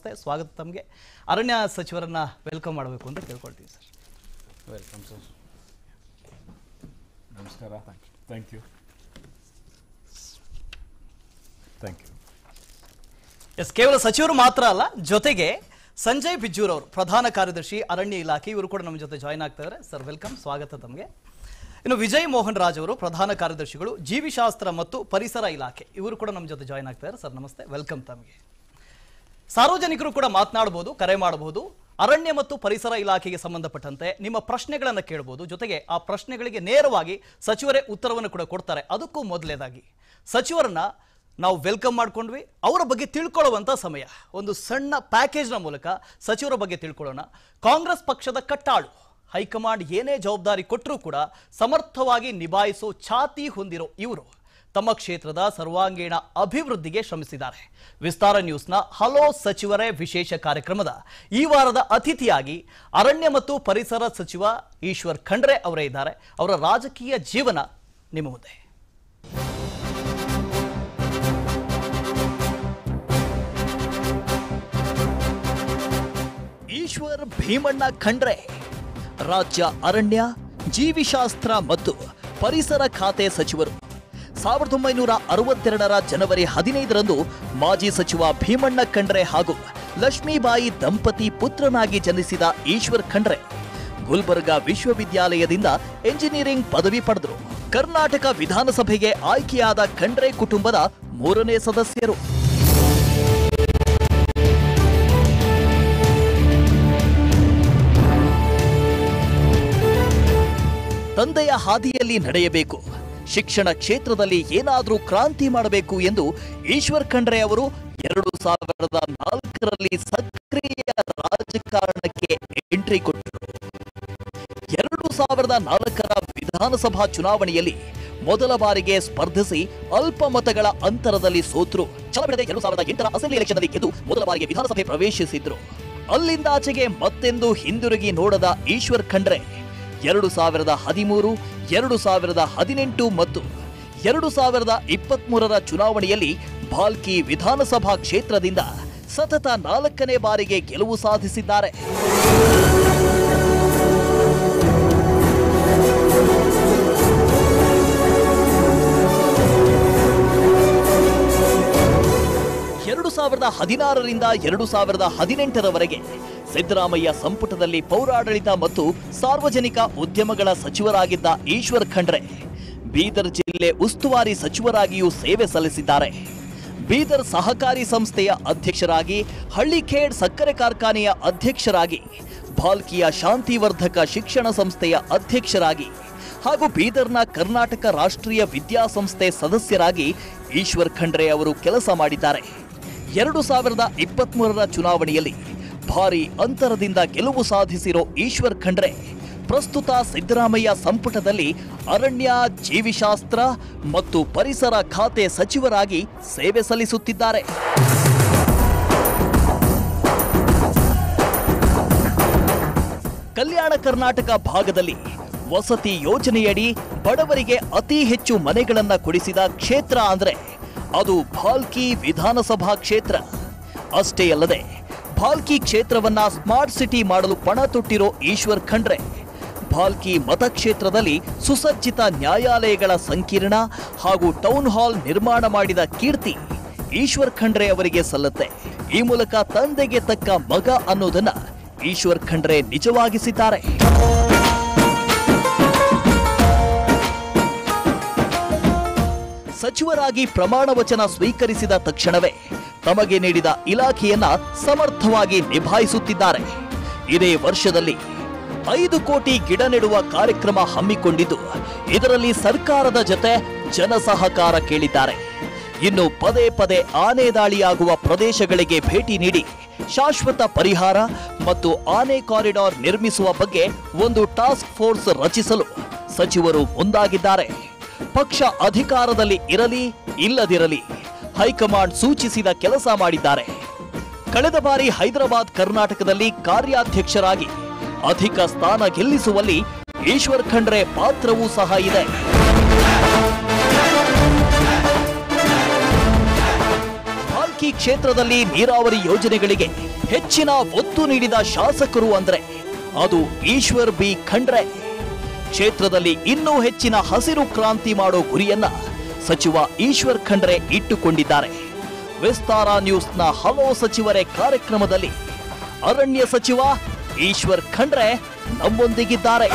ನಮಸ್ತೆ ಸ್ವಾಗತ ತಮಗೆ ಅರಣ್ಯ ಸಚಿವರನ್ನ ವೆಲ್ಕಮ್ ಮಾಡಬೇಕು ಅಂತ ಕೇಳ್ಕೊಳ್ತೀವಿ ಸರ್ ವೆಲ್ಕಮ್ ಸರ್ ನಮಸ್ಕಾರ thank you thank you yes ಕೇವಲ ಸಚಿವರು ಮಾತ್ರ ಅಲ್ಲ ಜೊತೆಗೆ ಸಂಜಯ್ ಬಿಜ್ಜೂರ್ ಅವರು ಪ್ರಧಾನ ಕಾರ್ಯದರ್ಶಿ ಅರಣ್ಯ ಇಲಾಖೆ ಇವರು ಕೂಡ ನಮ್ಮ ಜೊತೆ ಜಾಯ್ನ್ ಆಗ್ತಾ ಇದ್ದಾರೆ ಸರ್ ವೆಲ್ಕಮ್ ಸ್ವಾಗತ ತಮಗೆ ಇನ್ನು ವಿಜಯ್ ಮೋಹನ್ ರಾಜ್ ಅವರು ಪ್ರಧಾನ ಕಾರ್ಯದರ್ಶಿಗಳು ಜೀವಿಶಾಸ್ತ್ರ ಮತ್ತು ಪರಿಸರ ಇಲಾಖೆ ಇವರು ಕೂಡ ನಮ್ಮ ಜೊತೆ ಜಾಯ್ನ್ ಆಗ್ತಾ ಇದ್ದಾರೆ ಸರ್ ನಮಸ್ತೆ ವೆಲ್ಕಮ್ ತಮಗೆ ಸಾರ್ವಜನಿಕರು ಕೂಡ ಮಾತನಾಡಬಹುದು ಕರೆ ಮಾಡಬಹುದು ಅರಣ್ಯ ಮತ್ತು ಪರಿಸರ ಇಲಾಖೆಗೆ ಸಂಬಂಧಪಟ್ಟಂತೆ ನಿಮ್ಮ ಪ್ರಶ್ನೆಗಳನ್ನು ಕೇಳಬಹುದು ಜೊತೆಗೆ ಆ ಪ್ರಶ್ನೆಗಳಿಗೆ ನೇರವಾಗಿ ಸಚಿವರೇ ಉತ್ತರವನ್ನು ಕೂಡ ಕೊಡ್ತಾರೆ ಅದಕ್ಕೂ ಮೊದಲೇದಾಗಿ ಸಚಿವರನ್ನ ನಾವು ವೆಲ್ಕಮ್ ಮಾಡ್ಕೊಂಡ್ವಿ ಅವರ ಬಗ್ಗೆ ತಿಳ್ಕೊಳ್ಳುವಂತ ಸಮಯ ಒಂದು ಸಣ್ಣ ಪ್ಯಾಕೇಜ್ನ ಮೂಲಕ ಸಚಿವರ ಬಗ್ಗೆ ತಿಳ್ಕೊಳ್ಳೋಣ ಕಾಂಗ್ರೆಸ್ ಪಕ್ಷದ ಕಟ್ಟಾಳು ಹೈಕಮಾಂಡ್ ಏನೇ ಜವಾಬ್ದಾರಿ ಕೊಟ್ಟರೂ ಕೂಡ ಸಮರ್ಥವಾಗಿ ನಿಭಾಯಿಸೋ ಛಾತಿ ಹೊಂದಿರೋ ಇವರು ತಮ್ಮ ಕ್ಷೇತ್ರದ ಸರ್ವಾಂಗೀಣ ಅಭಿವೃದ್ಧಿಗೆ ಶ್ರಮಿಸಿದ್ದಾರೆ ವಿಸ್ತಾರ ನ್ಯೂಸ್ನ ಹಲೋ ಸಚಿವರೇ ವಿಶೇಷ ಕಾರ್ಯಕ್ರಮದ ಈ ವಾರದ ಅತಿಥಿಯಾಗಿ ಅರಣ್ಯ ಮತ್ತು ಪರಿಸರ ಸಚಿವ ಈಶ್ವರ್ ಖಂಡ್ರೆ ಅವರೇ ಇದ್ದಾರೆ ಅವರ ರಾಜಕೀಯ ಜೀವನ ನಿಮ್ಮ ಮುಂದೆ ಈಶ್ವರ್ ಭೀಮಣ್ಣ ಖಂಡ್ರೆ ರಾಜ್ಯ ಅರಣ್ಯ ಜೀವಿಶಾಸ್ತ್ರ ಮತ್ತು ಪರಿಸರ ಖಾತೆ ಸಚಿವರು ಸಾವಿರದ ಒಂಬೈನೂರ ಅರವತ್ತೆರಡರ ಜನವರಿ ಹದಿನೈದರಂದು ಮಾಜಿ ಸಚಿವ ಭೀಮಣ್ಣ ಖಂಡ್ರೆ ಹಾಗೂ ಲಕ್ಷ್ಮೀಬಾಯಿ ದಂಪತಿ ಪುತ್ರನಾಗಿ ಜನಿಸಿದ ಈಶ್ವರ್ ಖಂಡ್ರೆ ಗುಲ್ಬರ್ಗಾ ವಿಶ್ವವಿದ್ಯಾಲಯದಿಂದ ಎಂಜಿನಿಯರಿಂಗ್ ಪದವಿ ಪಡೆದರು ಕರ್ನಾಟಕ ವಿಧಾನಸಭೆಗೆ ಆಯ್ಕೆಯಾದ ಖಂಡ್ರೆ ಕುಟುಂಬದ ಮೂರನೇ ಸದಸ್ಯರು ತಂದೆಯ ಹಾದಿಯಲ್ಲಿ ನಡೆಯಬೇಕು ಶಿಕ್ಷಣ ಕ್ಷೇತ್ರದಲ್ಲಿ ಏನಾದರೂ ಕ್ರಾಂತಿ ಮಾಡಬೇಕು ಎಂದು ಈಶ್ವರ್ ಖಂಡ್ರೆ ಅವರು ಎರಡು ಸಾವಿರದ ನಾಲ್ಕರಲ್ಲಿ ಸಕ್ರಿಯ ರಾಜಕಾರಣಕ್ಕೆ ಎಂಟ್ರಿ ಕೊಟ್ಟರು ಎರಡು ಸಾವಿರದ ನಾಲ್ಕರ ವಿಧಾನಸಭಾ ಚುನಾವಣೆಯಲ್ಲಿ ಮೊದಲ ಬಾರಿಗೆ ಸ್ಪರ್ಧಿಸಿ ಅಲ್ಪ ಮತಗಳ ಅಂತರದಲ್ಲಿ ಸೋತರು ಚಲಬಿಡದೆ ಎರಡು ಸಾವಿರದ ಎಂಟರ ಅಸೆಂಬ್ಲಿ ಎಲೆಕ್ಷನ್ನಲ್ಲಿ ಗೆದ್ದು ಮೊದಲ ಬಾರಿಗೆ ವಿಧಾನಸಭೆ ಪ್ರವೇಶಿಸಿದ್ರು ಅಲ್ಲಿಂದಾಚೆಗೆ ಮತ್ತೆಂದು ಹಿಂದಿರುಗಿ ನೋಡದ ಈಶ್ವರ್ ಖಂಡ್ರೆ ಎರಡು ಸಾವಿರದ ಹದಿಮೂರು ಎರಡು ಸಾವಿರದ ಹದಿನೆಂಟು ಮತ್ತು ಎರಡು ಸಾವಿರದ ಇಪ್ಪತ್ಮೂರರ ಚುನಾವಣೆಯಲ್ಲಿ ಭಾಲ್ಕಿ ವಿಧಾನಸಭಾ ಕ್ಷೇತ್ರದಿಂದ ಸತತ ನಾಲ್ಕನೇ ಬಾರಿಗೆ ಗೆಲುವು ಸಾಧಿಸಿದ್ದಾರೆ ಎರಡು ಸಾವಿರದ ಹದಿನಾರರಿಂದ ಎರಡು ಸಾವಿರದ ಹದಿನೆಂಟರವರೆಗೆ ಸಿದ್ದರಾಮಯ್ಯ ಸಂಪುಟದಲ್ಲಿ ಪೌರಾಡಳಿತ ಮತ್ತು ಸಾರ್ವಜನಿಕ ಉದ್ಯಮಗಳ ಸಚಿವರಾಗಿದ್ದ ಈಶ್ವರ್ ಖಂಡ್ರೆ ಬೀದರ್ ಜಿಲ್ಲೆ ಉಸ್ತುವಾರಿ ಸಚಿವರಾಗಿಯೂ ಸೇವೆ ಸಲ್ಲಿಸಿದ್ದಾರೆ ಬೀದರ್ ಸಹಕಾರಿ ಸಂಸ್ಥೆಯ ಅಧ್ಯಕ್ಷರಾಗಿ ಹಳ್ಳಿಖೇಡ್ ಸಕ್ಕರೆ ಕಾರ್ಖಾನೆಯ ಅಧ್ಯಕ್ಷರಾಗಿ ಭಾಲ್ಕಿಯ ಶಾಂತಿವರ್ಧಕ ಶಿಕ್ಷಣ ಸಂಸ್ಥೆಯ ಅಧ್ಯಕ್ಷರಾಗಿ ಹಾಗೂ ಬೀದರ್ನ ಕರ್ನಾಟಕ ರಾಷ್ಟ್ರೀಯ ವಿದ್ಯಾಸಂಸ್ಥೆ ಸದಸ್ಯರಾಗಿ ಈಶ್ವರ್ ಖಂಡ್ರೆ ಅವರು ಕೆಲಸ ಮಾಡಿದ್ದಾರೆ ಎರಡು ಸಾವಿರದ ಇಪ್ಪತ್ಮೂರರ ಚುನಾವಣೆಯಲ್ಲಿ ಭಾರಿ ಅಂತರದಿಂದ ಗೆಲುವು ಸಾಧಿಸಿರೋ ಈಶ್ವರ್ ಖಂಡ್ರೆ ಪ್ರಸ್ತುತ ಸಿದ್ದರಾಮಯ್ಯ ಸಂಪುಟದಲ್ಲಿ ಅರಣ್ಯ ಜೀವಿಶಾಸ್ತ್ರ ಮತ್ತು ಪರಿಸರ ಖಾತೆ ಸಚಿವರಾಗಿ ಸೇವೆ ಸಲ್ಲಿಸುತ್ತಿದ್ದಾರೆ ಕಲ್ಯಾಣ ಕರ್ನಾಟಕ ಭಾಗದಲ್ಲಿ ವಸತಿ ಯೋಜನೆಯಡಿ ಬಡವರಿಗೆ ಅತಿ ಹೆಚ್ಚು ಮನೆಗಳನ್ನ ಕೊಡಿಸಿದ ಕ್ಷೇತ್ರ ಅಂದ್ರೆ ಅದು ಭಾಲ್ಕಿ ವಿಧಾನಸಭಾ ಕ್ಷೇತ್ರ ಅಷ್ಟೇ ಅಲ್ಲದೆ ಭಾಲ್ಕಿ ಕ್ಷೇತ್ರವನ್ನ ಸ್ಮಾರ್ಟ್ ಸಿಟಿ ಮಾಡಲು ಪಣ ತೊಟ್ಟಿರೋ ಈಶ್ವರ್ ಖಂಡ್ರೆ ಭಾಲ್ಕಿ ಮತಕ್ಷೇತ್ರದಲ್ಲಿ ಸುಸಜ್ಜಿತ ನ್ಯಾಯಾಲಯಗಳ ಸಂಕೀರ್ಣ ಹಾಗೂ ಟೌನ್ ಹಾಲ್ ನಿರ್ಮಾಣ ಮಾಡಿದ ಕೀರ್ತಿ ಈಶ್ವರ್ ಖಂಡ್ರೆ ಅವರಿಗೆ ಸಲ್ಲುತ್ತೆ ಈ ಮೂಲಕ ತಂದೆಗೆ ತಕ್ಕ ಮಗ ಅನ್ನೋದನ್ನ ಈಶ್ವರ್ ಖಂಡ್ರೆ ನಿಜವಾಗಿಸಿದ್ದಾರೆ ಸಚಿವರಾಗಿ ಪ್ರಮಾಣ ವಚನ ಸ್ವೀಕರಿಸಿದ ತಕ್ಷಣವೇ ತಮಗೆ ನೀಡಿದ ಇಲಾಖೆಯನ್ನ ಸಮರ್ಥವಾಗಿ ನಿಭಾಯಿಸುತ್ತಿದ್ದಾರೆ ಇದೇ ವರ್ಷದಲ್ಲಿ ಐದು ಕೋಟಿ ಗಿಡ ನೆಡುವ ಕಾರ್ಯಕ್ರಮ ಹಮ್ಮಿಕೊಂಡಿದ್ದು ಇದರಲ್ಲಿ ಸರ್ಕಾರದ ಜೊತೆ ಜನಸಹಕಾರ ಕೇಳಿದ್ದಾರೆ ಇನ್ನು ಪದೇ ಪದೇ ಆನೆ ದಾಳಿಯಾಗುವ ಪ್ರದೇಶಗಳಿಗೆ ಭೇಟಿ ನೀಡಿ ಶಾಶ್ವತ ಪರಿಹಾರ ಮತ್ತು ಆನೆ ಕಾರಿಡಾರ್ ನಿರ್ಮಿಸುವ ಬಗ್ಗೆ ಒಂದು ಟಾಸ್ಕ್ ಫೋರ್ಸ್ ರಚಿಸಲು ಸಚಿವರು ಮುಂದಾಗಿದ್ದಾರೆ ಪಕ್ಷ ಅಧಿಕಾರದಲ್ಲಿ ಇರಲಿ ಇಲ್ಲದಿರಲಿ ಹೈಕಮಾಂಡ್ ಸೂಚಿಸಿದ ಕೆಲಸ ಮಾಡಿದ್ದಾರೆ ಕಳೆದ ಬಾರಿ ಹೈದರಾಬಾದ್ ಕರ್ನಾಟಕದಲ್ಲಿ ಕಾರ್ಯಾಧ್ಯಕ್ಷರಾಗಿ ಅಧಿಕ ಸ್ಥಾನ ಗೆಲ್ಲಿಸುವಲ್ಲಿ ಈಶ್ವರ್ ಖಂಡ್ರೆ ಪಾತ್ರವೂ ಸಹ ಇದೆ ಇಲಾಖಿ ಕ್ಷೇತ್ರದಲ್ಲಿ ನೀರಾವರಿ ಯೋಜನೆಗಳಿಗೆ ಹೆಚ್ಚಿನ ಒತ್ತು ನೀಡಿದ ಶಾಸಕರು ಅಂದ್ರೆ ಅದು ಈಶ್ವರ್ ಬಿ ಖಂಡ್ರೆ ಕ್ಷೇತ್ರದಲ್ಲಿ ಇನ್ನೂ ಹೆಚ್ಚಿನ ಹಸಿರು ಕ್ರಾಂತಿ ಮಾಡೋ ಗುರಿಯನ್ನ ಸಚಿವ ಈಶ್ವರ್ ಖಂಡ್ರೆ ಇಟ್ಟುಕೊಂಡಿದ್ದಾರೆ ವಿಸ್ತಾರ ನ್ಯೂಸ್ನ ಹಲೋ ಸಚಿವರೇ ಕಾರ್ಯಕ್ರಮದಲ್ಲಿ ಅರಣ್ಯ ಸಚಿವ ಈಶ್ವರ್ ಖಂಡ್ರೆ ನಮ್ಮೊಂದಿಗಿದ್ದಾರೆ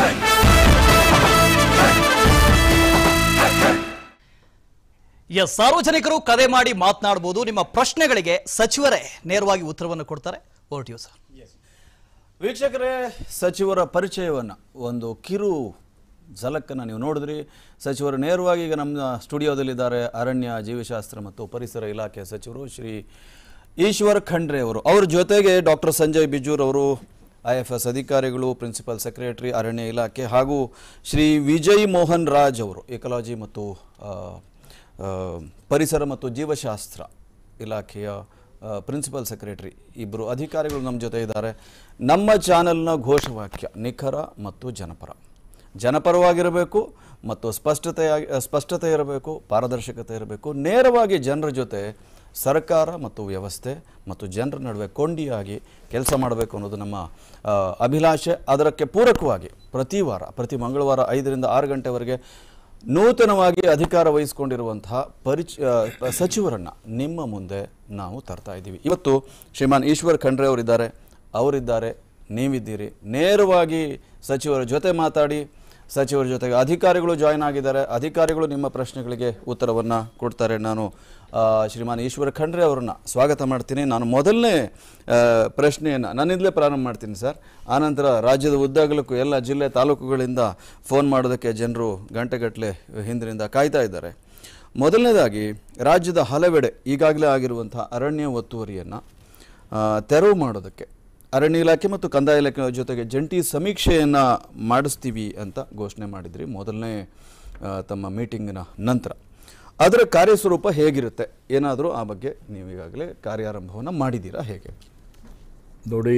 ಎಸ್ ಸಾರ್ವಜನಿಕರು ಕರೆ ಮಾಡಿ ಮಾತನಾಡಬಹುದು ನಿಮ್ಮ ಪ್ರಶ್ನೆಗಳಿಗೆ ಸಚಿವರೇ ನೇರವಾಗಿ ಉತ್ತರವನ್ನು ಕೊಡ್ತಾರೆ ಓಟ್ ಯು ಸರ್ ವೀಕ್ಷಕರೇ ಸಚಿವರ ಪರಿಚಯವನ್ನು ಒಂದು ಕಿರು ಝಲಕ್ಕನ್ನು ನೀವು ನೋಡಿದ್ರಿ ಸಚಿವರು ನೇರವಾಗಿ ಈಗ ನಮ್ಮ ಸ್ಟುಡಿಯೋದಲ್ಲಿದ್ದಾರೆ ಅರಣ್ಯ ಜೀವಶಾಸ್ತ್ರ ಮತ್ತು ಪರಿಸರ ಇಲಾಖೆ ಸಚಿವರು ಶ್ರೀ ಈಶ್ವರ್ ಖಂಡ್ರೆ ಅವರು ಅವ್ರ ಜೊತೆಗೆ ಡಾಕ್ಟರ್ ಸಂಜಯ್ ಬಿಜೂರ್ ಅವರು ಐ ಎಫ್ ಎಸ್ ಅಧಿಕಾರಿಗಳು ಪ್ರಿನ್ಸಿಪಲ್ ಸೆಕ್ರೆಟರಿ ಅರಣ್ಯ ಇಲಾಖೆ ಹಾಗೂ ಶ್ರೀ ವಿಜಯ್ ಮೋಹನ್ ರಾಜ್ ಅವರು ಎಕಲಾಜಿ ಮತ್ತು ಆ, ಆ, ಪರಿಸರ ಮತ್ತು ಜೀವಶಾಸ್ತ್ರ ಇಲಾಖೆಯ ಪ್ರಿನ್ಸಿಪಲ್ ಸೆಕ್ರೆಟರಿ ಇಬ್ಬರು ಅಧಿಕಾರಿಗಳು ನಮ್ಮ ಜೊತೆ ಇದ್ದಾರೆ ನಮ್ಮ ಚಾನೆಲ್ನ ಘೋಷವಾಕ್ಯ ನಿಖರ ಮತ್ತು ಜನಪರ ಜನಪರವಾಗಿರಬೇಕು ಮತ್ತು ಸ್ಪಷ್ಟತೆಯಾಗಿ ಸ್ಪಷ್ಟತೆ ಇರಬೇಕು ಪಾರದರ್ಶಕತೆ ಇರಬೇಕು ನೇರವಾಗಿ ಜನರ ಜೊತೆ ಸರ್ಕಾರ ಮತ್ತು ವ್ಯವಸ್ಥೆ ಮತ್ತು ಜನರ ನಡುವೆ ಕೊಂಡಿಯಾಗಿ ಕೆಲಸ ಮಾಡಬೇಕು ಅನ್ನೋದು ನಮ್ಮ ಆ, ಅಭಿಲಾಷೆ ಅದಕ್ಕೆ ಪೂರಕವಾಗಿ ಪ್ರತಿ ವಾರ ಪ್ರತಿ ಮಂಗಳವಾರ ಐದರಿಂದ ಆರು ಗಂಟೆವರೆಗೆ ನೂತನವಾಗಿ ಅಧಿಕಾರ ವಹಿಸಿಕೊಂಡಿರುವಂತಹ ಪರಿಚ ಆ, ಸಚಿವರನ್ನ ನಿಮ್ಮ ಮುಂದೆ ನಾವು ತರ್ತಾ ಇದ್ದೀವಿ ಇವತ್ತು ಶ್ರೀಮಾನ್ ಈಶ್ವರ್ ಖಂಡ್ರೆ ಅವರಿದ್ದಾರೆ ಅವರಿದ್ದಾರೆ ನೀವಿದ್ದೀರಿ ನೇರವಾಗಿ ಸಚಿವರ ಜೊತೆ ಮಾತಾಡಿ ಸಚಿವರ ಜೊತೆಗೆ ಅಧಿಕಾರಿಗಳು ಜಾಯ್ನ್ ಆಗಿದ್ದಾರೆ ಅಧಿಕಾರಿಗಳು ನಿಮ್ಮ ಪ್ರಶ್ನೆಗಳಿಗೆ ಉತ್ತರವನ್ನು ಕೊಡ್ತಾರೆ ನಾನು ಆ, ಶ್ರೀಮಾನ್ ಈಶ್ವರ ಖಂಡ್ರೆ ಅವರನ್ನ ಸ್ವಾಗತ ಮಾಡ್ತೀನಿ ನಾನು ಮೊದಲನೇ ಪ್ರಶ್ನೆಯನ್ನು ನನ್ನಿಂದಲೇ ಪ್ರಾರಂಭ ಮಾಡ್ತೀನಿ ಸರ್ ಆನಂತರ ರಾಜ್ಯದ ಉದ್ದಾಗಲಕ್ಕೂ ಎಲ್ಲ ಜಿಲ್ಲೆ ತಾಲೂಕುಗಳಿಂದ ಫೋನ್ ಮಾಡೋದಕ್ಕೆ ಜನರು ಗಂಟೆಗಟ್ಟಲೆ ಹಿಂದಿನಿಂದ ಕಾಯ್ತಾ ಇದ್ದಾರೆ ಮೊದಲನೇದಾಗಿ ರಾಜ್ಯದ ಹಲವೆಡೆ ಈಗಾಗಲೇ ಆಗಿರುವಂತಹ ಅರಣ್ಯ ಒತ್ತುವರಿಯನ್ನು ತೆರವು ಮಾಡೋದಕ್ಕೆ ಅರಣ್ಯ ಇಲಾಖೆ ಮತ್ತು ಕಂದಾಯ ಇಲಾಖೆ ಜೊತೆಗೆ ಜಂಟಿ ಸಮೀಕ್ಷೆಯನ್ನು ಮಾಡಿಸ್ತೀವಿ ಅಂತ ಘೋಷಣೆ ಮಾಡಿದ್ರಿ ಮೊದಲನೇ ಆ, ತಮ್ಮ ಮೀಟಿಂಗಿನ ನಂತರ ಅದರ ಕಾರ್ಯಸ್ವರೂಪ ಹೇಗಿರುತ್ತೆ ಏನಾದರೂ ಆ ಬಗ್ಗೆ ನೀವು ಈಗಾಗಲೇ ಕಾರ್ಯಾರಂಭವನ್ನು ಮಾಡಿದ್ದೀರಾ ಹೇಗೆ ನೋಡಿ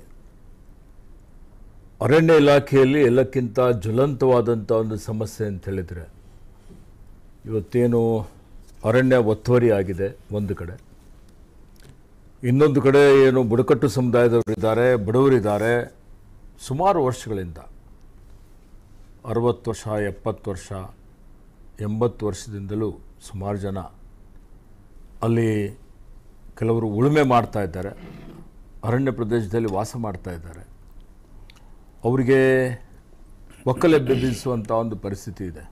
ಅರಣ್ಯ ಇಲಾಖೆಯಲ್ಲಿ ಎಲ್ಲಕ್ಕಿಂತ ಜ್ವಲಂತವಾದಂಥ ಒಂದು ಸಮಸ್ಯೆ ಅಂತ ಹೇಳಿದರೆ ಇವತ್ತೇನು ಅರಣ್ಯ ಒತ್ತುವರಿ ಆಗಿದೆ ಒಂದು ಕಡೆ ಇನ್ನೊಂದು ಕಡೆ ಏನು ಬುಡಕಟ್ಟು ಸಮುದಾಯದವರಿದ್ದಾರೆ ಬಡವರಿದ್ದಾರೆ ಸುಮಾರು ವರ್ಷಗಳಿಂದ ಅರವತ್ತು ವರ್ಷ ಎಪ್ಪತ್ತು ವರ್ಷ ಎಂಬತ್ತು ವರ್ಷದಿಂದಲೂ ಸುಮಾರು ಜನ ಅಲ್ಲಿ ಕೆಲವರು ಉಳುಮೆ ಮಾಡ್ತಾ ಇದ್ದಾರೆ ಅರಣ್ಯ ಪ್ರದೇಶದಲ್ಲಿ ವಾಸ ಮಾಡ್ತಾ ಇದ್ದಾರೆ ಅವರಿಗೆ ಒಕ್ಕಲೆಬ್ಬೆ ಬೀಸುವಂಥ ಒಂದು ಪರಿಸ್ಥಿತಿ ಇದೆ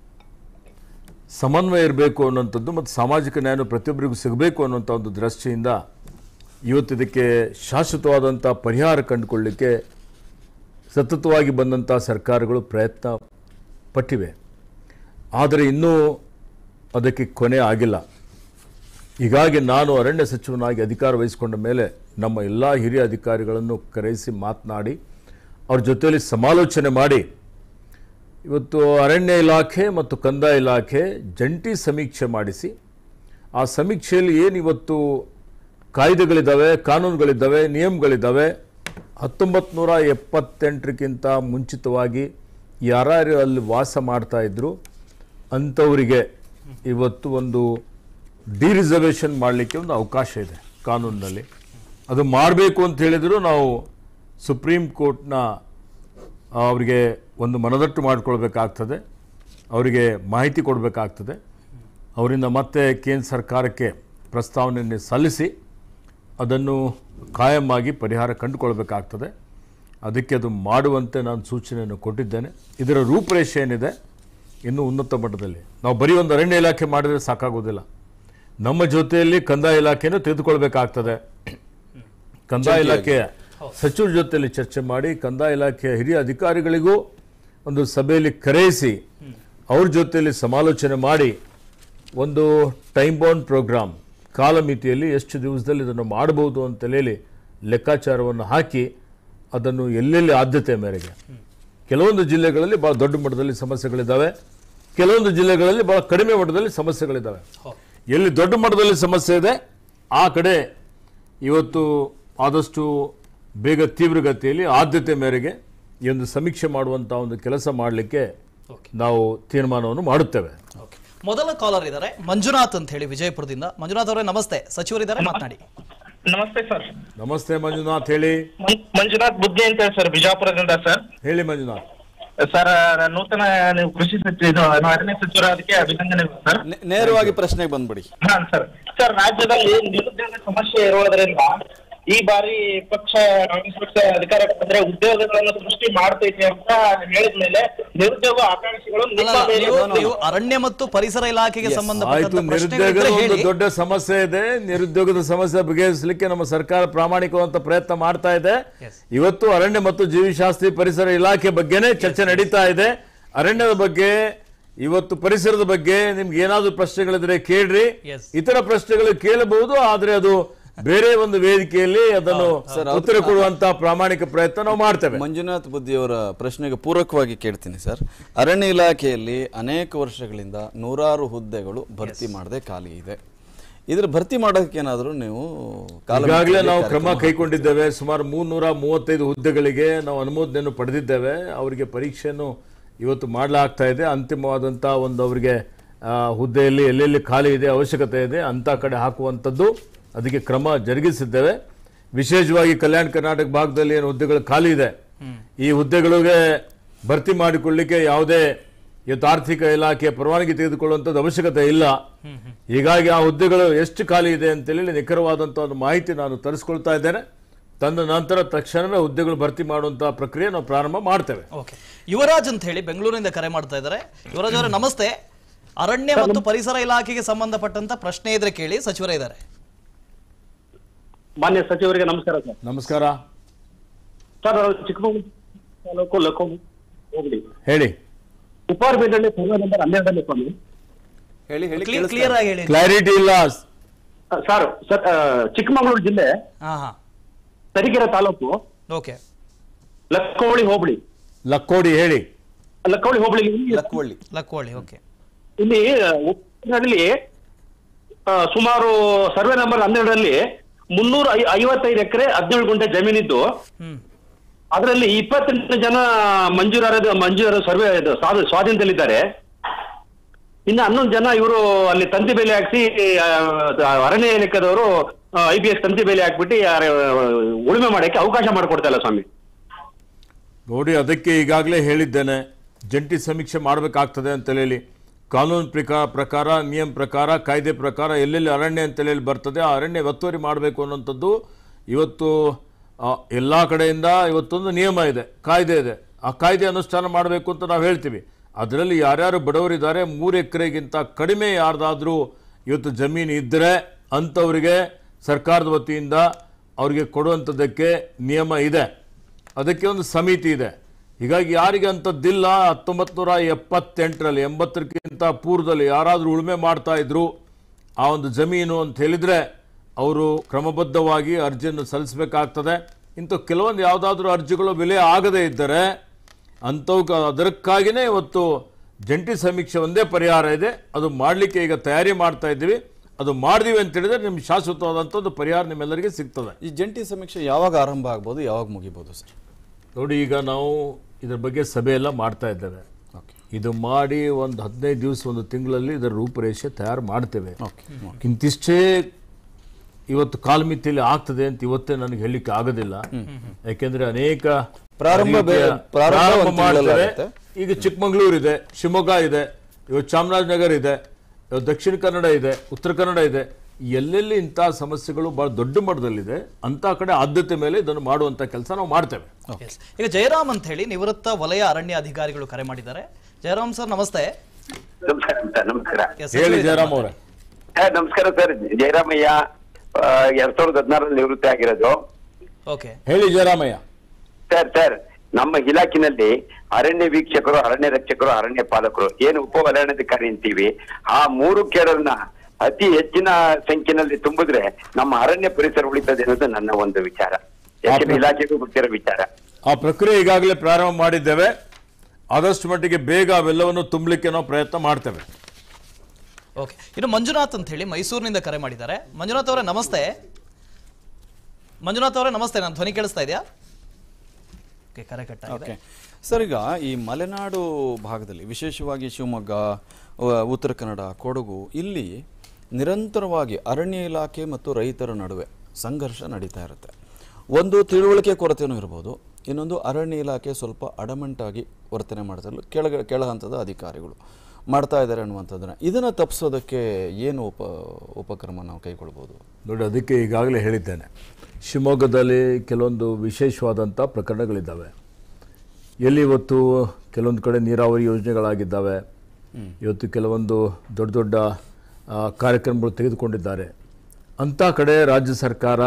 ಸಮನ್ವಯ ಇರಬೇಕು ಅನ್ನೋಂಥದ್ದು ಮತ್ತು ಸಾಮಾಜಿಕ ನ್ಯಾಯ ಪ್ರತಿಯೊಬ್ಬರಿಗೂ ಸಿಗಬೇಕು ಅನ್ನೋಂಥ ಒಂದು ದೃಷ್ಟಿಯಿಂದ ಇವತ್ತು ಇದಕ್ಕೆ ಶಾಶ್ವತವಾದಂಥ ಪರಿಹಾರ ಕಂಡುಕೊಳ್ಳಿಕ್ಕೆ ಸತತವಾಗಿ ಬಂದಂಥ ಸರ್ಕಾರಗಳು ಪ್ರಯತ್ನ ಪಟ್ಟಿವೆ ಆದರೆ ಇನ್ನೂ ಅದಕ್ಕೆ ಕೊನೆ ಆಗಿಲ್ಲ ಹೀಗಾಗಿ ನಾನು ಅರಣ್ಯ ಸಚಿವನಾಗಿ ಅಧಿಕಾರ ವಹಿಸಿಕೊಂಡ ಮೇಲೆ ನಮ್ಮ ಎಲ್ಲ ಹಿರಿಯ ಅಧಿಕಾರಿಗಳನ್ನು ಕರೆಸಿ ಮಾತನಾಡಿ ಅವ್ರ ಜೊತೆಯಲ್ಲಿ ಸಮಾಲೋಚನೆ ಮಾಡಿ ಇವತ್ತು ಅರಣ್ಯ ಇಲಾಖೆ ಮತ್ತು ಕಂದಾಯ ಇಲಾಖೆ ಜಂಟಿ ಸಮೀಕ್ಷೆ ಮಾಡಿಸಿ ಆ ಸಮೀಕ್ಷೆಯಲ್ಲಿ ಏನು ಇವತ್ತು ಕಾಯ್ದೆಗಳಿದ್ದಾವೆ ಕಾನೂನುಗಳಿದ್ದಾವೆ ನಿಯಮಗಳಿದ್ದಾವೆ ಹತ್ತೊಂಬತ್ತು ನೂರ ಎಪ್ಪತ್ತೆಂಟರಕ್ಕಿಂತ ಮುಂಚಿತವಾಗಿ ಯಾರ್ಯಾರು ಅಲ್ಲಿ ವಾಸ ಮಾಡ್ತಾ ಇದ್ರು ಅಂಥವರಿಗೆ ಇವತ್ತು ಒಂದು ಡಿರಿಸರ್ವೇಷನ್ ಮಾಡಲಿಕ್ಕೆ ಒಂದು ಅವಕಾಶ ಇದೆ ಕಾನೂನಿನಲ್ಲಿ ಅದು ಮಾಡಬೇಕು ಅಂತ ಹೇಳಿದ್ರು ನಾವು ಸುಪ್ರೀಂ ಕೋರ್ಟ್ನ ಅವರಿಗೆ ಒಂದು ಮನದಟ್ಟು ಮಾಡಿಕೊಳ್ಬೇಕಾಗ್ತದೆ ಅವರಿಗೆ ಮಾಹಿತಿ ಕೊಡಬೇಕಾಗ್ತದೆ ಅವರಿಂದ ಮತ್ತೆ ಕೇಂದ್ರ ಸರ್ಕಾರಕ್ಕೆ ಪ್ರಸ್ತಾವನೆಯನ್ನು ಸಲ್ಲಿಸಿ ಅದನ್ನು ಕಾಯಮಾಗಿ ಪರಿಹಾರ ಕಂಡುಕೊಳ್ಬೇಕಾಗ್ತದೆ ಅದಕ್ಕೆ ಅದು ಮಾಡುವಂತೆ ನಾನು ಸೂಚನೆಯನ್ನು ಕೊಟ್ಟಿದ್ದೇನೆ ಇದರ ರೂಪರೇಷೆ ಏನಿದೆ ಇನ್ನೂ ಉನ್ನತ ಮಟ್ಟದಲ್ಲಿ ನಾವು ಬರೀ ಒಂದು ಅರಣ್ಯ ಇಲಾಖೆ ಮಾಡಿದರೆ ಸಾಕಾಗೋದಿಲ್ಲ ನಮ್ಮ ಜೊತೆಯಲ್ಲಿ ಕಂದಾಯ ಇಲಾಖೆಯನ್ನು ತೆಗೆದುಕೊಳ್ಬೇಕಾಗ್ತದೆ ಕಂದಾಯ ಇಲಾಖೆಯ ಸಚಿವರ ಜೊತೆಯಲ್ಲಿ ಚರ್ಚೆ ಮಾಡಿ ಕಂದಾಯ ಇಲಾಖೆಯ ಹಿರಿಯ ಅಧಿಕಾರಿಗಳಿಗೂ ಒಂದು ಸಭೆಯಲ್ಲಿ ಕರೆಯಿಸಿ ಅವ್ರ ಜೊತೆಯಲ್ಲಿ ಸಮಾಲೋಚನೆ ಮಾಡಿ ಒಂದು ಟೈಮ್ ಬೌಂಡ್ ಪ್ರೋಗ್ರಾಮ್ ಕಾಲಮಿತಿಯಲ್ಲಿ ಎಷ್ಟು ದಿವಸದಲ್ಲಿ ಇದನ್ನು ಮಾಡಬಹುದು ಅಂತ ಹೇಳಿ ಲೆಕ್ಕಾಚಾರವನ್ನು ಹಾಕಿ ಅದನ್ನು ಎಲ್ಲೆಲ್ಲಿ ಆದ್ಯತೆ ಮೇರೆಗೆ ಕೆಲವೊಂದು ಜಿಲ್ಲೆಗಳಲ್ಲಿ ಭಾಳ ದೊಡ್ಡ ಮಟ್ಟದಲ್ಲಿ ಸಮಸ್ಯೆಗಳಿದ್ದಾವೆ ಕೆಲವೊಂದು ಜಿಲ್ಲೆಗಳಲ್ಲಿ ಭಾಳ ಕಡಿಮೆ ಮಟ್ಟದಲ್ಲಿ ಸಮಸ್ಯೆಗಳಿದ್ದಾವೆ ಎಲ್ಲಿ ದೊಡ್ಡ ಮಟ್ಟದಲ್ಲಿ ಸಮಸ್ಯೆ ಇದೆ ಆ ಕಡೆ ಇವತ್ತು ಆದಷ್ಟು ಬೇಗ ತೀವ್ರಗತಿಯಲ್ಲಿ ಆದ್ಯತೆ ಮೇರೆಗೆ ಈ ಒಂದು ಸಮೀಕ್ಷೆ ಮಾಡುವಂಥ ಒಂದು ಕೆಲಸ ಮಾಡಲಿಕ್ಕೆ ನಾವು ತೀರ್ಮಾನವನ್ನು ಮಾಡುತ್ತೇವೆ ಓಕೆ ಮೊದಲ ಕಾಲರ್ ಇದ್ದಾರೆ ಮಂಜುನಾಥ್ ಅಂತ ಹೇಳಿ ವಿಜಯಪುರದಿಂದ ಮಂಜುನಾಥ್ ಅವರೇ ನಮಸ್ತೆ ಸಚಿವರಿದ್ದಾರೆ ಮಾತನಾಡಿ ನಮಸ್ತೆ ಸರ್ ನಮಸ್ತೆ ಮಂಜುನಾಥ್ ಹೇಳಿ ಮಂ- ಮಂಜುನಾಥ್ ಬುದ್ಧಿ ಅಂತ ಹೇಳಿ ಸರ್ ಬಿಜಾಪುರದಿಂದ ಸರ್ ಹೇಳಿ ಮಂಜುನಾಥ್ ಸರ್ ನೂತನ ನೀವು ಕೃಷಿ ಸಚಿವ ಇದು ಏನು ಅರಣ್ಯ ಸಚಿವರಾದಕ್ಕೆ ಅಭಿನಂದನೆಗಳು ಸರ್ ನೆ- ನೇರವಾಗಿ ಪ್ರಶ್ನೆಗೆ ಬಂದ್ಬಿಡಿ ಹಾ ಸರ್ ಸರ್ ರಾಜ್ಯದಲ್ಲಿ ನಿರುದ್ಯೋಗ ಸಮಸ್ಯೆ ಇರುವುದರಿಂದ ಈ ಬಾರಿ ಪಕ್ಷ ಕಾಂಗ್ರೆಸ್ ಪಕ್ಷ ಅಧಿಕಾರಕ್ಕೆ ಬಂದ್ರೆ ಉದ್ಯೋಗಗಳನ್ನು ಸೃಷ್ಟಿ ಮಾಡ್ತೈತೆ ಅಂತ ಹೇಳಿದ ಮೇಲೆ ನಿರುದ್ಯೋಗ ಆಕಾಂಕ್ಷಿಗಳು ಅಲ್ಲ, ನಿಮ್ಮ ಅಲ್ಲ, ಮೇಲೆ ನೀವು ನೀವು ಅರಣ್ಯ ಮತ್ತು ಪರಿಸರ ಇಲಾಖೆಗೆ ಆಯ್ತು ಸಂಬಂಧಪಟ್ಟ ನಿರುದ್ಯೋಗದ ಒಂದು ದೊಡ್ಡ ಸಮಸ್ಯೆ ಇದೆ ನಿರುದ್ಯೋಗದ ಸಮಸ್ಯೆ ಬಗೆಹರಿಸಲಿಕ್ಕೆ ನಮ್ಮ ಸರ್ಕಾರ ಪ್ರಾಮಾಣಿಕವಾದಂತ ಪ್ರಯತ್ನ ಮಾಡ್ತಾ ಇದೆ Yes. ಇವತ್ತು ಅರಣ್ಯ ಮತ್ತು ಜೀವಿಶಾಸ್ತ್ರಿ ಪರಿಸರ ಇಲಾಖೆ ಬಗ್ಗೆನೇ ಚರ್ಚೆ ನಡೀತಾ ಇದೆ ಅರಣ್ಯದ ಬಗ್ಗೆ ಇವತ್ತು ಪರಿಸರದ ಬಗ್ಗೆ ನಿಮ್ಗೆ ಏನಾದ್ರು ಪ್ರಶ್ನೆಗಳಿದ್ರೆ ಕೇಳ್ರಿ Yes. ಇತರ ಪ್ರಶ್ನೆಗಳು ಕೇಳಬಹುದು ಆದ್ರೆ ಅದು ಬೇರೆ ಒಂದು ವೇದಿಕೆಯಲ್ಲಿ ಅದನ್ನು ಉತ್ತರ ಕೊಡುವಂತ ಪ್ರಾಮಾಣಿಕ ಪ್ರಯತ್ನ ನಾವು ಮಾಡ್ತೇವೆ ಮಂಜುನಾಥ್ ಬುದ್ಧಿಯವರ ಪ್ರಶ್ನೆಗೆ ಪೂರಕವಾಗಿ ಕೇಳ್ತೀನಿ ಸರ್ ಅರಣ್ಯ ಇಲಾಖೆಯಲ್ಲಿ ಅನೇಕ ವರ್ಷಗಳಿಂದ ನೂರಾರು ಹುದ್ದೆಗಳು ಭರ್ತಿ ಮಾಡದೆ ಖಾಲಿ ಇದೆ ಇದ್ರ ಭರ್ತಿ ಮಾಡೋಕೆ ಏನಾದರೂ ನೀವು ಈಗಾಗಲೇ ನಾವು ಕ್ರಮ ಕೈಗೊಂಡಿದ್ದೇವೆ ಸುಮಾರು ಮೂನ್ನೂರ ಮೂವತ್ತೈದು ಹುದ್ದೆಗಳಿಗೆ ನಾವು ಅನುಮೋದನೆಯನ್ನು ಪಡೆದಿದ್ದೇವೆ ಅವರಿಗೆ ಪರೀಕ್ಷೆಯನ್ನು ಇವತ್ತು ಮಾಡಲಾಗ್ತಾ ಇದೆ ಅಂತಿಮವಾದಂಥ ಒಂದು ಅವರಿಗೆ ಆ, ಹುದ್ದೆಯಲ್ಲಿ ಎಲ್ಲೆಲ್ಲಿ ಖಾಲಿ ಇದೆ ಅವಶ್ಯಕತೆ ಇದೆ ಅಂತ ಕಡೆ ಹಾಕುವಂಥದ್ದು ಅದಕ್ಕೆ ಕ್ರಮ ಜರುಗಿಸಿದ್ದೇವೆ ವಿಶೇಷವಾಗಿ ಕಲ್ಯಾಣ ಕರ್ನಾಟಕ ಭಾಗದಲ್ಲಿ ಏನು ಹುದ್ದೆಗಳು ಖಾಲಿ ಇದೆ ಈ ಹುದ್ದೆಗಳಿಗೆ ಭರ್ತಿ ಮಾಡಿಕೊಳ್ಳಿಕ್ಕೆ ಯಾವುದೇ ಇವತ್ತು ಆರ್ಥಿಕ ಇಲಾಖೆಯ ಪರವಾನಗಿ ತೆಗೆದುಕೊಳ್ಳುವಂಥದ್ದು ಅವಶ್ಯಕತೆ ಇಲ್ಲ ಹೀಗಾಗಿ ಆ ಹುದ್ದೆಗಳು ಎಷ್ಟು ಖಾಲಿ ಇದೆ ಅಂತೇಳಿ ನಿಖರವಾದಂಥ ಒಂದು ಮಾಹಿತಿ ನಾನು ತರಿಸ್ಕೊಳ್ತಾ ಇದ್ದೇನೆ ತಂದ ನಂತರ ತಕ್ಷಣವೇ ಹುದ್ದೆಗಳು ಭರ್ತಿ ಮಾಡುವಂತಹ ಪ್ರಕ್ರಿಯೆ ನಾವು ಪ್ರಾರಂಭ ಮಾಡ್ತೇವೆ ಓಕೆ ಯುವರಾಜ್ ಅಂತ ಹೇಳಿ ಬೆಂಗಳೂರಿನಿಂದ ಕರೆ ಮಾಡ್ತಾ ಇದ್ದಾರೆ ಯುವರಾಜ್ ಅವರೇ ನಮಸ್ತೆ ಅರಣ್ಯ ಮತ್ತು ಪರಿಸರ ಇಲಾಖೆಗೆ ಸಂಬಂಧಪಟ್ಟಂತ ಪ್ರಶ್ನೆ ಇದ್ರೆ ಕೇಳಿ ಸಚಿವರೇ ಇದ್ದಾರೆ ಮಾನ್ಯ ಸಚಿವರಿಗೆ ನಮಸ್ಕಾರ ಸರ್ ನಮಸ್ಕಾರ ಸರ್ ನಾವು ಚಿಕ್ಕಮಗಳೂರು ತಾಲೂಕು ಲಕೋಮಿ ಹೋಗಲಿ ಹೇಳಿ ಉಪಾರ್ ಬೀಡಳ್ಳಿ ಸರ್ವೆ ನಂಬರ್ ಹನ್ನೆರಡನೇ ಸ್ವಾಮಿ ಹೇಳಿ ಹೇಳಿ ಕ್ಲಿಯರ್ ಆಗಿ ಹೇಳಿ ಕ್ಲಾರಿಟಿ ಇಲ್ಲ ಆ, ಸರ್ ಸರ್ ಆ, ಚಿಕ್ಕಮಗಳೂರು ಜಿಲ್ಲೆ ಹಾ ಹಾ ತರೀಕೆರೆ ತಾಲೂಕು ಓಕೆ ಲಕ್ಕೋಳಿ ಹೋಬಳಿ ಲಕ್ಕೋಡಿ ಹೇಳಿ ಲಕ್ಕೋಳಿ ಹೋಬಳಿ ಲಕ್ವಳ್ಳಿ ಲಕ್ಕೋಳಿ ಓಕೆ ಇಲ್ಲಿ ಉಪ್ಪಿನಲ್ಲಿ ಸುಮಾರು ಸರ್ವೆ ನಂಬರ್ ಹನ್ನೆರಡರಲ್ಲಿ ಮುನ್ನೂರ ಐ ಐವತ್ತೈದು ಎಕರೆ ಹದಿನೇಳು ಗುಂಟೆ ಜಮೀನಿದ್ದು ಹ್ಮ್ ಅದರಲ್ಲಿ ಇಪ್ಪತ್ತೆಂಟು ಜನ ಮಂಜೂರಾದ ಮಂಜೂರ ಸರ್ವೆ ಇದು ಸ್ವಾಧ- ಸ್ವಾಧೀನದಲ್ಲಿದ್ದಾರೆ ಇನ್ನು ಹನ್ನೊಂದು ಜನ ಇವರು ಅಲ್ಲಿ ತಂತಿ ಬೇಲಿ ಹಾಕ್ಸಿ ಆ, ಅರಣ್ಯ ಇಲಾಖೆದವರು ಐ ಪಿ ಎಸ್ ತಂತಿ ಬೇಲಿ ಹಾಕ್ಬಿಟ್ಟು ಆ, ಉಳುಮೆ ಮಾಡಕ್ಕೆ ಅವಕಾಶ ಮಾಡಿಕೊಡ್ತಾ ಇಲ್ಲ ಸ್ವಾಮಿ ನೋಡಿ ಅದಕ್ಕೆ ಈಗಾಗಲೇ ಹೇಳಿದ್ದೇನೆ ಜಂಟಿ ಸಮೀಕ್ಷೆ ಮಾಡಬೇಕಾಗ್ತದೆ ಅಂತ ಹೇಳಿ ಕಾನೂನು ಪ್ರಕಾರ ಪ್ರಕಾರ ನಿಯಮ ಪ್ರಕಾರ ಕಾಯ್ದೆ ಪ್ರಕಾರ ಎಲ್ಲೆಲ್ಲಿ ಅರಣ್ಯ ಅಂತ ಹೇಳಿ ಬರ್ತದೆ ಆ ಅರಣ್ಯ ಒತ್ತುವರಿ ಮಾಡಬೇಕು ಅನ್ನೋಂಥದ್ದು ಇವತ್ತು ಎಲ್ಲ ಕಡೆಯಿಂದ ಇವತ್ತೊಂದು ನಿಯಮ ಇದೆ ಕಾಯ್ದೆ ಇದೆ ಆ ಕಾಯ್ದೆ ಅನುಷ್ಠಾನ ಮಾಡಬೇಕು ಅಂತ ನಾವು ಹೇಳ್ತೀವಿ ಅದರಲ್ಲಿ ಯಾರ್ಯಾರು ಬಡವರಿದ್ದಾರೆ ಮೂರು ಎಕರೆಗಿಂತ ಕಡಿಮೆ ಯಾರ್ದಾದ್ರೂ ಇವತ್ತು ಜಮೀನು ಇದ್ದರೆ ಅಂಥವರಿಗೆ ಸರ್ಕಾರದ ವತಿಯಿಂದ ಅವರಿಗೆ ಕೊಡುವಂಥದ್ದಕ್ಕೆ ನಿಯಮ ಇದೆ ಅದಕ್ಕೆ ಒಂದು ಸಮಿತಿ ಇದೆ ಹೀಗಾಗಿ ಯಾರಿಗೆ ಅಂಥದ್ದಿಲ್ಲ ಹತ್ತೊಂಬತ್ತು ನೂರ ಎಪ್ಪತ್ತೆಂಟರಲ್ಲಿ ಎಂಬತ್ತಕ್ಕಿಂತ ಪೂರ್ವದಲ್ಲಿ ಯಾರಾದರೂ ಉಳುಮೆ ಮಾಡ್ತಾ ಇದ್ರು ಆ ಒಂದು ಜಮೀನು ಅಂತ ಹೇಳಿದರೆ ಅವರು ಕ್ರಮಬದ್ಧವಾಗಿ ಅರ್ಜಿಯನ್ನು ಸಲ್ಲಿಸಬೇಕಾಗ್ತದೆ ಇಂಥ ಕೆಲವೊಂದು ಯಾವುದಾದ್ರೂ ಅರ್ಜಿಗಳು ಬೆಲೆ ಆಗದೇ ಇದ್ದರೆ ಅಂಥವು ಅದಕ್ಕಾಗಿಯೇ ಇವತ್ತು ಜಂಟಿ ಸಮೀಕ್ಷೆ ಒಂದೇ ಪರಿಹಾರ ಇದೆ ಅದು ಮಾಡಲಿಕ್ಕೆ ಈಗ ತಯಾರಿ ಮಾಡ್ತಾ ಇದ್ದೀವಿ ಅದು ಮಾಡಿದೀವಿ ಅಂತ ಹೇಳಿದ್ರೆ ನಿಮ್ಗೆ ಶಾಶ್ವತವಾದಂಥ ಒಂದು ಪರಿಹಾರ ನಿಮ್ಮೆಲ್ಲರಿಗೆ ಸಿಗ್ತದೆ ಈ ಜಂಟಿ ಸಮೀಕ್ಷೆ ಯಾವಾಗ ಆರಂಭ ಆಗ್ಬೋದು ಯಾವಾಗ ಮುಗಿಬೋದು ಸರ್ ನೋಡಿ ಈಗ ನಾವು ಇದ್ರ ಬಗ್ಗೆ ಸಭೆ ಎಲ್ಲ ಮಾಡ್ತಾ ಇದ್ದೇವೆ ಓಕೆ ಇದು ಮಾಡಿ ಒಂದು ಹದಿನೈದು ದಿವಸ ಒಂದು ತಿಂಗಳಲ್ಲಿ ಇದರ ರೂಪರೇಷೆ ತಯಾರು ಮಾಡ್ತೇವೆ ಓಕೆ ಇಂತಿಷ್ಟೇ ಇವತ್ತು ಕಾಲ್ಮಿತಿಯಲ್ಲಿ ಆಗ್ತದೆ ಅಂತ ಇವತ್ತೇ ನನಗೆ ಹೇಳಲಿಕ್ಕೆ ಆಗೋದಿಲ್ಲ ಯಾಕೆಂದ್ರೆ ಅನೇಕ ಪ್ರಾರಂಭ ಬೇ- ರೀತಿಯ ಪ್ರಾರಂಭ ಪ್ರಾರಂಭ ಒಂದು ತಿಂಗಳಲ್ಲಿ ಮಾಡ್ತೇವೆ ಆಗುತ್ತೆ. ಈಗ ಚಿಕ್ಕಮಗಳೂರು ಇದೆ ಶಿವಮೊಗ್ಗ ಇದೆ ಇವತ್ತು ಚಾಮರಾಜನಗರ ಇದೆ ಇವತ್ತು ದಕ್ಷಿಣ ಕನ್ನಡ ಇದೆ ಉತ್ತರ ಕನ್ನಡ ಇದೆ ಎಲ್ಲೆಲ್ಲಿ ಇಂಥ ಸಮಸ್ಯೆಗಳು ಬಹಳ ದೊಡ್ಡ ಮಟ್ಟದಲ್ಲಿದೆ ಅಂತ ಕಡೆ ಆದ್ಯತೆ ಮೇಲೆ ಇದನ್ನು ಮಾಡುವಂತ ಕೆಲಸ ನಾವು ಮಾಡ್ತೇವೆ Yes. ಈಗ ಜಯರಾಮ್ ಅಂತ ಹೇಳಿ ನಿವೃತ್ತ ವಲಯ ಅರಣ್ಯ ಅಧಿಕಾರಿಗಳು ಕರೆ ಮಾಡಿದ್ದಾರೆ ಜಯರಾಮ್ ಸರ್ ನಮಸ್ತೆ ನಮಸ್ಕಾರ ಸರ್ ನಮಸ್ಕಾರ Yes, ಹೇಳಿ ಸಚಿವರು ಜಯರಾಮ್ ಇದ್ದಾರೆ. ಅವರೇ ಆ, ನಮಸ್ಕಾರ ಸರ್ ಜಯರಾಮಯ್ಯ ಆ, ಎರಡ್ ಸಾವಿರದ ಹದಿನಾರಲ್ಲಿ ನಿವೃತ್ತಿ ಆಗಿರೋದು ಓಕೆ ಹೇಳಿ ಜಯರಾಮಯ್ಯ ಸರ್ ಸರ್ ನಮ್ಮ ಇಲಾಖೆನಲ್ಲಿ ಅರಣ್ಯ ವೀಕ್ಷಕರು ಅರಣ್ಯ ರಕ್ಷಕರು ಅರಣ್ಯ ಪಾಲಕರು ಏನು ಉಪ ವಲಯಾಧಿಕಾರಿ ಅಂತೀವಿ ಆ ಮೂರು ಕೇಡರ್ನ ಅತಿ ಹೆಚ್ಚಿನ ಸಂಖ್ಯೆನಲ್ಲಿ ತುಂಬಿದ್ರೆ ನಮ್ಮ ಅರಣ್ಯ ಪರಿಸರ ಉಳಿತದೆ ಅನ್ನೋದು ನನ್ನ ಒಂದು ವಿಚಾರ ಯಾಕೆಂದ್ರೆ ಇಲಾಖೆಗೂ ಗೊತ್ತಿರೋ ವಿಚಾರ ಆ ಪ್ರಕ್ರಿಯೆ ಈಗಾಗಲೇ ಪ್ರಾರಂಭ ಮಾಡಿದ್ದೇವೆ ಆದಷ್ಟು ಮಟ್ಟಿಗೆ ಬೇಗ ಅವೆಲ್ಲವನ್ನು ತುಂಬಲಿಕ್ಕೆ ನಾವು ಪ್ರಯತ್ನ ಮಾಡ್ತೇವೆ ಓಕೆ ಇನ್ನು ಮಂಜುನಾಥ್ ಅಂತ ಹೇಳಿ ಮೈಸೂರಿನಿಂದ ಕರೆ ಮಾಡಿದ್ದಾರೆ ಮಂಜುನಾಥ್ ಅವರೇ ನಮಸ್ತೆ ಮಂಜುನಾಥ್ ಅವರೇ ನಮಸ್ತೆ ನಾನು ಧ್ವನಿ ಕೇಳಿಸ್ತಾ ಇದೆಯಾ ಓಕೆ ಕರೆ ಕಟ್ಟಾಗಿದೆ ಓಕೆ ಸರ್ ಈಗ ಈ ಮಲೆನಾಡು ಭಾಗದಲ್ಲಿ ವಿಶೇಷವಾಗಿ ಶಿವಮೊಗ್ಗ ವ- ಉತ್ತರ ಕನ್ನಡ ಕೊಡಗು ಇಲ್ಲಿ ನಿರಂತರವಾಗಿ ಅರಣ್ಯ ಇಲಾಖೆ ಮತ್ತು ರೈತರ ನಡುವೆ ಸಂಘರ್ಷ ನಡೀತಾ ಇರುತ್ತೆ ಒಂದು ತಿಳುವಳಿಕೆ ಕೊರತೆಯೂ ಇರ್ಬೋದು ಇನ್ನೊಂದು ಅರಣ್ಯ ಇಲಾಖೆ ಸ್ವಲ್ಪ ಅಡಮೆಂಟಾಗಿ ವರ್ತನೆ ಮಾಡ್ತಾರೆ ಕೆಳಗ ಕೆಳ ಹಂತದ ಅಧಿಕಾರಿಗಳು ಮಾಡ್ತಾ ಇದ್ದಾರೆ ಅನ್ನುವಂಥದ್ದನ್ನು ಇದನ್ನು ತಪ್ಪಿಸೋದಕ್ಕೆ ಏನು ಉಪ ಉಪಕ್ರಮ ನಾವು ಕೈಗೊಳ್ಬೋದು ನೋಡಿ ಅದಕ್ಕೆ ಈಗಾಗಲೇ ಹೇಳಿದ್ದೇನೆ ಶಿವಮೊಗ್ಗದಲ್ಲಿ ಕೆಲವೊಂದು ವಿಶೇಷವಾದಂಥ ಪ್ರಕರಣಗಳಿದ್ದಾವೆ ಎಲ್ಲಿ ಇವತ್ತು ಕೆಲವೊಂದು ಕಡೆ ನೀರಾವರಿ ಯೋಜನೆಗಳಾಗಿದ್ದಾವೆ ಇವತ್ತು ಕೆಲವೊಂದು ದೊಡ್ಡ ದೊಡ್ಡ ಆ, ಕಾರ್ಯಕ್ರಮಗಳು ತೆಗೆದುಕೊಂಡಿದ್ದಾರೆ ಅಂಥ ಕಡೆ ರಾಜ್ಯ ಸರ್ಕಾರ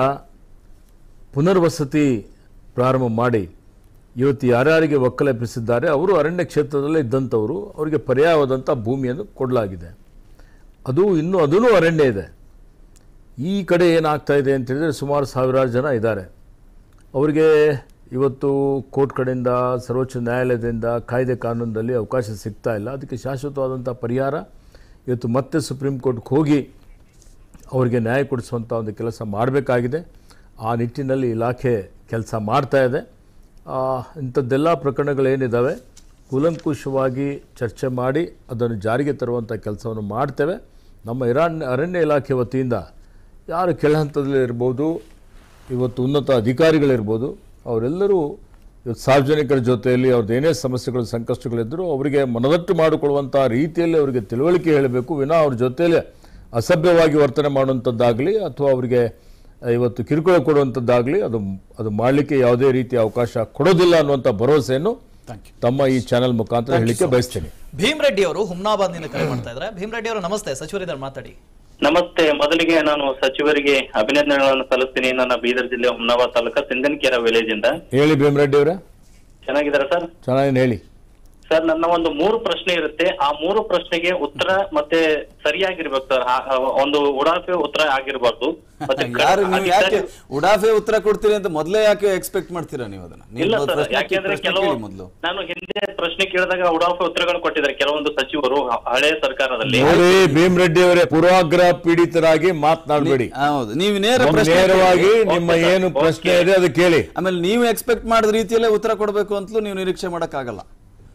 ಪುನರ್ವಸತಿ ಪ್ರಾರಂಭ ಮಾಡಿ ಇವತ್ತು ಯಾರ್ಯಾರಿಗೆ ಒಕ್ಕಲೆಬ್ಬಿಸಿದ್ದಾರೆ ಅವರು ಅರಣ್ಯ ಕ್ಷೇತ್ರದಲ್ಲೇ ಇದ್ದಂಥವರು ಅವರಿಗೆ ಪರ್ಯಾಯವಾದಂಥ ಭೂಮಿಯನ್ನು ಕೊಡಲಾಗಿದೆ ಅದು ಇನ್ನೂ ಅದೂ ಅರಣ್ಯ ಇದೆ ಈ ಕಡೆ ಏನಾಗ್ತಾ ಇದೆ ಅಂತ ಹೇಳಿದ್ರೆ ಸುಮಾರು ಸಾವಿರಾರು ಜನ ಇದ್ದಾರೆ ಅವರಿಗೆ ಇವತ್ತು ಕೋರ್ಟ್ ಕಡೆಯಿಂದ ಸರ್ವೋಚ್ಚ ನ್ಯಾಯಾಲಯದಿಂದ ಕಾಯ್ದೆ ಕಾನೂನಲ್ಲಿ ಅವಕಾಶ ಸಿಗ್ತಾ ಇಲ್ಲ ಅದಕ್ಕೆ ಶಾಶ್ವತವಾದಂಥ ಪರಿಹಾರ ಇವತ್ತು ಮತ್ತೆ ಸುಪ್ರೀಂ ಕೋರ್ಟ್ಗೆ ಹೋಗಿ ಅವರಿಗೆ ನ್ಯಾಯ ಕೊಡಿಸುವಂಥ ಒಂದು ಕೆಲಸ ಮಾಡಬೇಕಾಗಿದೆ ಆ ನಿಟ್ಟಿನಲ್ಲಿ ಇಲಾಖೆ ಕೆಲಸ ಮಾಡ್ತಾ ಇದೆ ಆ, ಇಂಥದ್ದೆಲ್ಲ ಪ್ರಕರಣಗಳೇನಿದ್ದಾವೆ ಕೂಲಂಕುಷವಾಗಿ ಚರ್ಚೆ ಮಾಡಿ ಅದನ್ನು ಜಾರಿಗೆ ತರುವಂಥ ಕೆಲಸವನ್ನು ಮಾಡ್ತೇವೆ ನಮ್ಮ ಇರಾನ್ ಅರಣ್ಯ ಇಲಾಖೆ ವತಿಯಿಂದ ಯಾರು ಕೆಳಹಂತದಲ್ಲಿ ಇರ್ಬೋದು ಇವತ್ತು ಉನ್ನತ ಅಧಿಕಾರಿಗಳಿರ್ಬೋದು ಅವರೆಲ್ಲರೂ ಇವತ್ತು ಸಾರ್ವಜನಿಕರ ಜೊತೆಯಲ್ಲಿ ಅವ್ರದ್ದು ಏನೇ ಸಮಸ್ಯೆಗಳು ಸಂಕಷ್ಟಗಳಿದ್ದರೂ ಅವರಿಗೆ ಮನದಟ್ಟು ಮಾಡಿಕೊಳ್ಳುವಂಥ ರೀತಿಯಲ್ಲಿ ಅವರಿಗೆ ತಿಳುವಳಿಕೆ ಹೇಳಬೇಕು ವಿನಾ ಅವ್ರ ಜೊತೆಯಲ್ಲಿ ಅಸಭ್ಯವಾಗಿ ವರ್ತನೆ ಮಾಡುವಂಥದ್ದಾಗಲಿ ಅಥವಾ ಅವರಿಗೆ ಇವತ್ತು ಕಿರುಕುಳ ಕೊಡುವಂಥದ್ದಾಗಲಿ ಅದು ಅದು ಮಾಡಲಿಕ್ಕೆ ಯಾವುದೇ ರೀತಿಯ ಅವಕಾಶ ಕೊಡೋದಿಲ್ಲ ಅನ್ನುವಂಥ ಭರವಸೆಯನ್ನು ತಮ್ಮ ಈ ಚಾನೆಲ್ ಮುಖಾಂತರ ಹೇಳಲಿಕ್ಕೆ ಬಯಸ್ತೇನೆ ಭೀಮ್ ರೆಡ್ಡಿ ಅವರು ಹುಮ್ನಾಬಾದ್ನಿಂದ ಕರೆ ಮಾಡ್ತಾ ಇದ್ದಾರೆ ಭೀಮ್ ರೆಡ್ಡಿ ಅವರು ನಮಸ್ತೆ ಸಚಿವರಿದ್ದಾರೆ ಮಾತಾಡಿ ನಮಸ್ತೆ ಮೊದಲಿಗೆ ನಾನು ಸಚಿವರಿಗೆ ಅಭಿನಂದನೆಗಳನ್ನು ಸಲ್ಲಿಸ್ತೀನಿ ನನ್ನ ಬೀದರ್ ಜಿಲ್ಲೆ ಹುಮ್ನಾಬಾದ್ ತಾಲೂಕಾ ಸಿಂಧನಕೆರೆ ವಿಲೇಜ್ ಇಂದ ಹೇಳಿ ಭೀಮರೆಡ್ಡಿ ಅವರೇ ಚೆನ್ನಾಗಿದ್ದಾರೆ ಸರ್ ಚೆನ್ನಾಗಿ ಹೇಳಿ ಸರ್ ನನ್ನ ಒಂದು ಮೂರು ಪ್ರಶ್ನೆ ಇರುತ್ತೆ ಆ ಮೂರು ಪ್ರಶ್ನೆಗೆ ಉತ್ತರ ಮತ್ತೆ ಸರಿಯಾಗಿರ್ಬೇಕು ಸರ್ ಆ- ಆ ಒಂದು ಉಡಾಫೆ ಉತ್ತರ ಆಗಿರ್ಬಾರ್ದು ಮತ್ತೆ ಕ- ಯಾರು ನೀವು ಯಾಕೆ ಅಧಿಕಾರಿ- ಉಡಾಫೆ ಉತ್ತರ ಕೊಡ್ತೀರಿ ಅಂತ ಮೊದಲೇ ಯಾಕೆ ಎಕ್ಸ್ಪೆಕ್ಟ್ ಮಾಡ್ತೀರಾ ನೀವು ಅದನ್ನ ನೀವು ಇಲ್ಲ ಮೊದ್ಲು ಸರ್ ಪ್ರಶ್ನೆ ಯಾಕೆಂದ್ರೆ ಪ್ರಶ್ನೆ ಕೆಲವು ಕೇಳಿ ಮೊದಲು ನಾನು ಹಿಂದೆ ಪ್ರಶ್ನೆ ಕೇಳಿದಾಗ ಉಡಾಫೆ ಉತ್ತರಗಳು ಕೊಟ್ಟಿದ್ದಾರೆ ಕೆಲವೊಂದು ಸಚಿವರು ಹ- ಹಳೆ ಸರ್ಕಾರದಲ್ಲಿ ನೋಡಿ ಭೀಮರೆಡ್ಡಿ ಅವರೇ ಪೂರ್ವಾಗ್ರಹ ಪೀಡಿತರಾಗಿ ಮಾತನಾಡಬೇಡಿ ಹೌದು ನೀವು ನೇರ ಪ್ರಶ್ನೆ ನೇರವಾಗಿ ಕೇಳಿ. ನಿಮ್ಮ ಓಕೆ ಸರ್, ಏನು ಪ್ರಶ್ನೆ ಓಕೆ. ಇದೆ ಅದು ಕೇಳಿ ಆಮೇಲೆ ನೀವು ಎಕ್ಸ್ಪೆಕ್ಟ್ ಮಾಡಿದ ರೀತಿಯಲ್ಲೇ ಉತ್ತರ ಕೊಡಬೇಕು ಅಂತಲೂ ನೀವು ನಿರೀಕ್ಷೆ ಮಾಡೋಕ್ಕಾಗಲ್ಲ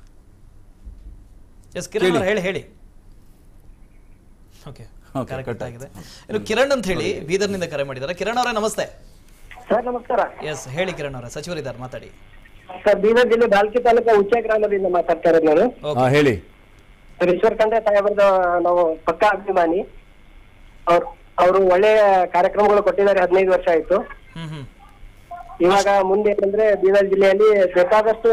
ಎಸ್ ಕಿರಣ್ ಅವ್ರು ಹೇಳಿ ಹೇಳಿ ಓಕೆ Okay, ಕರೆಕ್ಟ್ cut ಆಗಿದೆ ಇನ್ನು ಕಿರಣ್ ಅಂತ ಹೇಳಿ ಬೀದರ್ನಿಂದ ಕರೆ ಮಾಡಿದ್ದಾರೆ ಕಿರಣ್ ಅವರೇ ನಮಸ್ತೆ ಸರ್ ನಮಸ್ಕಾರ ಎಸ್ ಹೇಳಿ ಕಿರಣ್ ಅವರೇ ಸಚಿವರಿದ್ದಾರೆ ಮಾತಾಡಿ ಸರ್ ಬೀದರ್ ಜಿಲ್ಲೆ ಬಾಲ್ಕಿ ತಾಲೂಕು ಉಚ್ಚ ಗ್ರಾಮದಿಂದ ಮಾತಾಡ್ತಾ ಇರೋದು ನಾನು ಹಾ ಹೇಳಿ ಸರ್ ಈಶ್ವರ್ ಖಂಡ್ರೆ ಸಾಹೇಬ್ರದ್ದು ನಾವು ಪಕ್ಕಾ ಅಭಿಮಾನಿ ಅವ್ರು ಅವರು ಒಳ್ಳೆಯ ಕಾರ್ಯಕ್ರಮಗಳು ಕೊಟ್ಟಿದ್ದಾರೆ ಹದಿನೈದು ವರ್ಷ ಆಯ್ತು ಹ್ಮ್ ಹ್ಮ್ ಇವಾಗ ಮುಂದೆ ಏನಂದ್ರೆ ಬೀದರ್ ಜಿಲ್ಲೆಯಲ್ಲಿ ಬೇಕಾದಷ್ಟು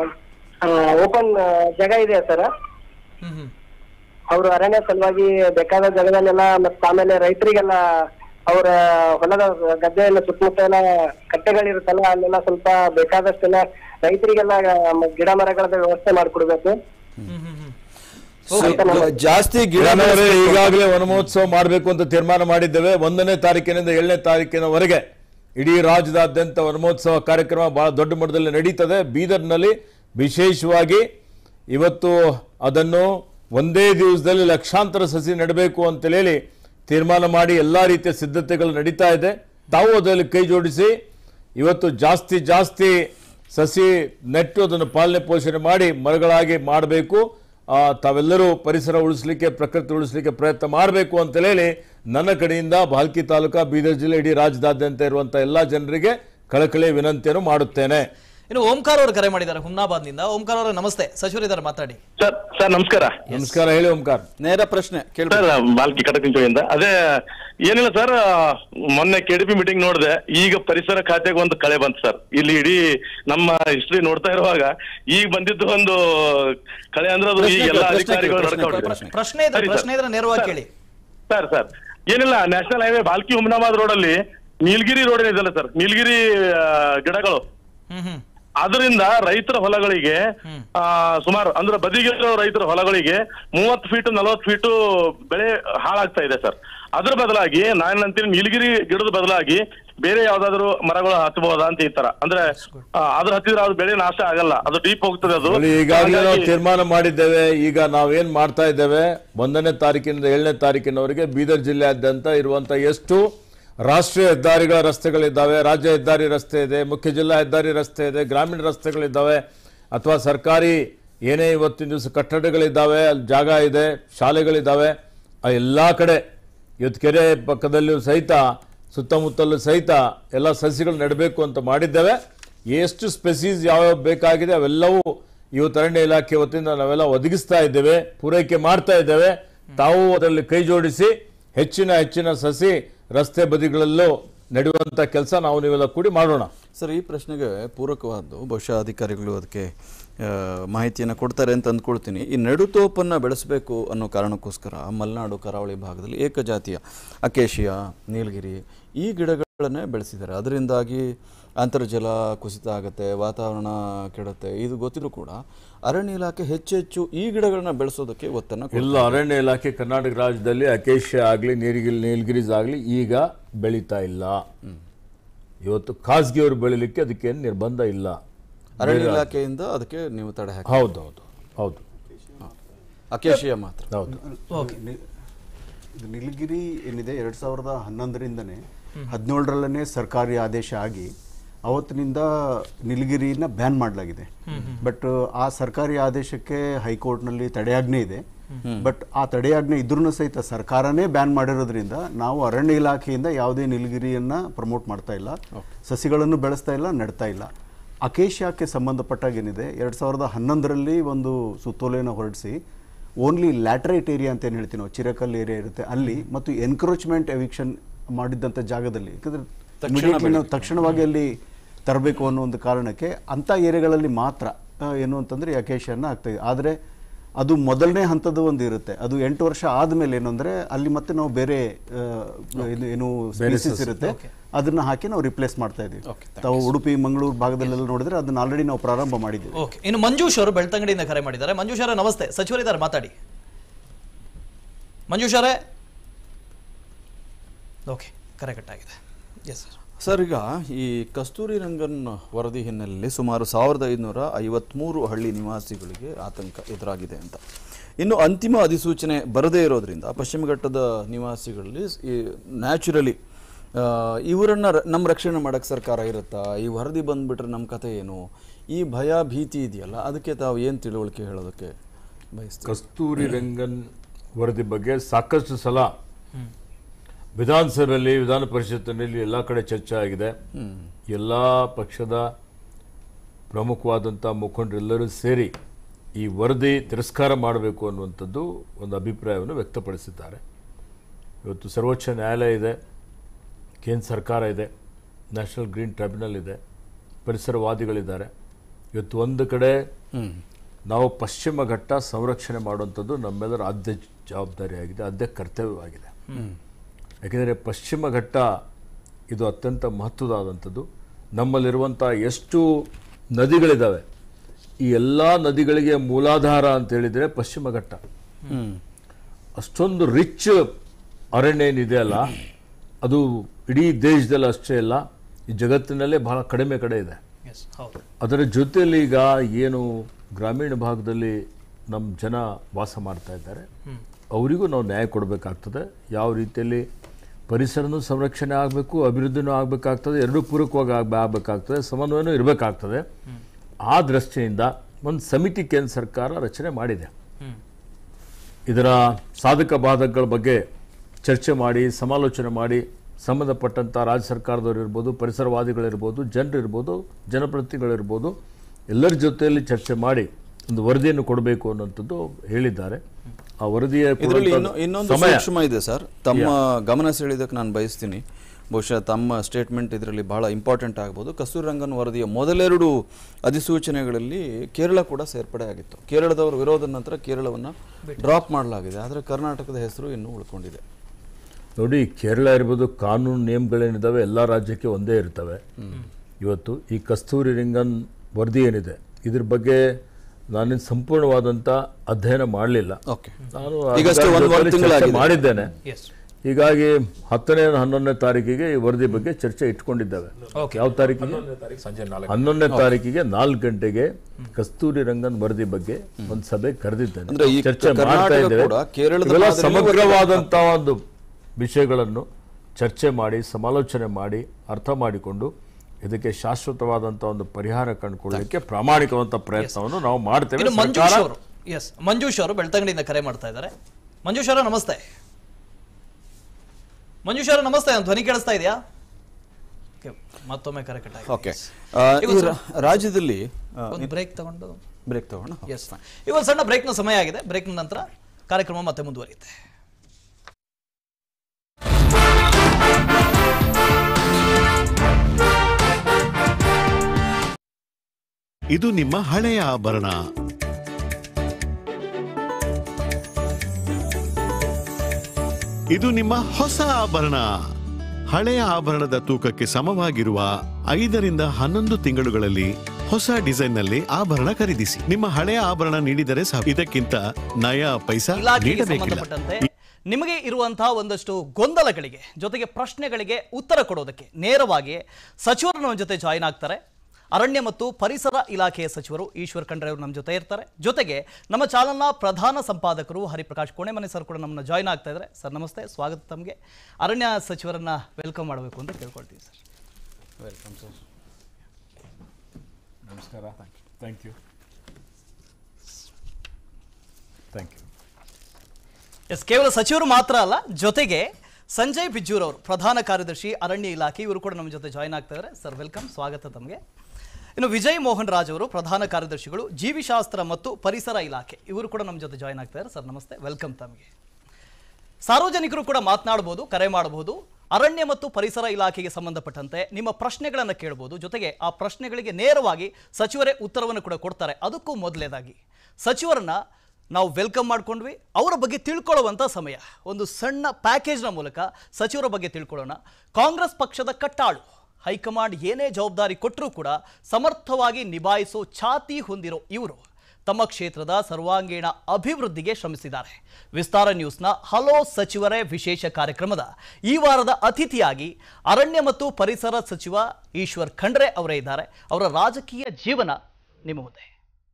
ಓಪನ್ ಜಾಗ ಇದೆ ಸರ್ ಹ್ಮ್ ಹ್ಮ್ ಅವರು ಅರಣ್ಯ ಸಲುವಾಗಿ ಬೇಕಾದ ಜಾಗದಲ್ಲೆಲ್ಲ ಮತ್ತೆ ಆಮೇಲೆ ರೈತರಿಗೆಲ್ಲ ಅವರ ಹೊಲದ ಗದ್ದೆ ಎಲ್ಲ ಸುತ್ತಮುತ್ತ ಎಲ್ಲ ಕಟ್ಟೆಗಳಿರುತ್ತಲ್ಲ ಅಲ್ಲೆಲ್ಲ ಸ್ವಲ್ಪ ಬೇಕಾದಷ್ಟೆಲ್ಲ ರೈತರಿಗೆಲ್ಲ ಮ- ಗಿಡ ಮರಗಳ ವ್ಯವಸ್ಥೆ ಮಾಡಿಕೊಡ್ಬೇಕು ಸ್ವಲ್ಪ ಜಾಸ್ತಿ ಗಿಡ ಗಿಡನವರೇ ಈಗಾಗಲೇ ವನಮಹೋತ್ಸವ ಮಾಡಬೇಕು ಅಂತ ತೀರ್ಮಾನ ಮಾಡಿದ್ದೇವೆ ಒಂದನೇ ತಾರೀಕಿನಿಂದ ಏಳನೇ ತಾರೀಕಿನವರೆಗೆ ಇಡೀ ರಾಜ್ಯದಾದ್ಯಂತ ವನಮಹೋತ್ಸವ ಕಾರ್ಯಕ್ರಮ ಬಹಳ ದೊಡ್ಡ ಮಟ್ಟದಲ್ಲಿ ನಡೀತದೆ ಬೀದರ್ನಲ್ಲಿ ವಿಶೇಷವಾಗಿ ಇವತ್ತು ಅದನ್ನು ಒಂದೇ ದಿವಸದಲ್ಲಿ ಲಕ್ಷಾಂತರ ಸಸಿ ನೆಡಬೇಕು ಅಂತ ಹೇಳಿ ತೀರ್ಮಾನ ಮಾಡಿ ಎಲ್ಲ ರೀತಿಯ ಸಿದ್ಧತೆಗಳು ನಡೀತಾ ಇದೆ ತಾವು ಅದರಲ್ಲಿ ಕೈ ಜೋಡಿಸಿ ಇವತ್ತು ಜಾಸ್ತಿ ಜಾಸ್ತಿ ಸಸಿ ನೆಟ್ಟು ಅದನ್ನು ಪಾಲನೆ ಪೋಷಣೆ ಮಾಡಿ ಮರಗಳಾಗಿ ಮಾಡಬೇಕು ಆ, ತಾವೆಲ್ಲರೂ ಪರಿಸರ ಉಳಿಸ್ಲಿಕ್ಕೆ ಪ್ರಕೃತಿ ಉಳಿಸ್ಲಿಕ್ಕೆ ಪ್ರಯತ್ನ ಮಾಡಬೇಕು ಅಂತ ಹೇಳಿ ನನ್ನ ಕಡೆಯಿಂದ ಬಾಲ್ಕಿ ತಾಲೂಕಾ ಬೀದರ್ ಜಿಲ್ಲೆ ಇಡೀ ರಾಜ್ಯದಾದ್ಯಂತ ಇರುವಂಥ ಎಲ್ಲ ಜನರಿಗೆ ಕಳಕಳಿ ವಿನಂತಿಯನ್ನು ಮಾಡುತ್ತೇನೆ ಇನ್ನು ಓಂಕಾರ ಅವರು ಕರೆ ಮಾಡಿದ್ದಾರೆ ಹುಮ್ನಾಬಾದ್ನಿಂದ ಓಂಕಾರ ಅವರೇ ನಮಸ್ತೆ ಸಚಿವರಿದ್ದಾರೆ ಮಾತಾಡಿ ಸರ್ ಸರ್ ನಮಸ್ಕಾರ ನಮಸ್ಕಾರ ಹೇಳಿ ಓಂಕಾರ್ ನೇರ ಪ್ರಶ್ನೆ ಕೇಳ್ಬೇಕು ಸರ್ ಬಾಲ್ಕಿ ಕಟಕಿಂಚೋಯಿಂದ ಅದೇ ಏನಿಲ್ಲ ಸರ್ ಮೊನ್ನೆ ಕೆಡಿಪಿ ಮೀಟಿಂಗ್ ನೋಡಿದೆ ಈಗ ಪರಿಸರ ಖಾತೆಗೆ ಒಂದು ಕಳೆ ಬಂತು ಸರ್ ಇಲ್ಲಿ ಇಡೀ ನಮ್ಮ ಹಿಸ್ಟ್ರಿ ನೋಡ್ತಾ ಇರುವಾಗ ಈಗ ಬಂದಿದ್ದು ಒಂದು ಕಳೆ ಅಂದ್ರೆ ಅದು ಈ ಪ್ರಶ್ನೆ ಎಲ್ಲ ಕೇಳಿ, ಅಧಿಕಾರಿಗಳು ಪ್ರಶ್ನೆ ಕೇಳಿ, ನಡ್ಕೊಂಡಿದ್ದಾರೆ ಪ್ರಶ್ನೆ ಇದ್ರೆ ಸರಿ, ಸರ್. ಪ್ರಶ್ನೆ ಇದ್ರೆ ನೇರವಾಗಿ ಕೇಳಿ ಸರ್ ಸರ್ ಏನಿಲ್ಲ national highway Balki Humnabad road ಅಲ್ಲಿ ನೀಲಗಿರಿ ರೋಡ್ ಏನಿದೆಯಲ್ಲ ಸರ್ ನೀಲಗಿರಿ ಆ, ಗಿಡಗಳು ಹ್ಮ್ ಹ್ಮ್ ಅದರಿಂದ ರೈತರ ಹೊಲಗಳಿಗೆ ಆ, ಸುಮಾರು ಅಂದ್ರೆ ಬದಿಗಿರೋ ರೈತರ ಹೊಲಗಳಿಗೆ ಮೂವತ್ತು ಫೀಟ್ ನಲವತ್ತು ಫೀಟು ಬೆಳೆ ಹಾಳಾಗ್ತಾ ಇದೆ ಸರ್ ಅದ್ರ ಬದಲಾಗಿ ನಾನೇನಂತೀನಿ ನೀಲಗಿರಿ ಗಿಡದ ಬದಲಾಗಿ ಬೇರೆ ಯಾವ್ದಾದ್ರು ಮರಗಳು ಹಚ್ಚಬಹುದಾ ಅಂತ ಈ ತರ ಅಂದ್ರೆ ಆ, ಅದ್ರ ಹತ್ತಿದ್ರೆ ಅದು ಬೆಳೆ ನಾಶ ಆಗಲ್ಲ ಅದು ಡೀಪ್ ಹೋಗ್ತದೆ ಅದು ನೋಡಿ, ಈಗಾಗಲೇ ನಾವು ಹಾಗಾಗಿ- ತೀರ್ಮಾನ ಮಾಡಿದ್ದೇವೆ ಈಗ ನಾವೇನ್ ಮಾಡ್ತಾ ಇದ್ದೇವೆ ಒಂದನೇ ತಾರೀಕಿನಿಂದ ಏಳನೇ ತಾರೀಕಿನವರೆಗೆ ಬೀದರ್ ಜಿಲ್ಲೆಯಾದ್ಯಂತ ಇರುವಂತ ಎಷ್ಟು ರಾಷ್ಟ್ರೀಯ ಹೆದ್ದಾರಿಗಳ ರಸ್ತೆಗಳಿದ್ದಾವೆ ರಾಜ್ಯ ಹೆದ್ದಾರಿ ರಸ್ತೆ ಇದೆ ಮುಖ್ಯ ಜಿಲ್ಲಾ ಹೆದ್ದಾರಿ ರಸ್ತೆ ಇದೆ ಗ್ರಾಮೀಣ ರಸ್ತೆಗಳಿದ್ದಾವೆ ಅಥವಾ ಸರ್ಕಾರಿ ಏನೇ ಇವತ್ತಿನ ದಿವಸ ಕಟ್ಟಡಗಳಿದ್ದಾವೆ ಅಲ್ಲಿ ಜಾಗ ಇದೆ ಶಾಲೆಗಳಿದ್ದಾವೆ ಆ ಎಲ್ಲ ಕಡೆ ಇವತ್ತು ಕೆರೆ ಪಕ್ಕದಲ್ಲಿಯೂ ಸಹಿತ ಸುತ್ತಮುತ್ತಲೂ ಸಹಿತ ಎಲ್ಲ ಸಸಿಗಳು ನೆಡಬೇಕು ಅಂತ ಮಾಡಿದ್ದೇವೆ ಎಷ್ಟು ಸ್ಪೆಸೀಸ್ ಯಾವ್ಯಾವ ಬೇಕಾಗಿದೆ ಅವೆಲ್ಲವೂ ಇವತ್ತು ಅರಣ್ಯ ಇಲಾಖೆ ವತಿಯಿಂದ ನಾವೆಲ್ಲ ಒದಗಿಸ್ತಾ ಇದ್ದೇವೆ ಪೂರೈಕೆ ಮಾಡ್ತಾ ಇದ್ದೇವೆ ತಾವು ಅದರಲ್ಲಿ ಕೈ ಜೋಡಿಸಿ ಹೆಚ್ಚಿನ ಹೆಚ್ಚಿನ ಸಸಿ ರಸ್ತೆ ಬದಿಗಳಲ್ಲೂ ನಡೆಯುವಂಥ ಕೆಲಸ ನಾವು ನೀವೆಲ್ಲ ಕೂಡಿ ಮಾಡೋಣ ಸರ್ ಈ ಪ್ರಶ್ನೆಗೆ ಪೂರಕವಾದ್ದು ಬಹುಶಃ ಅಧಿಕಾರಿಗಳು ಅದಕ್ಕೆ ಆ, ಮಾಹಿತಿಯನ್ನು ಕೊಡ್ತಾರೆ ಅಂತ ಅಂದ್ಕೊಳ್ತೀನಿ ಈ ನಡುತೋಪನ್ನು ಬೆಳೆಸಬೇಕು ಅನ್ನೋ ಕಾರಣಕ್ಕೋಸ್ಕರ ಮಲೆನಾಡು ಕರಾವಳಿ ಭಾಗದಲ್ಲಿ ಏಕಜಾತಿಯ ಅಕೇಶಿಯಾ ನೀಲಗಿರಿ ಈ ಗಿಡಗಳನ್ನೇ ಬೆಳೆಸಿದ್ದಾರೆ ಅದರಿಂದಾಗಿ ಅಂತರ್ಜಲ ಕುಸಿತ ಆಗುತ್ತೆ ವಾತಾವರಣ ಕೆಡುತ್ತೆ ಇದು ಗೊತ್ತಿದ್ರು ಕೂಡ ಅರಣ್ಯ ಇಲಾಖೆ ಹೆಚ್ಚು ಹೆಚ್ಚು ಈ ಗಿಡಗಳನ್ನ ಬೆಳೆಸೋದಕ್ಕೆ ಒತ್ತನ್ನು ಕೊಡ್ತಾ ಇಲ್ಲ ಅರಣ್ಯ ಇಲಾಖೆ ಕರ್ನಾಟಕ ರಾಜ್ಯದಲ್ಲಿ ಅಕೇಶಿಯಾ ಆಗಲಿ ನೀರಿಗಿಲ್ ನೀಲಗಿರೀಸ್ ಆಗಲಿ ಈಗ ಬೆಳೀತಾ ಇಲ್ಲ ಇವತ್ತು ಖಾಸಗಿಯವರು ಬೆಳಿಲಿಕ್ಕೆ ಅದಕ್ಕೆ ನಿರ್ಬಂಧ ಇಲ್ಲ ಅರಣ್ಯ ಇಲಾಖೆಯಿಂದ ಅದಕ್ಕೆ ನೀವು ತಡೆ ಹಾಕಿ ಹೌದೌದು ಹೌದು ಅಕೇಶಿಯಾ ಮಾತ್ರ ಹೌದು ನಿ- ಇದು ನೀಲಗಿರಿ ಏನಿದೆ ಎರಡ್ ಸಾವಿರದ ಹನ್ನೊಂದರಿಂದನೇ ಹದಿನೇಳರಲ್ಲೇ ಸರ್ಕಾರಿ ಆದೇಶ ಆಗಿ ಅವತ್ತಿನಿಂದ ನೀಲಗಿರಿನ ಬ್ಯಾನ್ ಮಾಡಲಾಗಿದೆ ಬಟ್ ಆ ಸರ್ಕಾರಿ ಆದೇಶಕ್ಕೆ ಹೈಕೋರ್ಟ್ನಲ್ಲಿ ತಡೆಯಾಜ್ಞೆ ಇದೆ ಬಟ್ ಆ ತಡೆಯಾಜ್ಞೆ ಇದ್ರೂ ಸಹಿತ ಸರ್ಕಾರನೇ ಬ್ಯಾನ್ ಮಾಡಿರೋದ್ರಿಂದ ನಾವು ಅರಣ್ಯ ಇಲಾಖೆಯಿಂದ ಯಾವುದೇ ನೀಲಗಿರಿಯನ್ನ ಪ್ರಮೋಟ್ ಮಾಡ್ತಾ ಇಲ್ಲ ಸಸಿಗಳನ್ನು ಬೆಳೆಸ್ತಾ ಇಲ್ಲ ನೆಡ್ತಾ ಇಲ್ಲ ಅಕೇಶಿಯಾಕ್ಕೆ ಸಂಬಂಧಪಟ್ಟಾಗ ಏನಿದೆ ಎರಡು ಸಾವಿರದ ಹನ್ನೊಂದರಲ್ಲಿ ಒಂದು ಸುತ್ತೋಲೆಯನ್ನು ಹೊರಡಿಸಿ ಓನ್ಲಿ ಲ್ಯಾಟ್ರೈಟ್ ಏರಿಯಾ ಅಂತ ಏನು ಹೇಳ್ತೀವಿ ನಾವು ಚಿರಕಲ್ ಏರಿಯಾ ಇರುತ್ತೆ ಅಲ್ಲಿ ಮತ್ತು ಎನ್ಕ್ರೋಚ್ಮೆಂಟ್ ಎವಿಕ್ಷನ್ ಮಾಡಿದ್ದಂಥ ಜಾಗದಲ್ಲಿ ಯಾಕಂದ್ರೆ immediately ನಾವು ತಕ್ಷಣವಾಗಿ ಅಲ್ಲಿ ತರಬೇಕು ಅನ್ನೋ ಒಂದು ಕಾರಣಕ್ಕೆ ಅಂಥ ಏರಿಯಾಗಳಲ್ಲಿ ಮಾತ್ರ ಆ, ಏನು ಅಂತಂದ್ರೆ ಅಕೇಶಿಯನ್ನ ಆಗ್ತಾ ಇದೆ ಆದರೆ ಅದು ಮೊದಲನೇ ಹಂತದ ಒಂದು ಇರುತ್ತೆ ಅದು ಎಂಟು ವರ್ಷ ಆದಮೇಲೆ ಏನು ಅಂದ್ರೆ ಅಲ್ಲಿ ಮತ್ತೆ ನಾವು ಬೇರೆ ಆ, ಇದು ಏನು ಸ್ಪೀಸೀಸ್ ಇರುತ್ತೆ ಅದನ್ನ ಹಾಕಿ ನಾವು ರಿಪ್ಲೇಸ್ ಮಾಡ್ತಾ ಇದೀವಿ ತಾವು ಉಡುಪಿ ಮಂಗಳೂರು ಭಾಗದಲ್ಲೆಲ್ಲ ನೋಡಿದ್ರೆ ಅದನ್ನ ಆಲ್ರೆಡಿ ನಾವು ಪ್ರಾರಂಭ ಮಾಡಿದ್ದೀವಿ ಓಕೆ ಇನ್ನು ಮಂಜೂಷ್ ಅವರು ಬೆಳ್ತಂಗಡಿಯಿಂದ ಕರೆ ಮಾಡಿದ್ದಾರೆ ಮಂಜೂಷ್ ಅವರೇ ನಮಸ್ತೆ ಸಚಿವರಿದ್ದಾರೆ ಮಾತಾಡಿ ಮಂಜೂಷ್ ಅವರೇ ಓಕೆ ಕರೆ ಕಟ್ಟಾಗಿದೆ ಎಸ್ ಸರ್ ಸರ್ ಈಗ ಈ ಕಸ್ತೂರಿ ರಂಗನ್ ವರದಿ ಹಿನ್ನೆಲೆಯಲ್ಲಿ ಸುಮಾರು ಸಾವಿರದ ಐದುನೂರ ಐವತ್ಮೂರು ಹಳ್ಳಿ ನಿವಾಸಿಗಳಿಗೆ ಆತಂಕ ಎದುರಾಗಿದೆ ಅಂತ ಇನ್ನು ಅಂತಿಮ ಅಧಿಸೂಚನೆ ಬರದೇ ಇರೋದ್ರಿಂದ ಪಶ್ಚಿಮ ಘಟ್ಟದ ನಿವಾಸಿಗಳಲ್ಲಿ ಈ ನ್ಯಾಚುರಲಿ ಇವರನ್ನ ರ- ನಮ್ಮ ರಕ್ಷಣೆ ಮಾಡಕ್ಕೆ ಸರ್ಕಾರ ಇರುತ್ತಾ ಈ ವರದಿ ಬಂದ್ಬಿಟ್ರೆ ನಮ್ಮ ಕತೆ ಏನು ಈ ಭಯ ಭೀತಿ ಇದೆಯಲ್ಲ ಅದಕ್ಕೆ ತಾವು ಏನು ತಿಳುವಳಿಕೆ ಹೇಳೋದಕ್ಕೆ ಬಯಸ್ತೀವಿ ಕಸ್ತೂರಿ ರಂಗನ್ ವರದಿ ಬಗ್ಗೆ ಸಾಕಷ್ಟು ಸಲ ವಿಧಾನಸಭೆಯಲ್ಲಿ ವಿಧಾನ ಪರಿಷತ್ತಿನಲ್ಲಿ ಎಲ್ಲ ಕಡೆ ಚರ್ಚೆ ಆಗಿದೆ ಎಲ್ಲ ಪಕ್ಷದ ಪ್ರಮುಖವಾದಂಥ ಮುಖಂಡರೆಲ್ಲರೂ ಸೇರಿ ಈ ವರದಿ ತಿರಸ್ಕಾರ ಮಾಡಬೇಕು ಅನ್ನುವಂಥದ್ದು ಒಂದು ಅಭಿಪ್ರಾಯವನ್ನು ವ್ಯಕ್ತಪಡಿಸಿದ್ದಾರೆ ಇವತ್ತು ಸರ್ವೋಚ್ಚ ನ್ಯಾಯಾಲಯ ಇದೆ ಕೇಂದ್ರ ಸರ್ಕಾರ ಇದೆ ನ್ಯಾಷನಲ್ ಗ್ರೀನ್ ಟ್ರೈಬ್ಯುನಲ್ ಇದೆ ಪರಿಸರವಾದಿಗಳಿದ್ದಾರೆ ಇವತ್ತು ಒಂದು ಕಡೆ ನಾವು ಪಶ್ಚಿಮ ಘಟ್ಟ ಸಂರಕ್ಷಣೆ ಮಾಡುವಂಥದ್ದು ನಮ್ಮೆಲ್ಲರ ಆದ್ಯ ಜವಾಬ್ದಾರಿಯಾಗಿದೆ ಆದ್ಯ ಕರ್ತವ್ಯವಾಗಿದೆ ಯಾಕೆಂದರೆ ಪಶ್ಚಿಮ ಘಟ್ಟ ಇದು ಅತ್ಯಂತ ಮಹತ್ವದಾದಂಥದ್ದು ನಮ್ಮಲ್ಲಿರುವಂಥ ಎಷ್ಟು ನದಿಗಳಿದ್ದಾವೆ ಈ ಎಲ್ಲ ನದಿಗಳಿಗೆ ಮೂಲಾಧಾರ ಅಂತ ಹೇಳಿದರೆ ಪಶ್ಚಿಮ ಘಟ್ಟ ಅಷ್ಟೊಂದು ರಿಚ್ ಅರಣ್ಯ ಏನಿದೆ ಅಲ್ಲ ಅದು ಇಡೀ ದೇಶದಲ್ಲಿ ಅಷ್ಟೇ ಅಲ್ಲ ಈ ಜಗತ್ತಿನಲ್ಲೇ ಬಹಳ ಕಡಿಮೆ ಕಡೆ ಇದೆ ಎಸ್ ಹೌದು ಅದರ ಜೊತೆಯಲ್ಲಿ ಈಗ ಏನು ಗ್ರಾಮೀಣ ಭಾಗದಲ್ಲಿ ನಮ್ಮ ಜನ ವಾಸ ಮಾಡ್ತಾ ಇದ್ದಾರೆ ಅವರಿಗೂ ನಾವು ನ್ಯಾಯ ಕೊಡಬೇಕಾಗ್ತದೆ ಯಾವ ರೀತಿಯಲ್ಲಿ ಪರಿಸರನೂ ಸಂರಕ್ಷಣೆ ಆಗಬೇಕು ಅಭಿವೃದ್ಧಿನೂ ಆಗಬೇಕಾಗ್ತದೆ ಎರಡೂ ಪೂರಕವಾಗಿ ಆಗ ಆಗಬೇಕಾಗ್ತದೆ ಸಮನ್ವಯನೂ ಇರಬೇಕಾಗ್ತದೆ ಆ ದೃಷ್ಟಿಯಿಂದ ಒಂದು ಸಮಿತಿ ಕೇಂದ್ರ ಸರ್ಕಾರ ರಚನೆ ಮಾಡಿದೆ ಇದರ ಸಾಧಕ ಬಾಧಕಗಳ ಬಗ್ಗೆ ಚರ್ಚೆ ಮಾಡಿ ಸಮಾಲೋಚನೆ ಮಾಡಿ ಸಂಬಂಧಪಟ್ಟಂಥ ರಾಜ್ಯ ಸರ್ಕಾರದವ್ರು ಇರ್ಬೋದು ಪರಿಸರವಾದಿಗಳಿರ್ಬೋದು ಜನರಿರ್ಬೋದು ಜನಪ್ರತಿನಿಧಿಗಳಿರ್ಬೋದು ಎಲ್ಲರ ಜೊತೆಯಲ್ಲಿ ಚರ್ಚೆ ಮಾಡಿ ಒಂದು ವರದಿಯನ್ನು ಕೊಡಬೇಕು ಅನ್ನೋಂಥದ್ದು ಹೇಳಿದ್ದಾರೆ ಆ ವರದಿಯ ಇದರಲ್ಲಿ ಕೊಡುವಂಥ ಇನ್ನು ಇನ್ನೊಂದು ಸಮಯ ಸೂಕ್ಷ್ಮ ಇದೆ ಸರ್ ತಮ್ಮ ಗಮನ ಸೆಳೆಯೋದಕ್ಕೆ ನಾನು ಬಯಸ್ತೀನಿ ಬಹುಶಃ ತಮ್ಮ ಸ್ಟೇಟ್ಮೆಂಟ್ ಇದರಲ್ಲಿ ಬಹಳ ಇಂಪಾರ್ಟೆಂಟ್ ಆಗ್ಬೋದು ಕಸ್ತೂರಿ ರಂಗನ್ ವರದಿಯ ಮೊದಲೆರಡು ಅಧಿಸೂಚನೆಗಳಲ್ಲಿ ಕೇರಳ ಕೂಡ ಸೇರ್ಪಡೆ ಆಗಿತ್ತು ಕೇರಳದವರು ವಿರೋಧದ ನಂತರ ಕೇರಳವನ್ನು ಡ್ರಾಪ್ ಮಾಡಲಾಗಿದೆ ಆದರೆ ಕರ್ನಾಟಕದ ಹೆಸರು ಇನ್ನೂ ಉಳ್ಕೊಂಡಿದೆ ನೋಡಿ ಕೇರಳ ಇರ್ಬೋದು ಕಾನೂನು ನಿಯಮಗಳೇನಿದ್ದಾವೆ ಎಲ್ಲ ರಾಜ್ಯಕ್ಕೆ ಒಂದೇ ಇರ್ತವೆ ಇವತ್ತು ಈ ಕಸ್ತೂರಿ ರಿಂಗನ್ ವರದಿ ಏನಿದೆ ಇದ್ರ ಬಗ್ಗೆ ನಾನು ಸಂಪೂರ್ಣವಾದಂಥ ಅಧ್ಯಯನ ಮಾಡಲಿಲ್ಲ ಓಕೆ ನಾನು ಈಗಷ್ಟೇ ಒಂದು- ಒಂದು ಅಧಿಕಾರಿಗಳ ಜೊತೆಲಿ ತಿಂಗಳಾಗಿದೆ. ಚರ್ಚೆ ಮಾಡಿದ್ದೇನೆ ಎಸ್ ಹೀಗಾಗಿ ಹತ್ತನೇ ಹನ್ನೊಂದನೇ ತಾರೀಕಿಗೆ ಈ ವರದಿ ಬಗ್ಗೆ ಚರ್ಚೆ ಇಟ್ಕೊಂಡಿದ್ದೇವೆ ಯಾವ ತಾರೀಕಿಗೆ ಹನ್ನೊಂದನೇ ತಾರೀಕಿಗೆ ನಾಲ್ಕು ಗಂಟೆಗೆ ಕಸ್ತೂರಿ ರಂಗನ್ ವರದಿ ಬಗ್ಗೆ ಒಂದು ಸಭೆ ಕರೆದಿದ್ದೇನೆ ಅಂದ್ರೆ ಈ ಚರ್ಚೆ ಕರ್ನಾಟಕ ಮಾಡ್ತಾ ಇದ್ದೇವೆ ಕೂಡ ಕೇರಳದ ಇವೆಲ್ಲ ಮಾದರಿಯಲ್ಲಿ ಸಮಗ್ರವಾದಂತಹ ಒಂದು ವಿಷಯಗಳನ್ನು ಚರ್ಚೆ ಮಾಡಿ ಸಮಾಲೋಚನೆ ಮಾಡಿ ಅರ್ಥ ಮಾಡಿಕೊಂಡು ಇದಕ್ಕೆ ಶಾಶ್ವತವಾದಂಥ ಒಂದು ಪರಿಹಾರ ಕಂಡುಕೊಳ್ಳಲಿಕ್ಕೆ ಪ್ರಾಮಾಣಿಕವಂತ ಪ್ರಯತ್ನವನ್ನು ನಾವು ಮಾಡ್ತೇವೆ ಇನ್ನು ಮಂಜುಷ್ ಸರ್ಕಾರ- ಅವರು ಎಸ್ ಮಂಜುಷ್ ಅವರು ಬೆಳ್ತಂಗಡಿಯಿಂದ ಕರೆ ಮಾಡ್ತಾ ಇದ್ದಾರೆ ಮಂಜುಷ್ ಅವರ ನಮಸ್ತೆ ಮಂಜುಷ್ ಅವರ ನಮಸ್ತೆ ನನ್ನ ಧ್ವನಿ ಕೇಳಿಸ್ತಾ ಇದೆಯಾ Okay, ಮತ್ತೊಮ್ಮೆ ಕರೆ ಕಟ್ಟಾಗಿ ಓಕೆ ಈ ರಾ- ರಾಜ್ಯದಲ್ಲಿ ಆ, ಒಂದು ಬ್ರೇಕ್ ತಗೊಂಡು ಬ್ರೇಕ್ ತಗೋಣ ಎಸ್ ಇವತ್ತು ಸಣ್ಣ ಬ್ರೇಕ್ನ ಸಮಯ ಆಗಿದೆ ಬ್ರೇಕ್ನ ನಂತರ ಕಾರ್ಯಕ್ರಮ ಮತ್ತೆ ಮುಂದುವರಿಯುತ್ತೆ ಇದು ನಿಮ್ಮ ಹಳೆಯ ಆಭರಣ ಇದು ನಿಮ್ಮ ಹೊಸ ಆಭರಣ ಹಳೆಯ ಆಭರಣದ ತೂಕಕ್ಕೆ ಸಮವಾಗಿರುವ ಐದರಿಂದ ಹನ್ನೊಂದು ತಿಂಗಳುಗಳಲ್ಲಿ ಹೊಸ ಡಿಸೈನ್ನಲ್ಲಿ ಆಭರಣ ಖರೀದಿಸಿ ನಿಮ್ಮ ಹಳೆಯ ಆಭರಣ ನೀಡಿದರೆ ಸಾಕು ಇದಕ್ಕಿಂತ ನಯ ಪೈಸಾ ಇಲಾಖೆಗೆ ನೀಡಬೇಕಿಲ್ಲ ಸಂಬಂಧಪಟ್ಟಂತೆ ನಿಮಗೆ ಇರುವಂತಹ ಒಂದಷ್ಟು ಗೊಂದಲಗಳಿಗೆ ಜೊತೆಗೆ ಪ್ರಶ್ನೆಗಳಿಗೆ ಉತ್ತರ ಕೊಡೋದಕ್ಕೆ ನೇರವಾಗಿ ಸಚಿವರು ನಮ್ಮ ಜೊತೆ ಜಾಯಿನ್ ಆಗ್ತಾರೆ ಅರಣ್ಯ ಮತ್ತು ಪರಿಸರ ಇಲಾಖೆಯ ಸಚಿವರು ಈಶ್ವರ್ ಖಂಡ್ರೆ ಅವರು ನಮ್ಮ ಜೊತೆ ಇರ್ತಾರೆ ಜೊತೆಗೆ ನಮ್ಮ ಚಾನಲ್ನ ಪ್ರಧಾನ ಸಂಪಾದಕರು ಹರಿಪ್ರಕಾಶ್ ಕೋಣೆಮನೆ ಸರ್ ಕೂಡ ನಮ್ಮನ್ನ ಜಾಯಿನ್ ಆಗ್ತಾ ಇದ್ದಾರೆ ಸರ್ ನಮಸ್ತೆ ಸ್ವಾಗತ ತಮಗೆ ಅರಣ್ಯ ಸಚಿವರನ್ನ ವೆಲ್ಕಮ್ ಮಾಡಬೇಕು ಅಂತ ಕೇಳ್ಕೊಳ್ತೀವಿ ಸರ್ ವೆಲ್ಕಮ್ ಸರ್ ನಮಸ್ಕಾರ thank you thank you yes ಕೇವಲ ಸಚಿವರು ಮಾತ್ರ ಅಲ್ಲ ಜೊತೆಗೆ ಸಂಜಯ್ ಬಿಜ್ಜೂರ್ ಅವರು ಪ್ರಧಾನ ಕಾರ್ಯದರ್ಶಿ ಅರಣ್ಯ ಇಲಾಖೆ ಇವರು ಕೂಡ ನಮ್ಮ ಜೊತೆ ಜಾಯ್ನ್ ಆಗ್ತಾ ಇದ್ದಾರೆ ಸರ್ ವೆಲ್ಕಮ್ ಸ್ವಾಗತ ತಮಗೆ ಇನ್ನು ವಿಜಯ್ ಮೋಹನ್ ರಾಜ್ ಅವರು ಪ್ರಧಾನ ಕಾರ್ಯದರ್ಶಿಗಳು ಜೀವಿಶಾಸ್ತ್ರ ಮತ್ತು ಪರಿಸರ ಇಲಾಖೆ ಇವರು ಕೂಡ ನಮ್ಮ ಜೊತೆ ಜಾಯ್ನ್ ಆಗ್ತಾ ಇದ್ದಾರೆ ಸರ್ ನಮಸ್ತೆ ವೆಲ್ಕಮ್ ತಮಗೆ ಸಾರ್ವಜನಿಕರು ಕೂಡ ಮಾತನಾಡಬಹುದು ಕರೆ ಮಾಡಬಹುದು ಅರಣ್ಯ ಮತ್ತು ಪರಿಸರ ಇಲಾಖೆಗೆ ಸಂಬಂಧಪಟ್ಟಂತೆ ನಿಮ್ಮ ಪ್ರಶ್ನೆಗಳನ್ನು ಕೇಳಬಹುದು ಜೊತೆಗೆ ಆ ಪ್ರಶ್ನೆಗಳಿಗೆ ನೇರವಾಗಿ ಸಚಿವರೇ ಉತ್ತರವನ್ನು ಕೂಡ ಕೊಡ್ತಾರೆ ಅದಕ್ಕೂ ಮೊದಲೇದಾಗಿ ಸಚಿವರನ್ನ ನಾವು ವೆಲ್ಕಮ್ ಮಾಡ್ಕೊಂಡ್ವಿ ಅವರ ಬಗ್ಗೆ ತಿಳ್ಕೊಳ್ಳುವಂಥ ಸಮಯ ಒಂದು ಸಣ್ಣ ಪ್ಯಾಕೇಜ್ನ ಮೂಲಕ ಸಚಿವರ ಬಗ್ಗೆ ತಿಳ್ಕೊಳ್ಳೋಣ ಕಾಂಗ್ರೆಸ್ ಪಕ್ಷದ ಕಟ್ಟಾಳು ಹೈಕಮಾಂಡ್ ಏನೇ ಜವಾಬ್ದಾರಿ ಕೊಟ್ಟರೂ ಕೂಡ ಸಮರ್ಥವಾಗಿ ನಿಭಾಯಿಸೋ ಛಾತಿ ಹೊಂದಿರೋ ಇವರು ತಮ್ಮ ಕ್ಷೇತ್ರದ ಸರ್ವಾಂಗೀಣ ಅಭಿವೃದ್ಧಿಗೆ ಶ್ರಮಿಸಿದ್ದಾರೆ ವಿಸ್ತಾರ ನ್ಯೂಸ್ನ ಹಲೋ ಸಚಿವರೇ ವಿಶೇಷ ಕಾರ್ಯಕ್ರಮದ ಈ ವಾರದ ಅತಿಥಿಯಾಗಿ ಅರಣ್ಯ ಮತ್ತು ಪರಿಸರ ಸಚಿವ ಈಶ್ವರ್ ಖಂಡ್ರೆ ಅವರೇ ಇದ್ದಾರೆ ಅವರ ರಾಜಕೀಯ ಜೀವನ ನಿಮ್ಮ ಮುಂದೆ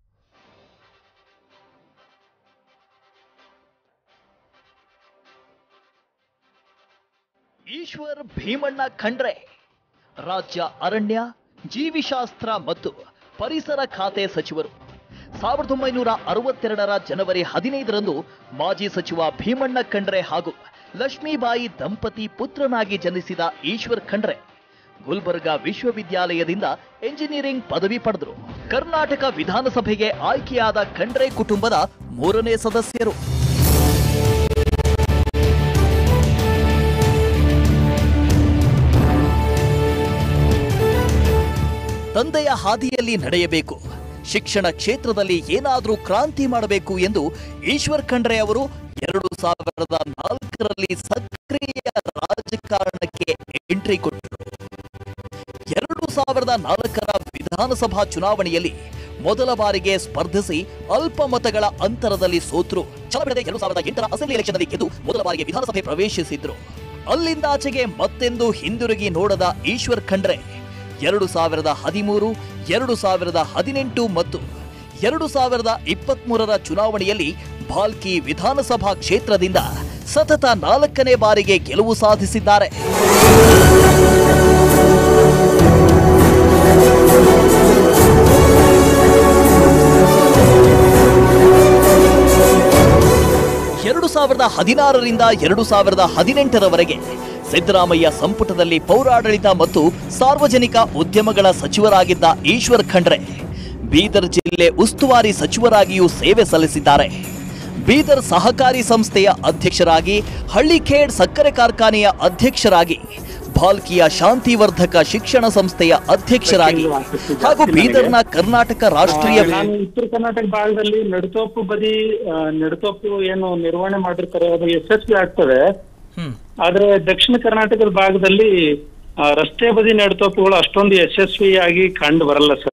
ಈಶ್ವರ್ ಭೀಮಣ್ಣ ಖಂಡ್ರೆ ರಾಜ್ಯ ಅರಣ್ಯ ಜೀವಿಶಾಸ್ತ್ರ ಮತ್ತು ಪರಿಸರ ಖಾತೆ ಸಚಿವರು ಸಾವಿರದ ಒಂಬೈನೂರ ಅರವತ್ತೆರಡರ ಜನವರಿ ಹದಿನೈದರಂದು ಮಾಜಿ ಸಚಿವ ಭೀಮಣ್ಣ ಖಂಡ್ರೆ ಹಾಗೂ ಲಕ್ಷ್ಮೀಬಾಯಿ ದಂಪತಿ ಪುತ್ರನಾಗಿ ಜನಿಸಿದ ಈಶ್ವರ್ ಖಂಡ್ರೆ ಗುಲ್ಬರ್ಗಾ ವಿಶ್ವವಿದ್ಯಾಲಯದಿಂದ ಎಂಜಿನಿಯರಿಂಗ್ ಪದವಿ ಪಡೆದರು ಕರ್ನಾಟಕ ವಿಧಾನಸಭೆಗೆ ಆಯ್ಕೆಯಾದ ಖಂಡ್ರೆ ಕುಟುಂಬದ ಮೂರನೇ ಸದಸ್ಯರು ತಂದೆಯ ಹಾದಿಯಲ್ಲಿ ನಡೆಯಬೇಕು ಶಿಕ್ಷಣ ಕ್ಷೇತ್ರದಲ್ಲಿ ಏನಾದರೂ ಕ್ರಾಂತಿ ಮಾಡಬೇಕು ಎಂದು ಈಶ್ವರ್ ಖಂಡ್ರೆ ಅವರು ಎರಡು ಸಾವಿರದ ನಾಲ್ಕರಲ್ಲಿ ಸಕ್ರಿಯ ರಾಜಕಾರಣಕ್ಕೆ ಎಂಟ್ರಿ ಕೊಟ್ಟರು ಎರಡು ಸಾವಿರದ ನಾಲ್ಕರ ವಿಧಾನಸಭಾ ಚುನಾವಣೆಯಲ್ಲಿ ಮೊದಲ ಬಾರಿಗೆ ಸ್ಪರ್ಧಿಸಿ ಅಲ್ಪ ಮತಗಳ ಅಂತರದಲ್ಲಿ ಸೋತರು ಛಲಬಿಡದೆ ಎರಡು ಸಾವಿರದ ಎಂಟರ ಅಸೆಂಬ್ಲಿ ಎಲೆಕ್ಷನ್ನಲ್ಲಿ ಗೆದ್ದು ಮೊದಲ ಬಾರಿಗೆ ವಿಧಾನಸಭೆ ಪ್ರವೇಶಿಸಿದ್ರು ಅಲ್ಲಿಂದಾಚೆಗೆ ಮತ್ತೆಂದು ಹಿಂದಿರುಗಿ ನೋಡದ ಈಶ್ವರ್ ಖಂಡ್ರೆ ಎರಡು ಸಾವಿರದ ಹದಿಮೂರು ಎರಡು ಸಾವಿರದ ಹದಿನೆಂಟು ಮತ್ತು ಎರಡು ಸಾವಿರದ ಇಪ್ಪತ್ಮೂರರ ಚುನಾವಣೆಯಲ್ಲಿ ಭಾಲ್ಕಿ ವಿಧಾನಸಭಾ ಕ್ಷೇತ್ರದಿಂದ ಸತತ ನಾಲ್ಕನೇ ಬಾರಿಗೆ ಗೆಲುವು ಸಾಧಿಸಿದ್ದಾರೆ ಎರಡು ಸಾವಿರದ ಹದಿನಾರರಿಂದ ಎರಡು ಸಾವಿರದ ಹದಿನೆಂಟರವರೆಗೆ ಸಿದ್ದರಾಮಯ್ಯ ಸಂಪುಟದಲ್ಲಿ ಪೌರಾಡಳಿತ ಮತ್ತು ಸಾರ್ವಜನಿಕ ಉದ್ಯಮಗಳ ಸಚಿವರಾಗಿದ್ದ ಈಶ್ವರ್ ಖಂಡ್ರೆ ಬೀದರ್ ಜಿಲ್ಲೆ ಉಸ್ತುವಾರಿ ಸಚಿವರಾಗಿಯೂ ಸೇವೆ ಸಲ್ಲಿಸಿದ್ದಾರೆ ಬೀದರ್ ಸಹಕಾರಿ ಸಂಸ್ಥೆಯ ಅಧ್ಯಕ್ಷರಾಗಿ ಹಳ್ಳಿಖೇಡ್ ಸಕ್ಕರೆ ಕಾರ್ಖಾನೆಯ ಅಧ್ಯಕ್ಷರಾಗಿ ಭಾಲ್ಕಿಯ ಶಾಂತಿವರ್ಧಕ ಶಿಕ್ಷಣ ಸಂಸ್ಥೆಯ ಅಧ್ಯಕ್ಷರಾಗಿ ಹಾಗೂ ಬೀದರ್ನ ಕರ್ನಾಟಕ ರಾಷ್ಟ್ರೀಯ ನಾನು ಉತ್ತರ ಕರ್ನಾಟಕ ಭಾಗದಲ್ಲಿ ನಡುತೋಪು ಬದಿ ಆ, ನಡುತೋಪು ಏನು ನಿರ್ವಹಣೆ ಮಾಡಿರ್ತಾರೆ ಅದು ಯಶಸ್ವಿ ಆಗ್ತದೆ ಆದ್ರೆ ದಕ್ಷಿಣ ಕರ್ನಾಟಕದ ಭಾಗದಲ್ಲಿ ಆ, ರಸ್ತೆ ಬದಿ ನಡುತೋಪುಗಳು ಅಷ್ಟೊಂದು ಯಶಸ್ವಿಯಾಗಿ ಕಂಡು ಬರಲ್ಲ ಸರ್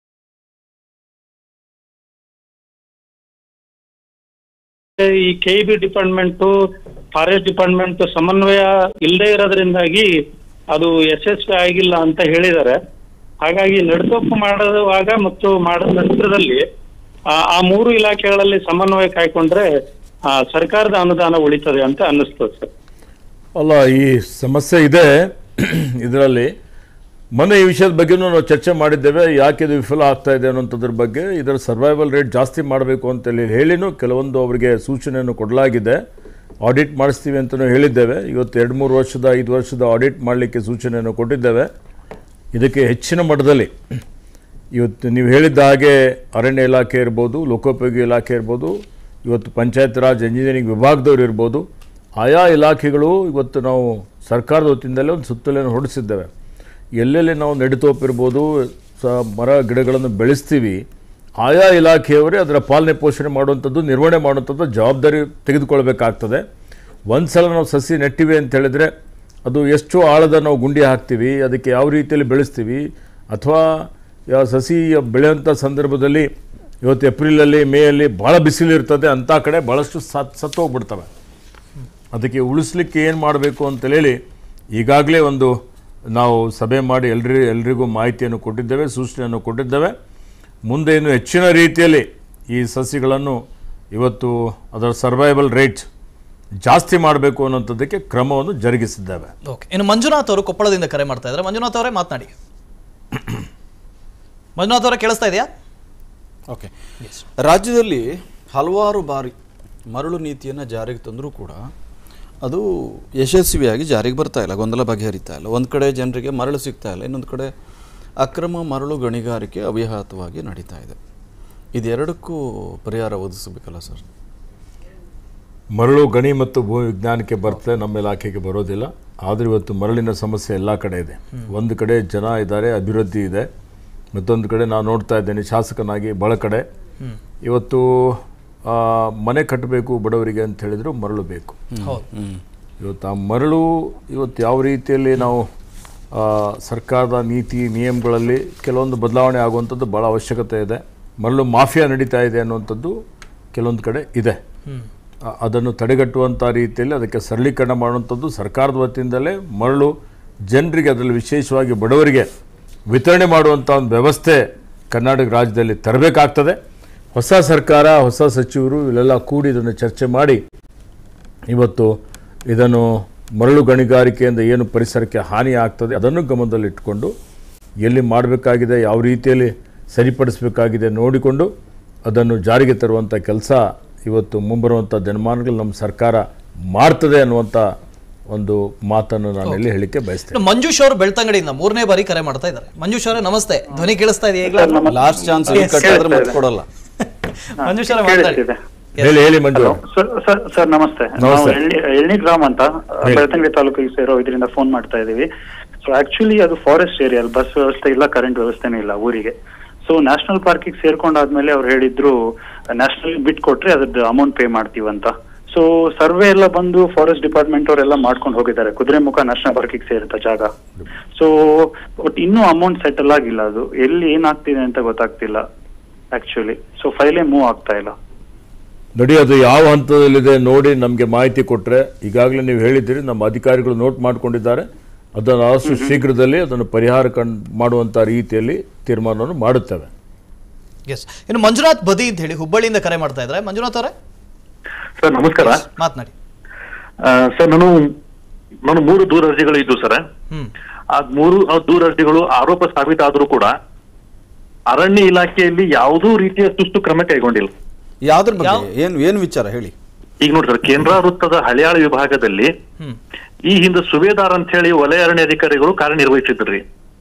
ಈ K B department forest department ಸಮನ್ವಯ ಇಲ್ಲದೆ ಇರೋದ್ರಿಂದಾಗಿ ಅದು ಯಶಸ್ವಿ ಆಗಿಲ್ಲ ಅಂತ ಹೇಳಿದ್ದಾರೆ ಹಾಗಾಗಿ ನಡುತೋಪು ಮಾಡುವಾಗ ಮತ್ತು ಮಾಡಿದ ನಂತರದಲ್ಲಿ ಆ ಆ ಮೂರು ಇಲಾಖೆಗಳಲ್ಲಿ ಸಮನ್ವಯ ಕಾಯ್ಕೊಂಡ್ರೆ ಆ, ಸರ್ಕಾರದ ಅನುದಾನ ಉಳಿತದೆ ಅಂತ ಅನ್ನಿಸ್ತದೆ ಸರ್ ಅಲ್ಲ ಈ ಸಮಸ್ಯೆ ಇದೆ ಇದರಲ್ಲಿ ಮೊನ್ನೆ ಈ ವಿಷಯದ ಬಗ್ಗೆನೂ ನಾವು ಚರ್ಚೆ ಮಾಡಿದ್ದೇವೆ ಯಾಕೆ ಇದು ವಿಫಲ ಆಗ್ತಾ ಇದೆ ಅನ್ನೋಂಥದ್ರ ಬಗ್ಗೆ ಇದರ ಸರ್ವೈವಲ್ ರೇಟ್ ಜಾಸ್ತಿ ಮಾಡಬೇಕು ಅಂತೇಳಿ ಹೇಳಿನೂ ಕೆಲವೊಂದು ಅವರಿಗೆ ಸೂಚನೆಯನ್ನು ಕೊಡಲಾಗಿದೆ ಆಡಿಟ್ ಮಾಡಿಸ್ತೀವಿ ಅಂತಲೂ ಹೇಳಿದ್ದೇವೆ ಇವತ್ತು ಎರಡು ಮೂರು ವರ್ಷದ ಐದು ವರ್ಷದ ಆಡಿಟ್ ಮಾಡಲಿಕ್ಕೆ ಸೂಚನೆಯನ್ನು ಕೊಟ್ಟಿದ್ದೇವೆ ಇದಕ್ಕೆ ಹೆಚ್ಚಿನ ಮಟ್ಟದಲ್ಲಿ ಇವತ್ತು ನೀವು ಹೇಳಿದ್ದ ಹಾಗೆ ಅರಣ್ಯ ಇಲಾಖೆ ಇರ್ಬೋದು ಲೋಕೋಪಯೋಗಿ ಇಲಾಖೆ ಇರ್ಬೋದು ಇವತ್ತು ಪಂಚಾಯತ್ ರಾಜ್ ಇಂಜಿನಿಯರಿಂಗ್ ವಿಭಾಗದವ್ರು ಇರ್ಬೋದು ಆಯಾ ಇಲಾಖೆಗಳು ಇವತ್ತು ನಾವು ಸರ್ಕಾರದ ವತಿಯಿಂದಲೇ ಒಂದು ಸುತ್ತಲೆಯನ್ನು ಹೊರಡಿಸಿದ್ದೇವೆ ಎಲ್ಲೆಲ್ಲಿ ನಾವು ನೆಡುತೋಪಿರ್ಬೋದು ಸ ಮರ ಗಿಡಗಳನ್ನು ಬೆಳೆಸ್ತೀವಿ ಆಯಾ ಇಲಾಖೆಯವರೇ ಅದರ ಪಾಲನೆ ಪೋಷಣೆ ಮಾಡುವಂಥದ್ದು ನಿರ್ವಹಣೆ ಮಾಡುವಂಥದ್ದು ಜವಾಬ್ದಾರಿ ತೆಗೆದುಕೊಳ್ಬೇಕಾಗ್ತದೆ ಒಂದು ಸಲ ನಾವು ಸಸಿ ನೆಟ್ಟಿವಿ ಅಂತ ಹೇಳಿದರೆ ಅದು ಎಷ್ಟು ಆಳದ ನಾವು ಗುಂಡಿ ಹಾಕ್ತೀವಿ ಅದಕ್ಕೆ ಯಾವ ರೀತಿಯಲ್ಲಿ ಬೆಳೆಸ್ತೀವಿ ಅಥವಾ ಯಾವ ಸಸಿ ಬೆಳೆಯುವಂಥ ಸಂದರ್ಭದಲ್ಲಿ ಇವತ್ತು ಏಪ್ರಿಲಲ್ಲಿ ಮೇಯಲ್ಲಿ ಭಾಳ ಬಿಸಿಲು ಇರ್ತದೆ ಅಂಥ ಕಡೆ ಭಾಳಷ್ಟು ಸತ್ ಸತ್ತು ಹೋಗ್ಬಿಡ್ತವೆ ಅದಕ್ಕೆ ಉಳಿಸ್ಲಿಕ್ಕೆ ಏನು ಮಾಡಬೇಕು ಅಂತೇಳಿ ಈಗಾಗಲೇ ಒಂದು ನಾವು ಸಭೆ ಮಾಡಿ ಎಲ್ರಿ ಎಲ್ರಿಗೂ ಮಾಹಿತಿಯನ್ನು ಕೊಟ್ಟಿದ್ದೇವೆ ಸೂಚನೆಯನ್ನು ಕೊಟ್ಟಿದ್ದೇವೆ ಮುಂದೆ ಇನ್ನು ಹೆಚ್ಚಿನ ರೀತಿಯಲ್ಲಿ ಈ ಸಸಿಗಳನ್ನು ಇವತ್ತು ಅದರ ಸರ್ವೈವಲ್ ರೇಟ್ ಜಾಸ್ತಿ ಮಾಡಬೇಕು ಅನ್ನೋಂಥದ್ದಕ್ಕೆ ಕ್ರಮವನ್ನು ಜರುಗಿಸಿದ್ದೇವೆ ಓಕೆ ಇನ್ನು ಮಂಜುನಾಥ್ ಅವರು ಕೊಪ್ಪಳದಿಂದ ಕರೆ ಮಾಡ್ತಾ ಇದ್ದಾರೆ ಮಂಜುನಾಥ್ ಅವರೇ ಮಾತನಾಡಿ ಮಂಜುನಾಥ್ ಅವರೇ ಕೇಳಿಸ್ತಾ ಇದೆಯಾ ಓಕೆ ರಾಜ್ಯದಲ್ಲಿ ಹಲವಾರು ಬಾರಿ ಮರಳು ನೀತಿಯನ್ನು ಜಾರಿಗೆ ತಂದರೂ ಕೂಡ ಅದು ಯಶಸ್ವಿಯಾಗಿ ಜಾರಿಗೆ ಬರ್ತಾ ಇಲ್ಲ ಗೊಂದಲ ಬಗೆಹರಿತಾ ಇಲ್ಲ ಒಂದು ಕಡೆ ಜನರಿಗೆ ಮರಳು ಸಿಗ್ತಾ ಇಲ್ಲ ಇನ್ನೊಂದು ಕಡೆ ಅಕ್ರಮ ಮರಳು ಗಣಿಗಾರಿಕೆ ಅವ್ಯಾಹತವಾಗಿ ನಡೀತಾ ಇದೆ ಇದೆರಡಕ್ಕೂ ಪರಿಹಾರ ಒದಗಿಸಬೇಕಲ್ಲ ಸರ್ ಮರಳು ಗಣಿ ಮತ್ತು ಭೂ ವಿಜ್ಞಾನಕ್ಕೆ ಬರ್ತದೆ ನಮ್ಮ ಇಲಾಖೆಗೆ ಬರೋದಿಲ್ಲ ಆದರೆ ಇವತ್ತು ಮರಳಿನ ಸಮಸ್ಯೆ ಎಲ್ಲ ಕಡೆ ಇದೆ ಒಂದು ಕಡೆ ಜನ ಇದ್ದಾರೆ ಅಭಿವೃದ್ಧಿ ಇದೆ ಮತ್ತೊಂದು ಕಡೆ ನಾನು ನೋಡ್ತಾ ಇದ್ದೇನೆ ಶಾಸಕನಾಗಿ ಬಹಳ ಕಡೆ ಇವತ್ತು ಆ, ಮನೆ ಕಟ್ಟಬೇಕು ಬಡವರಿಗೆ ಅಂತ ಹೇಳಿದ್ರು ಮರಳು ಬೇಕು ಹೌದು ಇವತ್ತು ಆ ಮರಳು ಇವತ್ತು ಯಾವ ರೀತಿಯಲ್ಲಿ ನಾವು ಆ, ಸರ್ಕಾರದ ನೀತಿ ನಿಯಮಗಳಲ್ಲಿ ಕೆಲವೊಂದು ಬದಲಾವಣೆ ಆಗುವಂಥದ್ದು ಭಾಳ ಅವಶ್ಯಕತೆ ಇದೆ ಮರಳು ಮಾಫಿಯಾ ನಡೀತಾ ಇದೆ ಅನ್ನುವಂಥದ್ದು ಕೆಲವೊಂದು ಕಡೆ ಇದೆ ಆ- ಅದನ್ನು ತಡೆಗಟ್ಟುವಂಥ ರೀತಿಯಲ್ಲಿ ಅದಕ್ಕೆ ಸರಳೀಕರಣ ಮಾಡುವಂಥದ್ದು ಸರ್ಕಾರದ ವತಿಯಿಂದಲೇ ಮರಳು ಜನರಿಗೆ ಅದರಲ್ಲಿ ವಿಶೇಷವಾಗಿ ಬಡವರಿಗೆ ವಿತರಣೆ ಮಾಡುವಂಥ ಒಂದು ವ್ಯವಸ್ಥೆ ಕರ್ನಾಟಕ ರಾಜ್ಯದಲ್ಲಿ ತರಬೇಕಾಗ್ತದೆ ಹೊಸ ಸರ್ಕಾರ ಹೊಸ ಸಚಿವರು ಇಲ್ಲೆಲ್ಲ ಕೂಡಿ ಇದನ್ನು ಚರ್ಚೆ ಮಾಡಿ ಇವತ್ತು ಇದನ್ನು ಮರಳು ಗಣಿಗಾರಿಕೆಯಿಂದ ಏನು ಪರಿಸರಕ್ಕೆ ಹಾನಿ ಆಗ್ತದೆ ಅದನ್ನು ಗಮನದಲ್ಲಿಟ್ಟುಕೊಂಡು ಎಲ್ಲಿ ಮಾಡಬೇಕಾಗಿದೆ ಯಾವ ರೀತಿಯಲ್ಲಿ ಸರಿಪಡಿಸಬೇಕಾಗಿದೆ ನೋಡಿಕೊಂಡು ಅದನ್ನು ಜಾರಿಗೆ ತರುವಂಥ ಕೆಲಸ ಇವತ್ತು ಮುಂಬರುವಂಥ ದಿನಮಾನಗಳಲ್ಲಿ ನಮ್ಮ ಸರ್ಕಾರ ಮಾಡ್ತದೆ ಅನ್ನುವಂಥ ಒಂದು ಮಾತನ್ನು ನಾನು ಇಲ್ಲಿ ಹೇಳಿಕೆ ಬಯಸ್ತೇನೆ ಇನ್ನು ಮಂಜುಷ್ ಅವರು ಬೆಳ್ತಂಗಡಿಯಿಂದ ಮೂರನೇ ಬಾರಿ ಕರೆ ಮಾಡ್ತಾ ಇದ್ದಾರೆ ಮಂಜುಷ್ ಅವರೇ ನಮಸ್ತೆ ಧ್ವನಿ ಕೇಳಿಸ್ತಾ ಇದೆಯಾ ಈಗಲೂ ಲಾಸ್ಟ್ ಚಾನ್ಸ್ ಕಟ್ಟಿದ್ರೆ ಮತ್ತೆ ಕೊಡಲ್ಲ ಮಂಜುಷ್ ಅವರೇ ಮಾತಾಡಿ ಕೇಳಿಸ್ತಿದೆ. ಹೇಳಿ ಹೇಳಿ ಮಂಜು ಸರ್ ಸರ್ ಸರ್ ನಮಸ್ತೆ ನಾವು ನಮಸ್ತೆ. ಎಳ್ನಿ ಎಳ್ನಿ ಗ್ರಾಮ ಅಂತ ಹೇಳಿ. ಬೆಳ್ತಂಗಡಿ ತಾಲೂಕಿಗೆ ಸೇರೋ ಇದರಿಂದ ಫೋನ್ ಮಾಡ್ತಾ ಇದೀವಿ ಸೊ ಆಕ್ಚುಲಿ ಅದು ಫಾರೆಸ್ಟ್ ಏರಿಯಾ ಅಲ್ಲಿ ಬಸ್ ವ್ಯವಸ್ಥೆ ಇಲ್ಲ ಕರೆಂಟ್ ವ್ಯವಸ್ಥೆನೂ ಇಲ್ಲ ಊರಿಗೆ ಸೊ ನ್ಯಾಷನಲ್ ಪಾರ್ಕಿಗೆ ಸೇರ್ಕೊಂಡಾದ್ಮೇಲೆ ಅವ್ರು ಹೇಳಿದ್ರು ನ್ಯಾಷನಲ್ ಬಿಟ್ ಕೊಟ್ರೆ ಅದ್ರದ್ದು ಅಮೌಂಟ್ ಪೇ ಮಾಡ್ತೀವಂತ ಸೊ ಸರ್ವೆ ಎಲ್ಲ ಬಂದು ಫಾರೆಸ್ಟ್ ಡಿಪಾರ್ಟ್ಮೆಂಟ್ ಅವರೆಲ್ಲ ಮಾಡ್ಕೊಂಡು ಹೋಗಿದ್ದಾರೆ ಕುದುರೆಮುಖ ನ್ಯಾಷನಲ್ ಪಾರ್ಕಿಗೆ ಸೇರುತ್ತ ಜಾಗ ಸೊ ಬಟ್ ಇನ್ನೂ ಅಮೌಂಟ್ ಸೆಟಲ್ ಆಗಿಲ್ಲ ಅದು ಎಲ್ಲಿ ಏನಾಗ್ತಿದೆ ಅಂತ ಗೊತ್ತಾಗ್ತಿಲ್ಲ ಆಕ್ಚುಲಿ ಸೊ ಫೈಲೇ ಮೂವ್ ಆಗ್ತಾ ಇಲ್ಲ ನೋಡಿ ಅದು ಯಾವ ಹಂತದಲ್ಲಿದೆ ನೋಡಿ ನಮಗೆ ಮಾಹಿತಿ ಕೊಟ್ಟರೆ ಈಗಾಗಲೇ ನೀವು ಹೇಳಿದ್ದೀರಿ ನಮ್ಮ ಅಧಿಕಾರಿಗಳು ನೋಟ್ ಮಾಡಿಕೊಂಡಿದ್ದಾರೆ ಅದನ್ನು ಆದಷ್ಟು ಶೀಘ್ರದಲ್ಲಿ ಅದನ್ನು ಪರಿಹಾರ ಕಂಡು ಮಾಡುವಂಥ ರೀತಿಯಲ್ಲಿ ತೀರ್ಮಾನವನ್ನು ಮಾಡುತ್ತೇವೆ ಎಸ್ ಇನ್ನು ಮಂಜುನಾಥ್ ಬದಿ ಅಂತ ಹೇಳಿ ಹುಬ್ಬಳ್ಳಿಯಿಂದ ಕರೆ ಮಾಡ್ತಾ ಇದ್ದಾರೆ ಮಂಜುನಾಥ್ ಅವರೇ ಸರ್ ನಮಸ್ಕಾರ ಮಾತನಾಡಿ ಆ, ಸರ್ ನಾನು ನಾನು ಮೂರು ದೂರ ಅರ್ಜಿಗಳು ಇದ್ದು ಸರ್ ಹ್ಮ್ ಆ ಮೂರು ಆ ದೂರ ಅರ್ಜಿಗಳು ಆರೋಪ ಸಾಬೀತಾದರೂ ಕೂಡ ಅರಣ್ಯ ಇಲಾಖೆಯಲ್ಲಿ ಯಾವುದೂ ರೀತಿಯ ತುರ್ತು ಕ್ರಮ ಕೈಗೊಂಡಿಲ್ಲ ಯಾವ್ದ್ರ ಬಗ್ಗೆ ಏನು ಏನು ವಿಚಾರ ಹೇಳಿ ಈಗ ನೋಡಿ ಸರ್ ಕೇಂದ್ರ ವೃತ್ತದ ಹಳಿಯಾಳ ವಿಭಾಗದಲ್ಲಿ ಹ್ಮ್ ಈ ಹಿಂದೆ ಸುಬೇದಾರ್ ಅಂತ ಹೇಳಿ ವಲಯ ಅರಣ್ಯ ಅಧಿಕಾರಿಗಳು ಕಾರ್ಯನಿರ್ವಹಿಸಿದ್ರಿ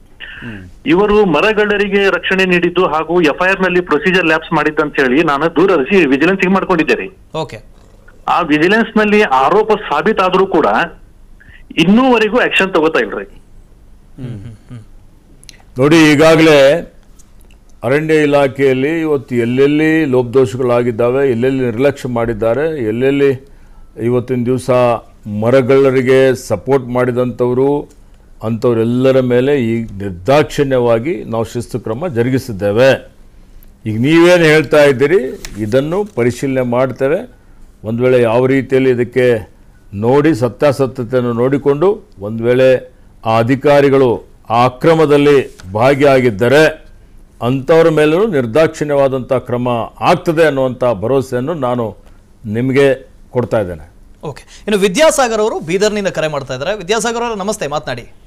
ಇವರು ಮರಗಳ್ಳರಿಗೆ ರಕ್ಷಣೆ ನೀಡಿದ್ದು ಹಾಗೂ ಎಫ್ಐಆರ್ ನಲ್ಲಿ ಪ್ರೊಸೀಜರ್ ಲ್ಯಾಪ್ಸ್ ಮಾಡಿದ್ದಂತ ಹೇಳಿ ನಾನು ದೂರ ಅರ್ಜಿ ವಿಜಿಲೆನ್ಸ್ ಮಾಡ್ಕೊಂಡಿದ್ದೆ ರೀ ಓಕೆ ಆ ವಿಜಿಲೆನ್ಸ್ ನಲ್ಲಿ ಆರೋಪ ಸಾಬೀತಾದ್ರೂ ಕೂಡ ಇನ್ನೂವರೆಗೂ ಆಕ್ಷನ್ ತಗೋತಾ ಇಲ್ರಿ ನೋಡಿ ಈಗಾಗಲೇ ಅರಣ್ಯ ಇಲಾಖೆಯಲ್ಲಿ ಇವತ್ತು ಎಲ್ಲೆಲ್ಲಿ ಲೋಪದೋಷಗಳಾಗಿದ್ದಾವೆ ಎಲ್ಲೆಲ್ಲಿ ನಿರ್ಲಕ್ಷ್ಯ ಮಾಡಿದ್ದಾರೆ ಎಲ್ಲೆಲ್ಲಿ ಇವತ್ತಿನ ದಿವಸ ಮರಗಳ್ಳರಿಗೆ ಸಪೋರ್ಟ್ ಮಾಡಿದಂಥವರು ಅಂಥವರೆಲ್ಲರ ಮೇಲೆ ಈಗ ನಿರ್ದಾಕ್ಷಿಣ್ಯವಾಗಿ ನಾವು ಶಿಸ್ತು ಕ್ರಮ ಜರುಗಿಸಿದ್ದೇವೆ ಈಗ ನೀವೇನು ಹೇಳ್ತಾ ಇದ್ದೀರಿ ಇದನ್ನು ಪರಿಶೀಲನೆ ಮಾಡ್ತೇವೆ ಒಂದು ವೇಳೆ ಯಾವ ರೀತಿಯಲ್ಲಿ ಇದಕ್ಕೆ ನೋಡಿ ಸತ್ಯಾಸತ್ಯತೆಯನ್ನು ನೋಡಿಕೊಂಡು ಒಂದು ವೇಳೆ ಆ ಅಧಿಕಾರಿಗಳು ಆ ಅಕ್ರಮದಲ್ಲಿ ಭಾಗಿಯಾಗಿದ್ದರೆ ಅಂಥವ್ರ ಮೇಲೂ ನಿರ್ದಾಕ್ಷಿಣ್ಯವಾದಂಥ ಕ್ರಮ ಆಗ್ತದೆ ಅನ್ನುವಂಥ ಭರವಸೆಯನ್ನು ನಾನು ನಿಮಗೆ ಕೊಡ್ತಾ ಇದ್ದೇನೆ ಓಕೆ ಇನ್ನು ವಿದ್ಯಾಸಾಗರ್ ಅವರು ಬೀದರ್ನಿಂದ ಕರೆ ಮಾಡ್ತಾ ಇದ್ದಾರೆ ವಿದ್ಯಾಸಾಗರ್ ಅವರು ನಮಸ್ತೆ ಮಾತನಾಡಿ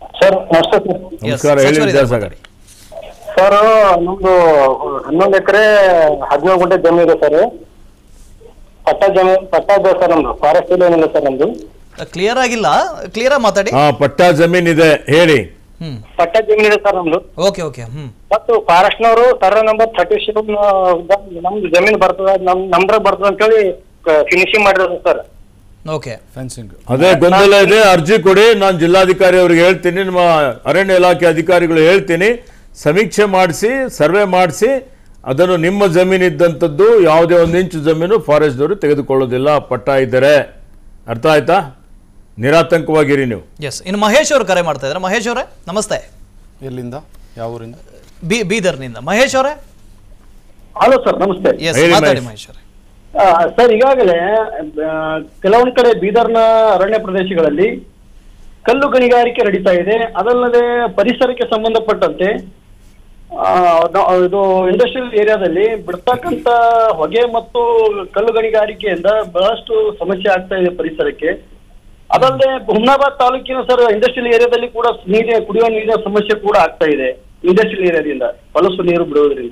ಸರ್ ನಮಸ್ತೆ ಸರ್ ನಮಸ್ಕಾರ ಹೇಳಿ ವಿದ್ಯಾಸಾಗರ್ ಸರ್ ನಮ್ದು ಹನ್ನೊಂದು ಎಕರೆ ಹದಿನೇಳು ಗುಂಟೆ ಜಮೀನು ಇದೆ ಸರ್ ಪಟ್ಟ ಜಮೀನು ಪಟ್ಟ ಇದೆ ಸರ್ ನಮ್ದು ಫಾರೆಸ್ಟ್ ಏನಿಲ್ಲ ಸರ್ ನಮ್ದು ಕ್ಲಿಯರ್ ಆಗಿಲ್ಲ ಕ್ಲಿಯರ್ ಆಗಿ ಮಾತಾಡಿ ಹಾ ಪಟ್ಟ ಜಮೀನಿದೆ ಹೇಳಿ ಹ್ಮ್ ಪಟ್ಟ ಜಮೀನು ಇದೆ ಸರ್ ನಮ್ದು ಓಕೆ ಓಕೆ ಹ್ಮ್ ಮತ್ತು ಫಾರೆಸ್ಟ್ನವರು ಸರ್ವೆ ನಂಬರ್ ಥರ್ಟಿ ಸೆವೆನ್ ನಮ್ದು ಜಮೀನು ಬರ್ತದ ನಮ್ ನಮ್ದ್ರಾಗ ಬರ್ತದ ಅಂತೇಳಿ ಫಿನಿಶಿಂಗ್ ಮಾಡಿದ್ರು ಸರ್ ಓಕೆ ಫೆನ್ಸಿಂಗ್ ಅದೇ ಗೊಂದಲ ಇದೆ ಅರ್ಜಿ ಕೊಡಿ ನಾನು ಜಿಲ್ಲಾಧಿಕಾರಿ ಅವ್ರಿಗೆ ಹೇಳ್ತೀನಿ ನಿಮ್ಮ ಅರಣ್ಯ ಇಲಾಖೆ ಅಧಿಕಾರಿಗಳು ಹೇಳ್ತೀನಿ ಸಮೀಕ್ಷೆ ಮಾಡಿಸಿ ಸರ್ವೆ ಮಾಡಿಸಿ ಅದನ್ನು ನಿಮ್ಮ ಜಮೀನು ಇದ್ದಂಥದ್ದು ಯಾವುದೇ ಒಂದು ಇಂಚು ಜಮೀನು ಫಾರೆಸ್ಟ್ದವರು ತೆಗೆದುಕೊಳ್ಳೋದಿಲ್ಲ ಪಟ್ಟ ಇದ್ದರೆ ಅರ್ಥ ಆಯ್ತಾ ನಿರಾತಂಕವಾಗಿರಿ ನೀವು ಎಸ್ ಇನ್ನು ಮಹೇಶ್ ಅವರು ಕರೆ ಮಾಡ್ತಾ ಇದ್ದಾರೆ ಮಹೇಶ್ ಅವರೇ ನಮಸ್ತೆ ಎಲ್ಲಿಂದ ಯಾವ ಊರಿಂದ ಬಿ ಬೀದರ್ನಿಂದ ಮಹೇಶ್ ಅವರೇ ಹಲೋ ಸರ್ ನಮಸ್ತೆ ಎಸ್ ಹೇಳಿ ಮಾತಾಡಿ ಮಹೇಶ್. ಮಹೇಶ್ ಅವರೇ ಸರ್ ಈಗಾಗಲೇ ಆ, ಕೆಲವೊಂದು ಕಡೆ ಬೀದರ್ನ ಅರಣ್ಯ ಪ್ರದೇಶಗಳಲ್ಲಿ ಕಲ್ಲು ಗಣಿಗಾರಿಕೆ ನಡೀತಾ ಇದೆ ಅದಲ್ಲದೆ ಪರಿಸರಕ್ಕೆ ಸಂಬಂಧಪಟ್ಟಂತೆ ಆ, ನ- ಇದು ಇಂಡಸ್ಟ್ರಿಯಲ್ ಏರಿಯಾದಲ್ಲಿ ಬಿಡ್ತಕ್ಕಂತ ಹೊಗೆ ಮತ್ತು ಕಲ್ಲು ಗಣಿಗಾರಿಕೆಯಿಂದ ಬಹಳಷ್ಟು ಸಮಸ್ಯೆ ಆಗ್ತಾ ಇದೆ ಪರಿಸರಕ್ಕೆ ಅದಲ್ಲದೆ ಹುಮ್ನಾಬಾದ್ ತಾಲೂಕಿನ ಸರ್ ಇಂಡಸ್ಟ್ರಿಯಲ್ ಏರಿಯಾದಲ್ಲಿ ಕೂಡ ನೀರಿನ ಕುಡಿಯುವ ನೀರಿನ ಸಮಸ್ಯೆ ಕೂಡ ಆಗ್ತಾ ಇದೆ ಇಂಡಸ್ಟ್ರಿಯಲ್ ಏರಿಯಾದಿಂದ ಹೊಲಸು ನೀರು ಬಿಡುವುದರಿಂದ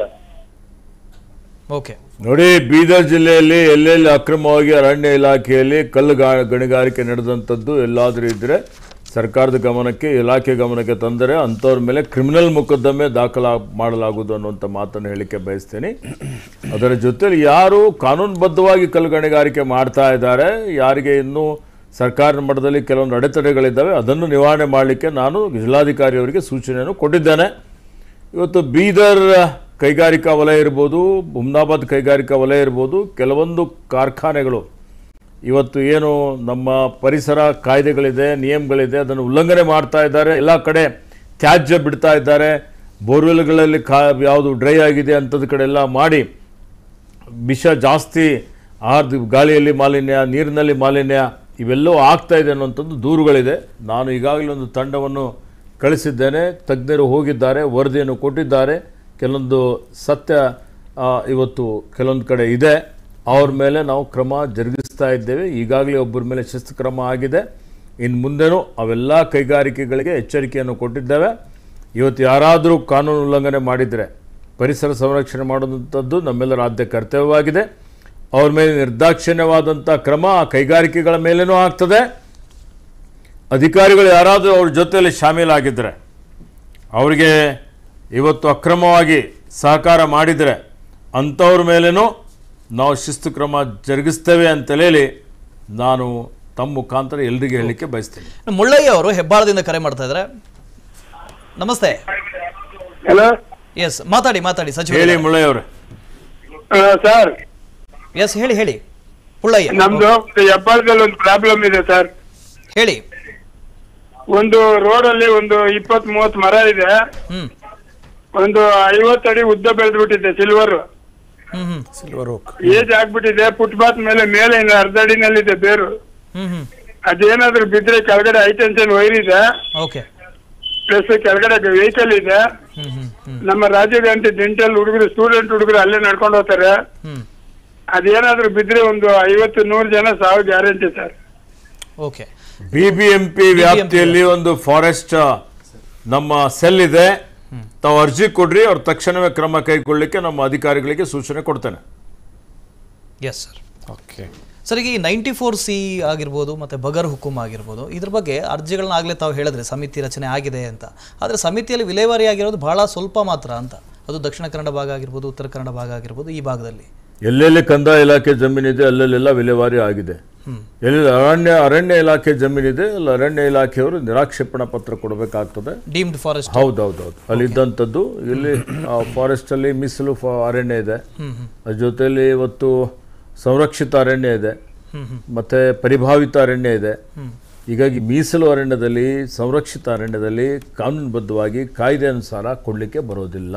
ಓಕೆ ನೋಡಿ ಬೀದರ್ ಜಿಲ್ಲೆಯಲ್ಲಿ ಎಲ್ಲೆಲ್ಲಿ ಅಕ್ರಮವಾಗಿ ಅರಣ್ಯ ಇಲಾಖೆಯಲ್ಲಿ ಕಲ್ಲು ಗಾ- ಗಣಿಗಾರಿಕೆ ನಡೆದಂಥದ್ದು ಎಲ್ಲಾದರೂ ಇದ್ದರೆ ಸರ್ಕಾರದ ಗಮನಕ್ಕೆ ಇಲಾಖೆ ಗಮನಕ್ಕೆ ತಂದರೆ ಅಂಥವ್ರ ಮೇಲೆ ಕ್ರಿಮಿನಲ್ ಮೊಕದ್ದಮೆ ದಾಖಲಾ ಮಾಡಲಾಗುವುದು ಅನ್ನುವಂಥ ಮಾತನ್ನು ಹೇಳಿಕೆ ಬಯಸ್ತೇನೆ ಅದರ ಜೊತೆಲಿ ಯಾರು ಕಾನೂನುಬದ್ಧವಾಗಿ ಕಲ್ಲು ಗಣಿಗಾರಿಕೆ ಮಾಡ್ತಾ ಇದ್ದಾರೆ ಯಾರಿಗೆ ಇನ್ನೂ ಸರ್ಕಾರದ ಮಟ್ಟದಲ್ಲಿ ಕೆಲವೊಂದು ಅಡೆತಡೆಗಳಿದ್ದಾವೆ ಅದನ್ನು ನಿವಾರಣೆ ಮಾಡಲಿಕ್ಕೆ ನಾನು ಜಿಲ್ಲಾಧಿಕಾರಿಯವರಿಗೆ ಸೂಚನೆಯನ್ನು ಕೊಟ್ಟಿದ್ದೇನೆ ಇವತ್ತು ಬೀದರ್ ಕೈಗಾರಿಕಾ ವಲಯ ಇರ್ಬೋದು ಹುಮ್ನಾಬಾದ್ ಕೈಗಾರಿಕಾ ವಲಯ ಇರ್ಬೋದು ಕೆಲವೊಂದು ಕಾರ್ಖಾನೆಗಳು ಇವತ್ತು ಏನು ನಮ್ಮ ಪರಿಸರ ಕಾಯ್ದೆಗಳಿದೆ ನಿಯಮಗಳಿದೆ ಅದನ್ನು ಉಲ್ಲಂಘನೆ ಮಾಡ್ತಾ ಇದ್ದಾರೆ ಎಲ್ಲ ಕಡೆ ತ್ಯಾಜ್ಯ ಬಿಡ್ತಾ ಇದ್ದಾರೆ ಬೋರ್ವೆಲ್ಗಳಲ್ಲಿ ಕಾ ಯಾವುದು ಡ್ರೈ ಆಗಿದೆ ಅಂಥದ್ದು ಕಡೆ ಎಲ್ಲ ಮಾಡಿ ವಿಷ ಜಾಸ್ತಿ ಆರ್ದು ಗಾಳಿಯಲ್ಲಿ ಮಾಲಿನ್ಯ ನೀರಿನಲ್ಲಿ ಮಾಲಿನ್ಯ ಇವೆಲ್ಲವೂ ಆಗ್ತಾ ಇದೆ ಅನ್ನುವಂಥದ್ದು ದೂರುಗಳಿದೆ ನಾನು ಈಗಾಗಲೇ ಒಂದು ತಂಡವನ್ನು ಕಳಿಸಿದ್ದೇನೆ ತಜ್ಞರು ಹೋಗಿದ್ದಾರೆ ವರದಿಯನ್ನು ಕೊಟ್ಟಿದ್ದಾರೆ ಕೆಲವೊಂದು ಸತ್ಯ ಆ, ಇವತ್ತು ಕೆಲವೊಂದು ಕಡೆ ಇದೆ ಅವ್ರ ಮೇಲೆ ನಾವು ಕ್ರಮ ಜರುಗಿಸ್ತಾ ಇದ್ದೇವೆ ಈಗಾಗಲೇ ಒಬ್ಬರ ಮೇಲೆ ಶಿಸ್ತು ಕ್ರಮ ಆಗಿದೆ ಇನ್ನು ಮುಂದೆನೂ ಅವೆಲ್ಲ ಕೈಗಾರಿಕೆಗಳಿಗೆ ಎಚ್ಚರಿಕೆಯನ್ನು ಕೊಟ್ಟಿದ್ದೇವೆ ಇವತ್ತು ಯಾರಾದರೂ ಕಾನೂನು ಉಲ್ಲಂಘನೆ ಮಾಡಿದರೆ ಪರಿಸರ ಸಂರಕ್ಷಣೆ ಮಾಡುವಂಥದ್ದು ನಮ್ಮೆಲ್ಲರ ಆದ್ಯ ಕರ್ತವ್ಯವಾಗಿದೆ ಅವ್ರ ಮೇಲೆ ನಿರ್ದಾಕ್ಷಿಣ್ಯವಾದಂಥ ಕ್ರಮ ಆ ಕೈಗಾರಿಕೆಗಳ ಮೇಲೇನೂ ಆಗ್ತದೆ ಅಧಿಕಾರಿಗಳು ಯಾರಾದರೂ ಅವ್ರ ಜೊತೆಯಲ್ಲಿ ಶಾಮೀಲಾಗಿದ್ದರೆ ಅವರಿಗೆ ಇವತ್ತು ಅಕ್ರಮವಾಗಿ ಸಹಕಾರ ಮಾಡಿದರೆ ಅಂಥವ್ರ ಮೇಲೇನೂ ನಾವು ಶಿಸ್ತು ಕ್ರಮ ಜರುಗಿಸ್ತೇವೆ ಅಂತೇಳಿ ನಾನು ತಮ್ಮ ಮುಖಾಂತರ ಎಲ್ರಿಗೆ ಹೇಳಲಿಕ್ಕೆ ಬಯಸ್ತೇನೆ ಮುಳ್ಳಯ್ಯ ಅವರು ಹೆಬ್ಬಾಳದಿಂದ ಕರೆ ಮಾಡ್ತಾ ಇದ್ದಾರೆ ನಮಸ್ತೆ ಹಲೋ ಎಸ್ ಮಾತಾಡಿ ಮಾತಾಡಿ ಸಚಿವ ಹೇಳಿ ಮುಳ್ಳಯ್ಯ ಅವರೇ ಸರ್ ಎಸ್ ಹೇಳಿ ಹೇಳಿ ಮುಳ್ಳಯ್ಯ ನಮ್ದು ಹೆಬ್ಬಾಳದಲ್ಲಿ ಒಂದು ಪ್ರಾಬ್ಲಮ್ ಇದೆ ಸರ್ ಹೇಳಿ ಒಂದು ರೋಡ್ ಅಲ್ಲಿ ಒಂದು ಇಪ್ಪತ್ ಮೂವತ್ ಮರ ಇದೆ ಹ್ಮ್ ಒಂದು ಐವತ್ತು ಅಡಿ ಉದ್ದ ಬೆಳೆದ್ಬಿಟ್ಟಿದೆ silver hmm hmm silver oak age ಆಗ್ಬಿಟ್ಟಿದೆ ಫುಟ್ಪಾತ್ ಮೇಲೆ ಮೇಲೆ ಇನ್ನು ಅರ್ಧ ಅಡಿನಲ್ಲಿದೆ ಬೇರು ಹ್ಮ್ ಹ್ಮ್ ಅದೇನಾದ್ರೂ ಬಿದ್ರೆ ಕೆಳಗಡೆ ಹೈ ಟೆನ್ಷನ್ ವೈರ್ ಇದೆ ಓಕೆ ಪ್ಲಸ್ ಕೆಳಗಡೆ ವೆಹಿಕಲ್ ಇದೆ ಹ್ಮ್ ಹ್ಮ್ ಹ್ಮ್ ನಮ್ಮ ರಾಜೀವ್ ಗಾಂಧಿ ಡೆಂಟಲ್ ಹುಡುಗರು ಸ್ಟೂಡೆಂಟ್ ಹುಡುಗರು ಅಲ್ಲೇ ನಡ್ಕೊಂಡು ಹೋಗ್ತಾರೆ ಹ್ಮ್ ಅದೇನಾದ್ರೂ ಬಿದ್ರೆ ಒಂದು ಐವತ್ತು ನೂರು ಜನ ಸಾವು guarantee sir okay B B M P ವ್ಯಾಪ್ತಿಯಲ್ಲಿ ಒಂದು ಫಾರೆಸ್ಟ್ ನಮ್ಮ ಸೆಲ್ ಇದೆ ತಾವು ಅರ್ಜಿ ಕೊಡ್ರಿ ಅವ್ರು ತಕ್ಷಣವೇ ಕ್ರಮ ಕೈಗೊಳ್ಳಲಿಕ್ಕೆ ನಮ್ಮ ಅಧಿಕಾರಿಗಳಿಗೆ ಸೂಚನೆ ಕೊಡ್ತೇನೆ ಎಸ್ ಸರ್ ಓಕೆ ಸರ್ ಈಗ ಈ ನೈಂಟಿ ಫೋರ್ ಸಿ ಆಗಿರ್ಬೋದು ಮತ್ತು ಬಗರ್ ಹುಕುಮ್ ಆಗಿರ್ಬೋದು ಇದ್ರ ಬಗ್ಗೆ ಅರ್ಜಿಗಳನ್ನ ಆಗಲೇ ತಾವು ಹೇಳಿದ್ರೆ ಸಮಿತಿ ರಚನೆ ಆಗಿದೆ ಅಂತ ಆದರೆ ಸಮಿತಿಯಲ್ಲಿ ವಿಲೇವಾರಿ ಆಗಿರೋದು ಬಹಳ ಸ್ವಲ್ಪ ಮಾತ್ರ ಅಂತ ಅದು ದಕ್ಷಿಣ ಕನ್ನಡ ಭಾಗ ಆಗಿರ್ಬೋದು ಉತ್ತರ ಕನ್ನಡ ಭಾಗ ಆಗಿರ್ಬೋದು ಈ ಭಾಗದಲ್ಲಿ ಎಲ್ಲೆಲ್ಲಿ ಕಂದಾಯ ಇಲಾಖೆ ಜಮೀನಿದೆ ಅಲ್ಲೆಲ್ಲೆಲ್ಲ ವಿಲೇವಾರಿ ಆಗಿದೆ ಎಲ್ಲಿ ಅರಣ್ಯ ಅರಣ್ಯ ಇಲಾಖೆ ಜಮೀನಿದೆ ಅಲ್ಲಿ ಅರಣ್ಯ ಇಲಾಖೆಯವರು ನಿರಾಕ್ಷೇಪಣಾ ಪತ್ರ ಕೊಡಬೇಕಾಗ್ತದೆ ಡೀಮ್ಡ್ ಫಾರೆಸ್ಟ್ ಹೌದೌದೌದು ಅಲ್ಲಿ ಇದ್ದಂಥದ್ದು ಇಲ್ಲಿ ಫಾರೆಸ್ಟ್ ಅಲ್ಲಿ ಮೀಸಲು ಫಾ- ಅರಣ್ಯ ಇದೆ ಅದ್ರ ಜೊತೆಯಲ್ಲಿ ಇವತ್ತು ಸಂರಕ್ಷಿತ ಅರಣ್ಯ ಇದೆ ಮತ್ತೆ ಪರಿಭಾವಿತ ಅರಣ್ಯ ಇದೆ ಹೀಗಾಗಿ ಮೀಸಲು ಅರಣ್ಯದಲ್ಲಿ ಸಂರಕ್ಷಿತ ಅರಣ್ಯದಲ್ಲಿ ಕಾನೂನುಬದ್ಧವಾಗಿ ಕಾಯ್ದೆ ಅನುಸಾರ ಕೊಡಲಿಕ್ಕೆ ಬರೋದಿಲ್ಲ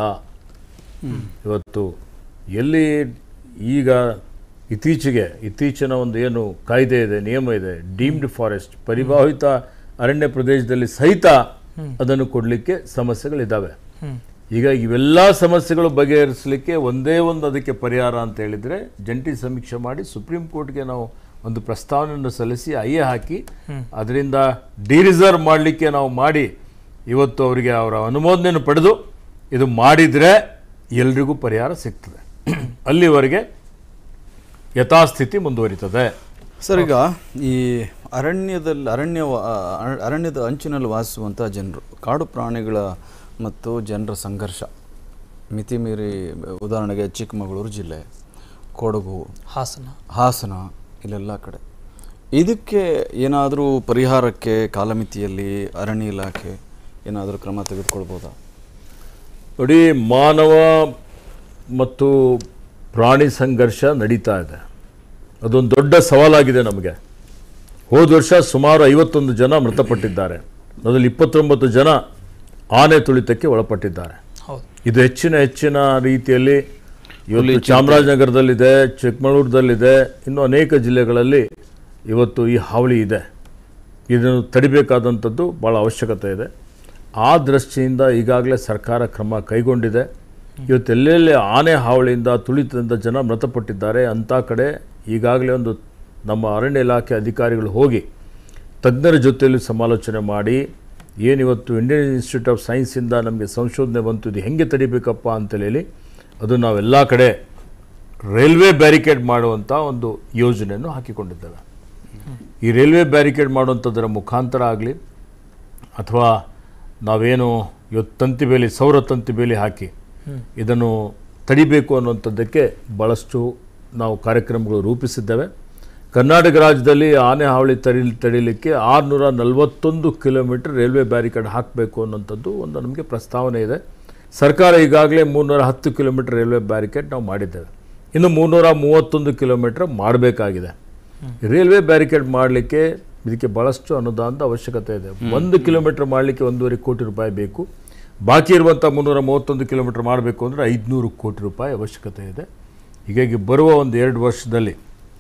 ಇವತ್ತು ಎಲ್ಲಿ ಈಗ ಇತ್ತೀಚೆಗೆ ಇತ್ತೀಚಿನ ಒಂದು ಏನು ಕಾಯ್ದೆ ಇದೆ ನಿಯಮ ಇದೆ ಡೀಮ್ಡ್ ಫಾರೆಸ್ಟ್ ಪರಿಭಾವಿತ ಅರಣ್ಯ ಪ್ರದೇಶದಲ್ಲಿ ಸಹಿತ ಅದನ್ನು ಕೊಡಲಿಕ್ಕೆ ಸಮಸ್ಯೆಗಳಿದ್ದಾವೆ ಈಗ ಇವೆಲ್ಲ ಸಮಸ್ಯೆಗಳು ಬಗೆಹರಿಸಲಿಕ್ಕೆ ಒಂದೇ ಒಂದು ಅದಕ್ಕೆ ಪರಿಹಾರ ಅಂತ ಹೇಳಿದರೆ ಜಂಟಿ ಸಮೀಕ್ಷೆ ಮಾಡಿ ಸುಪ್ರೀಂ ಕೋರ್ಟ್ಗೆ ನಾವು ಒಂದು ಪ್ರಸ್ತಾವನೆಯನ್ನು ಸಲ್ಲಿಸಿ ಅಯ್ಯೆ ಹಾಕಿ ಅದರಿಂದ ಡಿರಿಸರ್ವ್ ಮಾಡಲಿಕ್ಕೆ ನಾವು ಮಾಡಿ ಇವತ್ತು ಅವರಿಗೆ ಅವರ ಅನುಮೋದನೆಯನ್ನು ಪಡೆದು ಇದು ಮಾಡಿದರೆ ಎಲ್ರಿಗೂ ಪರಿಹಾರ ಸಿಗ್ತದೆ ಅಲ್ಲಿವರೆಗೆ ಯಥಾಸ್ಥಿತಿ ಮುಂದುವರಿತದೆ ಸರ್ ಈಗ ಈ ಅರಣ್ಯದಲ್ಲಿ ಅರಣ್ಯ ವಾ- ಅರ- ಅರಣ್ಯದ ಅಂಚಿನಲ್ಲಿ ವಾಸಿಸುವಂಥ ಜನರು ಕಾಡು ಪ್ರಾಣಿಗಳ ಮತ್ತು ಜನರ ಸಂಘರ್ಷ ಮಿತಿ ಮೀರಿ ಉದಾಹರಣೆಗೆ ಚಿಕ್ಕಮಗಳೂರು ಜಿಲ್ಲೆ ಕೊಡಗು ಹಾಸನ ಹಾಸನ ಇಲ್ಲೆಲ್ಲ ಕಡೆ ಇದಕ್ಕೆ ಏನಾದರೂ ಪರಿಹಾರಕ್ಕೆ ಕಾಲಮಿತಿಯಲ್ಲಿ ಅರಣ್ಯ ಇಲಾಖೆ ಏನಾದರೂ ಕ್ರಮ ತೆಗೆದುಕೊಳ್ಬೋದಾ ನೋಡಿ ಮಾನವ ಮತ್ತು ಪ್ರಾಣಿ ಸಂಘರ್ಷ ನಡೀತಾ ಇದೆ ಅದೊಂದು ದೊಡ್ಡ ಸವಾಲಾಗಿದೆ ನಮಗೆ ಹೋದ ವರ್ಷ ಸುಮಾರು ಐವತ್ತೊಂದು ಜನ ಮೃತಪಟ್ಟಿದ್ದಾರೆ ಅದರಲ್ಲಿ ಇಪ್ಪತ್ತೊಂಬತ್ತು ಜನ ಆನೆ ತುಳಿತಕ್ಕೆ ಒಳಪಟ್ಟಿದ್ದಾರೆ ಹೌದು ಇದು ಹೆಚ್ಚಿನ ಹೆಚ್ಚಿನ ರೀತಿಯಲ್ಲಿ ಇವತ್ತು ಚಾಮರಾಜನಗರದಲ್ಲಿದೆ ಚಿಕ್ಕಮಗಳೂರದಲ್ಲಿದೆ ಇನ್ನು ಅನೇಕ ಜಿಲ್ಲೆಗಳಲ್ಲಿ ಇವತ್ತು ಈ ಹಾವಳಿ ಇದೆ ಇದನ್ನು ತಡಿಬೇಕಾದಂಥದ್ದು ಭಾಳ ಅವಶ್ಯಕತೆ ಇದೆ ಆ ದೃಷ್ಟಿಯಿಂದ ಈಗಾಗಲೇ ಸರ್ಕಾರ ಕ್ರಮ ಕೈಗೊಂಡಿದೆ ಇವತ್ತು ಎಲ್ಲೆಲ್ಲಿ ಆನೆ ಹಾವಳಿಯಿಂದ ತುಳಿತದಿಂದ ಜನ ಮೃತಪಟ್ಟಿದ್ದಾರೆ ಅಂಥ ಕಡೆ ಈಗಾಗಲೇ ಒಂದು ನಮ್ಮ ಅರಣ್ಯ ಇಲಾಖೆ ಅಧಿಕಾರಿಗಳು ಹೋಗಿ ತಜ್ಞರ ಜೊತೆಯಲ್ಲಿ ಸಮಾಲೋಚನೆ ಮಾಡಿ ಏನಿವತ್ತು ಇಂಡಿಯನ್ ಇನ್ಸ್ಟಿಟ್ಯೂಟ್ ಆಫ್ ಸೈನ್ಸಿಂದ ನಮಗೆ ಸಂಶೋಧನೆ ಬಂತು ಇದು ಹೆಂಗೆ ತಡಿಬೇಕಪ್ಪ ಅಂತೇಳಿ ಅದು ನಾವೆಲ್ಲ ಕಡೆ ರೈಲ್ವೆ ಬ್ಯಾರಿಕೇಡ್ ಮಾಡುವಂಥ ಒಂದು ಯೋಜನೆಯನ್ನು ಹಾಕಿಕೊಂಡಿದ್ದೇವೆ ಈ ರೈಲ್ವೆ ಬ್ಯಾರಿಕೇಡ್ ಮಾಡುವಂಥದ್ದರ ಮುಖಾಂತರ ಆಗಲಿ ಅಥವಾ ನಾವೇನು ಇವತ್ತು ತಂತಿ ಬೇಲಿ ಸೌರ ತಂತಿ ಬೇಲಿ ಹಾಕಿ ಇದನ್ನು ತಡಿಬೇಕು ಅನ್ನುವಂಥದ್ದಕ್ಕೆ ಭಾಳಷ್ಟು ನಾವು ಕಾರ್ಯಕ್ರಮಗಳು ರೂಪಿಸಿದ್ದೇವೆ ಕರ್ನಾಟಕ ರಾಜ್ಯದಲ್ಲಿ ಆನೆ ಹಾವಳಿ ತಡಿ ತಡಿಲಿಕ್ಕೆ ಆರುನೂರ ನಲವತ್ತೊಂದು ಕಿಲೋಮೀಟರ್ ರೈಲ್ವೆ ಬ್ಯಾರಿಕೇಡ್ ಹಾಕಬೇಕು ಅನ್ನೋಂಥದ್ದು ಒಂದು ನಮಗೆ ಪ್ರಸ್ತಾವನೆ ಇದೆ ಸರ್ಕಾರ ಈಗಾಗಲೇ ಮೂರ್ನೂರ ಹತ್ತು ಕಿಲೋಮೀಟರ್ ರೈಲ್ವೆ ಬ್ಯಾರಿಕೇಡ್ ನಾವು ಮಾಡಿದ್ದೇವೆ ಇನ್ನು ಮೂರ್ನೂರ ಮೂವತ್ತೊಂದು ಕಿಲೋಮೀಟರ್ ಮಾಡಬೇಕಾಗಿದೆ ರೈಲ್ವೆ ಬ್ಯಾರಿಕೇಡ್ ಮಾಡಲಿಕ್ಕೆ ಇದಕ್ಕೆ ಭಾಳಷ್ಟು ಅನುದಾನದ ಅವಶ್ಯಕತೆ ಇದೆ ಒಂದು ಕಿಲೋಮೀಟರ್ ಮಾಡಲಿಕ್ಕೆ ಒಂದೂವರೆ ಕೋಟಿ ರೂಪಾಯಿ ಬೇಕು ಬಾಕಿ ಇರುವಂಥ ಮುನ್ನೂರ ಮೂವತ್ತೊಂದು ಕಿಲೋಮೀಟರ್ ಮಾಡಬೇಕು ಅಂದರೆ ಐದುನೂರು ಕೋಟಿ ರೂಪಾಯಿ ಅವಶ್ಯಕತೆ ಇದೆ ಹೀಗಾಗಿ ಬರುವ ಒಂದು ಎರಡು ವರ್ಷದಲ್ಲಿ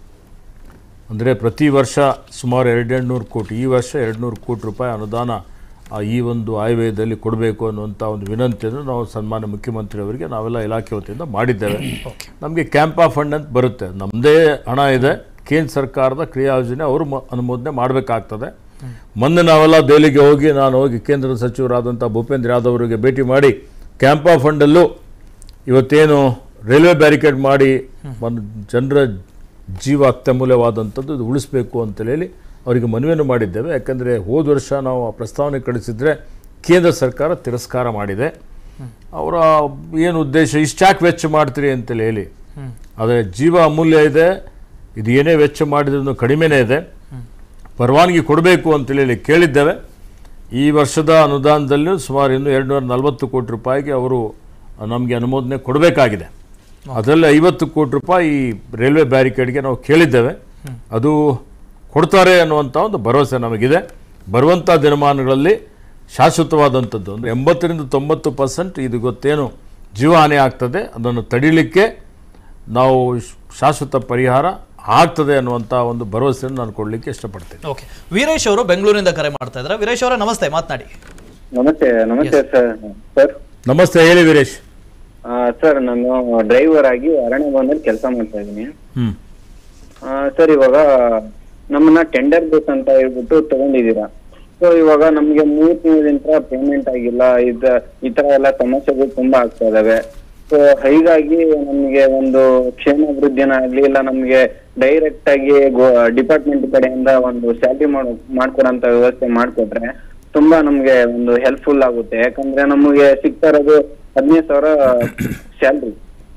ಅಂದರೆ ಪ್ರತಿ ವರ್ಷ ಸುಮಾರು ಎರಡೆರಡು ನೂರು ಕೋಟಿ ಈ ವರ್ಷ ಎರಡು ನೂರು ಕೋಟಿ ರೂಪಾಯಿ ಅನುದಾನ ಆ, ಈ ಒಂದು ಆಯವ್ಯಯದಲ್ಲಿ ಕೊಡಬೇಕು ಅನ್ನುವಂಥ ಒಂದು ವಿನಂತಿಯನ್ನು ನಾವು ಸನ್ಮಾನ್ಯ ಮುಖ್ಯಮಂತ್ರಿಯವರಿಗೆ ನಾವೆಲ್ಲ ಇಲಾಖೆ ವತಿಯಿಂದ ಮಾಡಿದ್ದೇವೆ ನಮಗೆ ಕ್ಯಾಂಪಾ ಫಂಡ್ ಅಂತ ಬರುತ್ತೆ ನಮ್ಮದೇ ಹಣ ಇದೆ ಕೇಂದ್ರ ಸರ್ಕಾರದ ಕ್ರಿಯಾ ಯೋಜನೆ ಅವರು ಮ- ಅನುಮೋದನೆ ಮಾಡಬೇಕಾಗ್ತದೆ ಮೊನ್ನೆ ನಾವೆಲ್ಲ ದೆಹಲಿಗೆ ಹೋಗಿ ನಾನು ಹೋಗಿ ಕೇಂದ್ರ ಸಚಿವರಾದಂಥ ಭೂಪೇಂದ್ರ ಯಾದವ್ ಅವರಿಗೆ ಭೇಟಿ ಮಾಡಿ ಕ್ಯಾಂಪಾ ಫಂಡಲ್ಲೂ ಇವತ್ತೇನು ರೈಲ್ವೆ ಬ್ಯಾರಿಕೇಡ್ ಮಾಡಿ ಒಂದು ಜನರ ಜೀವ ಅತ್ಯಮೂಲ್ಯವಾದಂಥದ್ದು ಇದು ಉಳಿಸ್ಬೇಕು ಅಂತೇಳಿ ಅವರಿಗೆ ಮನವಿಯನ್ನು ಮಾಡಿದ್ದೇವೆ ಯಾಕಂದರೆ ಹೋದ ವರ್ಷ ನಾವು ಆ ಪ್ರಸ್ತಾವನೆ ಕಳಿಸಿದರೆ ಕೇಂದ್ರ ಸರ್ಕಾರ ತಿರಸ್ಕಾರ ಮಾಡಿದೆ ಅವರ ಏನು ಉದ್ದೇಶ ಇಷ್ಟ್ಯಾಕೆ ವೆಚ್ಚ ಮಾಡ್ತೀರಿ ಅಂತೇಳಿ ಹೇಳಿ ಆದರೆ ಜೀವ ಅಮೂಲ್ಯ ಇದೆ ಇದು ಏನೇ ವೆಚ್ಚ ಮಾಡಿದ್ರೂ ಕಡಿಮೆನೇ ಇದೆ ಪರವಾನಗಿ ಕೊಡಬೇಕು ಅಂತೇಳಿ ಕೇಳಿದ್ದೇವೆ ಈ ವರ್ಷದ ಅನುದಾನದಲ್ಲೂ ಸುಮಾರು ಇನ್ನು ಎರಡು ನೂರ ನಲವತ್ತು ಕೋಟಿ ರೂಪಾಯಿಗೆ ಅವರು ನಮಗೆ ಅನುಮೋದನೆ ಕೊಡಬೇಕಾಗಿದೆ ಅದರಲ್ಲಿ ಐವತ್ತು ಕೋಟಿ ರೂಪಾಯಿ ಈ ರೈಲ್ವೆ ಬ್ಯಾರಿಕೇಡ್ಗೆ ನಾವು ಕೇಳಿದ್ದೇವೆ ಅದು ಕೊಡ್ತಾರೆ ಅನ್ನುವಂಥ ಒಂದು ಭರವಸೆ ನಮಗಿದೆ ಬರುವಂಥ ದಿನಮಾನಗಳಲ್ಲಿ ಶಾಶ್ವತವಾದಂಥದ್ದು ಅಂದರೆ ಎಂಬತ್ತರಿಂದ ತೊಂಬತ್ತು ಪರ್ಸೆಂಟ್ ಇದು ಗೊತ್ತೇನು ಜೀವಹಾನಿ ಆಗ್ತದೆ ಅದನ್ನು ತಡಿಲಿಕ್ಕೆ ನಾವು ಶಾಶ್ವತ ಪರಿಹಾರ ಆಗ್ತದೆ ಅನ್ನುವಂಥ ಒಂದು ಭರವಸೆಯನ್ನು ನಾನು ಕೊಡಲಿಕ್ಕೆ ಇಷ್ಟಪಡ್ತೇನೆ ಓಕೆ ವೀರೇಶ್ ಅವರು ಬೆಂಗಳೂರಿಂದ ಕರೆ ಮಾಡ್ತಾ ಇದ್ದಾರೆ ವೀರೇಶ್ ಅವರೇ ನಮಸ್ತೆ ಮಾತನಾಡಿ ನಮಸ್ತೆ ನಮಸ್ತೆ ಸರ್ ಸರ್ ನಮಸ್ತೆ ಹೇಳಿ ವೀರೇಶ್ ಆ, ಸರ್ ನಾನು ಡ್ರೈವರ್ ಆಗಿ ಅರಣ್ಯ ಭವನದಲ್ಲಿ ಕೆಲಸ ಮಾಡ್ತಾ ಇದ್ದೀನಿ ಹ್ಮ್ ಆ, ಸರ್ ಇವಾಗ ನಮ್ಮನ್ನ ಟೆಂಡರ್ ಬೇಕು ಅಂತ ಹೇಳ್ಬಿಟ್ಟು ತಗೊಂಡಿದ್ದೀರಾ ಸೊ ಇವಾಗ ನಮ್ಗೆ ಮೂರ್ ತಿಂಗಳಿಂದ ಪೇಮೆಂಟ್ ಆಗಿಲ್ಲ ಇದ ಈ ತರ ಎಲ್ಲ ಸಮಸ್ಯೆಗಳು ತುಂಬಾ ಆಗ್ತಾ ಇದಾವೆ ಸೊ ಹೀಗಾಗಿ ನಮ್ಗೆ ಒಂದು ಕ್ಷೇಮಾಭಿವೃದ್ಧಿನ ಆಗ್ಲಿ ಇಲ್ಲ ನಮ್ಗೆ ಡೈರೆಕ್ಟ್ ಆಗಿ ಡಿಪಾರ್ಟ್ಮೆಂಟ್ ಕಡೆಯಿಂದ ಒಂದು ಸ್ಯಾಲ್ರಿ ಮಾಡೋ ಮಾಡ್ಕೊಡಂತ ವ್ಯವಸ್ಥೆ ಮಾಡ್ಕೊಟ್ರೆ ತುಂಬಾ ನಮ್ಗೆ ಒಂದು ಹೆಲ್ಪ್ಫುಲ್ ಆಗುತ್ತೆ ಯಾಕಂದ್ರೆ ನಮಗೆ ಸಿಗ್ತಾ ಇರೋದು ಹದಿನೈದು ಸಾವಿರ ಸ್ಯಾಲ್ರಿ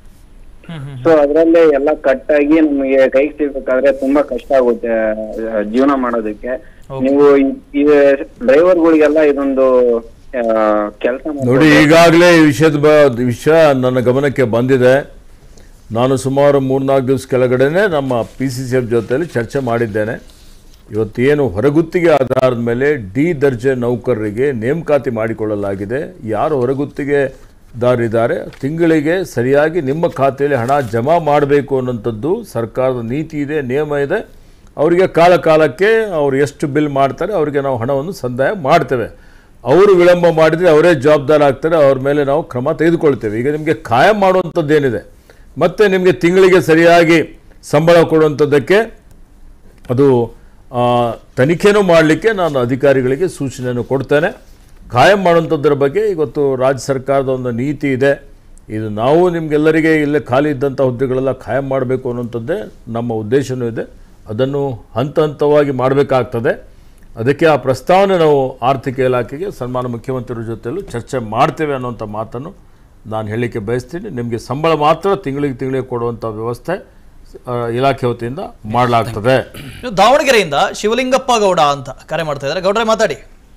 ಸೊ ಅದ್ರಲ್ಲೇ ಎಲ್ಲ ಕಟ್ ಆಗಿ ನಮಗೆ ಕೈಗೆ ಸಿಗ್ಬೇಕಾದ್ರೆ ತುಂಬಾ ಕಷ್ಟ ಆಗುತ್ತೆ ಆ, ಜೀವನ ಮಾಡೋದಕ್ಕೆ ನೀವು ಈ- ಈ ಡ್ರೈವರ್ಗಳಿಗೆಲ್ಲ ಇದೊಂದು ಕೆಲಸ ನೋಡಿ ಈಗಾಗಲೇ ಈ ವಿಷಯದ ಬ ವಿಷಯ ನನ್ನ ಗಮನಕ್ಕೆ ಬಂದಿದೆ ನಾನು ಸುಮಾರು ಮೂರ್ನಾಲ್ಕು ದಿವಸ ಕೆಳಗಡೆನೆ ನಮ್ಮ ಪಿ ಸಿ ಸಿ ಎಫ್ ಜೊತೆಯಲ್ಲಿ ಚರ್ಚೆ ಮಾಡಿದ್ದೇನೆ ಇವತ್ತೇನು ಹೊರಗುತ್ತಿಗೆ ಆಧಾರದ ಮೇಲೆ ಡಿ ದರ್ಜೆ ನೌಕರರಿಗೆ ನೇಮಕಾತಿ ಮಾಡಿಕೊಳ್ಳಲಾಗಿದೆ ಯಾರು ಹೊರಗುತ್ತಿಗೆದಾರಿದ್ದಾರೆ ತಿಂಗಳಿಗೆ ಸರಿಯಾಗಿ ನಿಮ್ಮ ಖಾತೆಯಲ್ಲಿ ಹಣ ಜಮಾ ಮಾಡಬೇಕು ಅನ್ನೋಂಥದ್ದು ಸರ್ಕಾರದ ನೀತಿ ಇದೆ ನಿಯಮ ಇದೆ ಅವರಿಗೆ ಕಾಲ ಕಾಲಕ್ಕೆ ಅವ್ರು ಎಷ್ಟು ಬಿಲ್ ಮಾಡ್ತಾರೆ ಅವರಿಗೆ ನಾವು ಹಣವನ್ನು ಸಂದಾಯ ಮಾಡ್ತೇವೆ ಅವರು ವಿಳಂಬ ಮಾಡಿದರೆ ಅವರೇ ಜವಾಬ್ದಾರ ಆಗ್ತಾರೆ ಅವ್ರ ಮೇಲೆ ನಾವು ಕ್ರಮ ತೆಗೆದುಕೊಳ್ತೇವೆ ಈಗ ನಿಮಗೆ ಕಾಯಂ ಮಾಡುವಂಥದ್ದು ಏನಿದೆ ಮತ್ತು ನಿಮಗೆ ತಿಂಗಳಿಗೆ ಸರಿಯಾಗಿ ಸಂಬಳ ಕೊಡುವಂಥದ್ದಕ್ಕೆ ಅದು ಆ, ತನಿಖೆನೂ ಮಾಡಲಿಕ್ಕೆ ನಾನು ಅಧಿಕಾರಿಗಳಿಗೆ ಸೂಚನೆಯನ್ನು ಕೊಡ್ತೇನೆ ಕಾಯಂ ಮಾಡುವಂಥದ್ರ ಬಗ್ಗೆ ಇವತ್ತು ರಾಜ್ಯ ಸರ್ಕಾರದ ಒಂದು ನೀತಿ ಇದೆ ಇದು ನಾವು ನಿಮಗೆಲ್ಲರಿಗೆ ಇಲ್ಲೇ ಖಾಲಿ ಇದ್ದಂಥ ಹುದ್ದೆಗಳೆಲ್ಲ ಖಾಯಂ ಮಾಡಬೇಕು ಅನ್ನುವಂಥದ್ದೇ ನಮ್ಮ ಉದ್ದೇಶನೂ ಇದೆ ಅದನ್ನು ಹಂತ ಹಂತವಾಗಿ ಮಾಡಬೇಕಾಗ್ತದೆ ಅದಕ್ಕೆ ಆ ಪ್ರಸ್ತಾವನೆ ನಾವು ಆರ್ಥಿಕ ಇಲಾಖೆಗೆ ಸನ್ಮಾನ ಮುಖ್ಯಮಂತ್ರಿಗಳ ಜೊತೆಲೂ ಚರ್ಚೆ ಮಾಡ್ತೇವೆ ಅನ್ನುವಂಥ ಮಾತನ್ನು ನಾನು ಹೇಳಲಿಕ್ಕೆ ಬಯಸ್ತೀನಿ ನಿಮಗೆ ಸಂಬಳ ಮಾತ್ರ ತಿಂಗಳಿಗೆ ತಿಂಗಳಿಗೆ ಕೊಡುವಂಥ ವ್ಯವಸ್ಥೆ ಆ, ಇಲಾಖೆ ವತಿಯಿಂದ ಮಾಡಲಾಗ್ತದೆ ಇನ್ನು ದಾವಣಗೆರೆಯಿಂದ ಶಿವಲಿಂಗಪ್ಪ ಗೌಡ ಅಂತ ಕರೆ ಮಾಡ್ತಾ ಇದ್ದಾರೆ ಗೌಡ್ರೆ ಮಾತಾಡಿ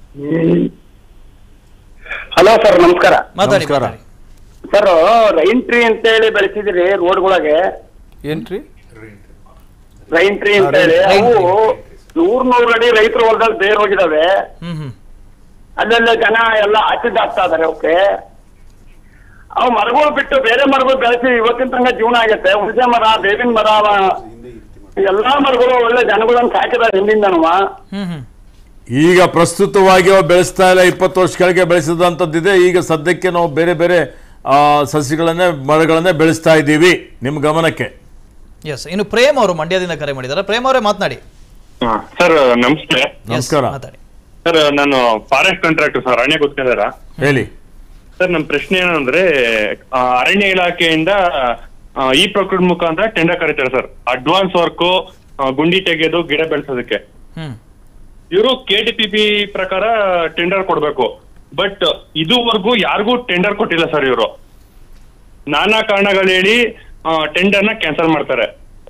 ಹಲೋ ಸರ್ ನಮಸ್ಕಾರ ಮಾತಾಡಿ ನಮಸ್ಕಾರ. ಮಾತಾಡಿ. ಸರ್ ರೈನ್ ಟ್ರೀ ಅಂತ ಹೇಳಿ ಬೆಳೆಸಿದ್ರಿ ರೋಡ್ಗೊಳಗೆ ಏನ್ರಿ ರೈನ್ ಟ್ರೀ ಅಂತ ಹೇಳಿ ರೈನ್ ಅವು ನೂರ್ ನೂರ್ ಅಡಿ ರೈತರ ಹೊಲದಲ್ಲಿ ಬೇರ್ ಹೋಗಿದಾವೆ ಹ್ಮ್ ಹ್ಮ್ ಅಲ್ಲೆಲ್ಲ ಜನ ಎಲ್ಲ ಆಚೆಗೆ ಆಗ್ತಾ ಇದಾರೆ ಓಕೆ ಅವು ಮರಗಳು ಬಿಟ್ಟು ಬೇರೆ ಮರಗಳು ಬೆಳೆಸಿ ಇವತ್ತಿನ ತನಕ ಜೀವನ ಆಗತ್ತೆ ಹುಣಸೆ ಮರ ಬೇವಿನ ಮರ ಅವ- ಎಲ್ಲಾ ಮರಗಳು ಒಳ್ಳೆ ಜನಗಳನ್ನ ಸಾಕಿದಾರೆ ಹಿಂದಿಂದನವ ಹ್ಮ್ ಹ್ಮ್ ಈಗ ಪ್ರಸ್ತುತವಾಗಿ ಅವು ಬೆಳೆಸ್ತಾ ಇಲ್ಲ ಇಪ್ಪತ್ತು ವರ್ಷ ಕೆಳಗೆ ಬೆಳೆಸಿದಂಥದ್ದಿದೆ ಈಗ ಸದ್ಯಕ್ಕೆ ನಾವು ಬೇರೆ ಬೇರೆ ಆ, ಸಸಿಗಳನ್ನೇ ಮರಗಳನ್ನೇ ಬೆಳೆಸ್ತಾ ಇದ್ದೀವಿ ನಿಮ್ಮ ಗಮನಕ್ಕೆ ಎಸ್ ಇನ್ನು ಪ್ರೇಮ್ ಅವರು ಮಂಡ್ಯದಿಂದ ಕರೆ ಮಾಡಿದ್ದಾರೆ ಪ್ರೇಮ್ ಅವರೇ ಮಾತನಾಡಿ ಸರ್ ನಮಸ್ತೆ ನಮಸ್ಕಾರ ಮಾತಾಡಿ ಸರ್ ನಾನು ಫಾರೆಸ್ಟ್ ಕಾಂಟ್ರಾಕ್ಟರ್ ಸರ್ ಅರಣ್ಯ ಗೊತ್ತಿದಾರ ಹೇಳಿ ಸರ್ ನಮ್ಮ ಪ್ರಶ್ನೆ ಏನಂದ್ರೆ ಆ, ಅರಣ್ಯ ಇಲಾಖೆಯಿಂದ ಆ, ಈ ಪ್ರಕೃತಿ ಮುಖಾಂತರ ಟೆಂಡರ್ ಕರೀತಾರೆ ಸರ್ ಅಡ್ವಾನ್ಸ್ ವರ್ಕ್ ಗುಂಡಿ ತೆಗೆಯೋದು ಗಿಡ ಬೆಳೆಸೋದಕ್ಕೆ ಹ್ಮ್ ಇವರು ಕೆ ಟಿ ಪಿ ಪಿ ಪ್ರಕಾರ ಟೆಂಡರ್ ಕೊಡ್ಬೇಕು ಬಟ್ ಇದುವರೆಗೂ ಯಾರಿಗೂ ಟೆಂಡರ್ ಕೊಟ್ಟಿಲ್ಲ ಸರ್ ಇವರು ನಾನಾ ಕಾರಣಗಳು ಹೇಳಿ ಟೆಂಡರ್ನ ಕ್ಯಾನ್ಸಲ್ ಮಾಡ್ತಾರೆ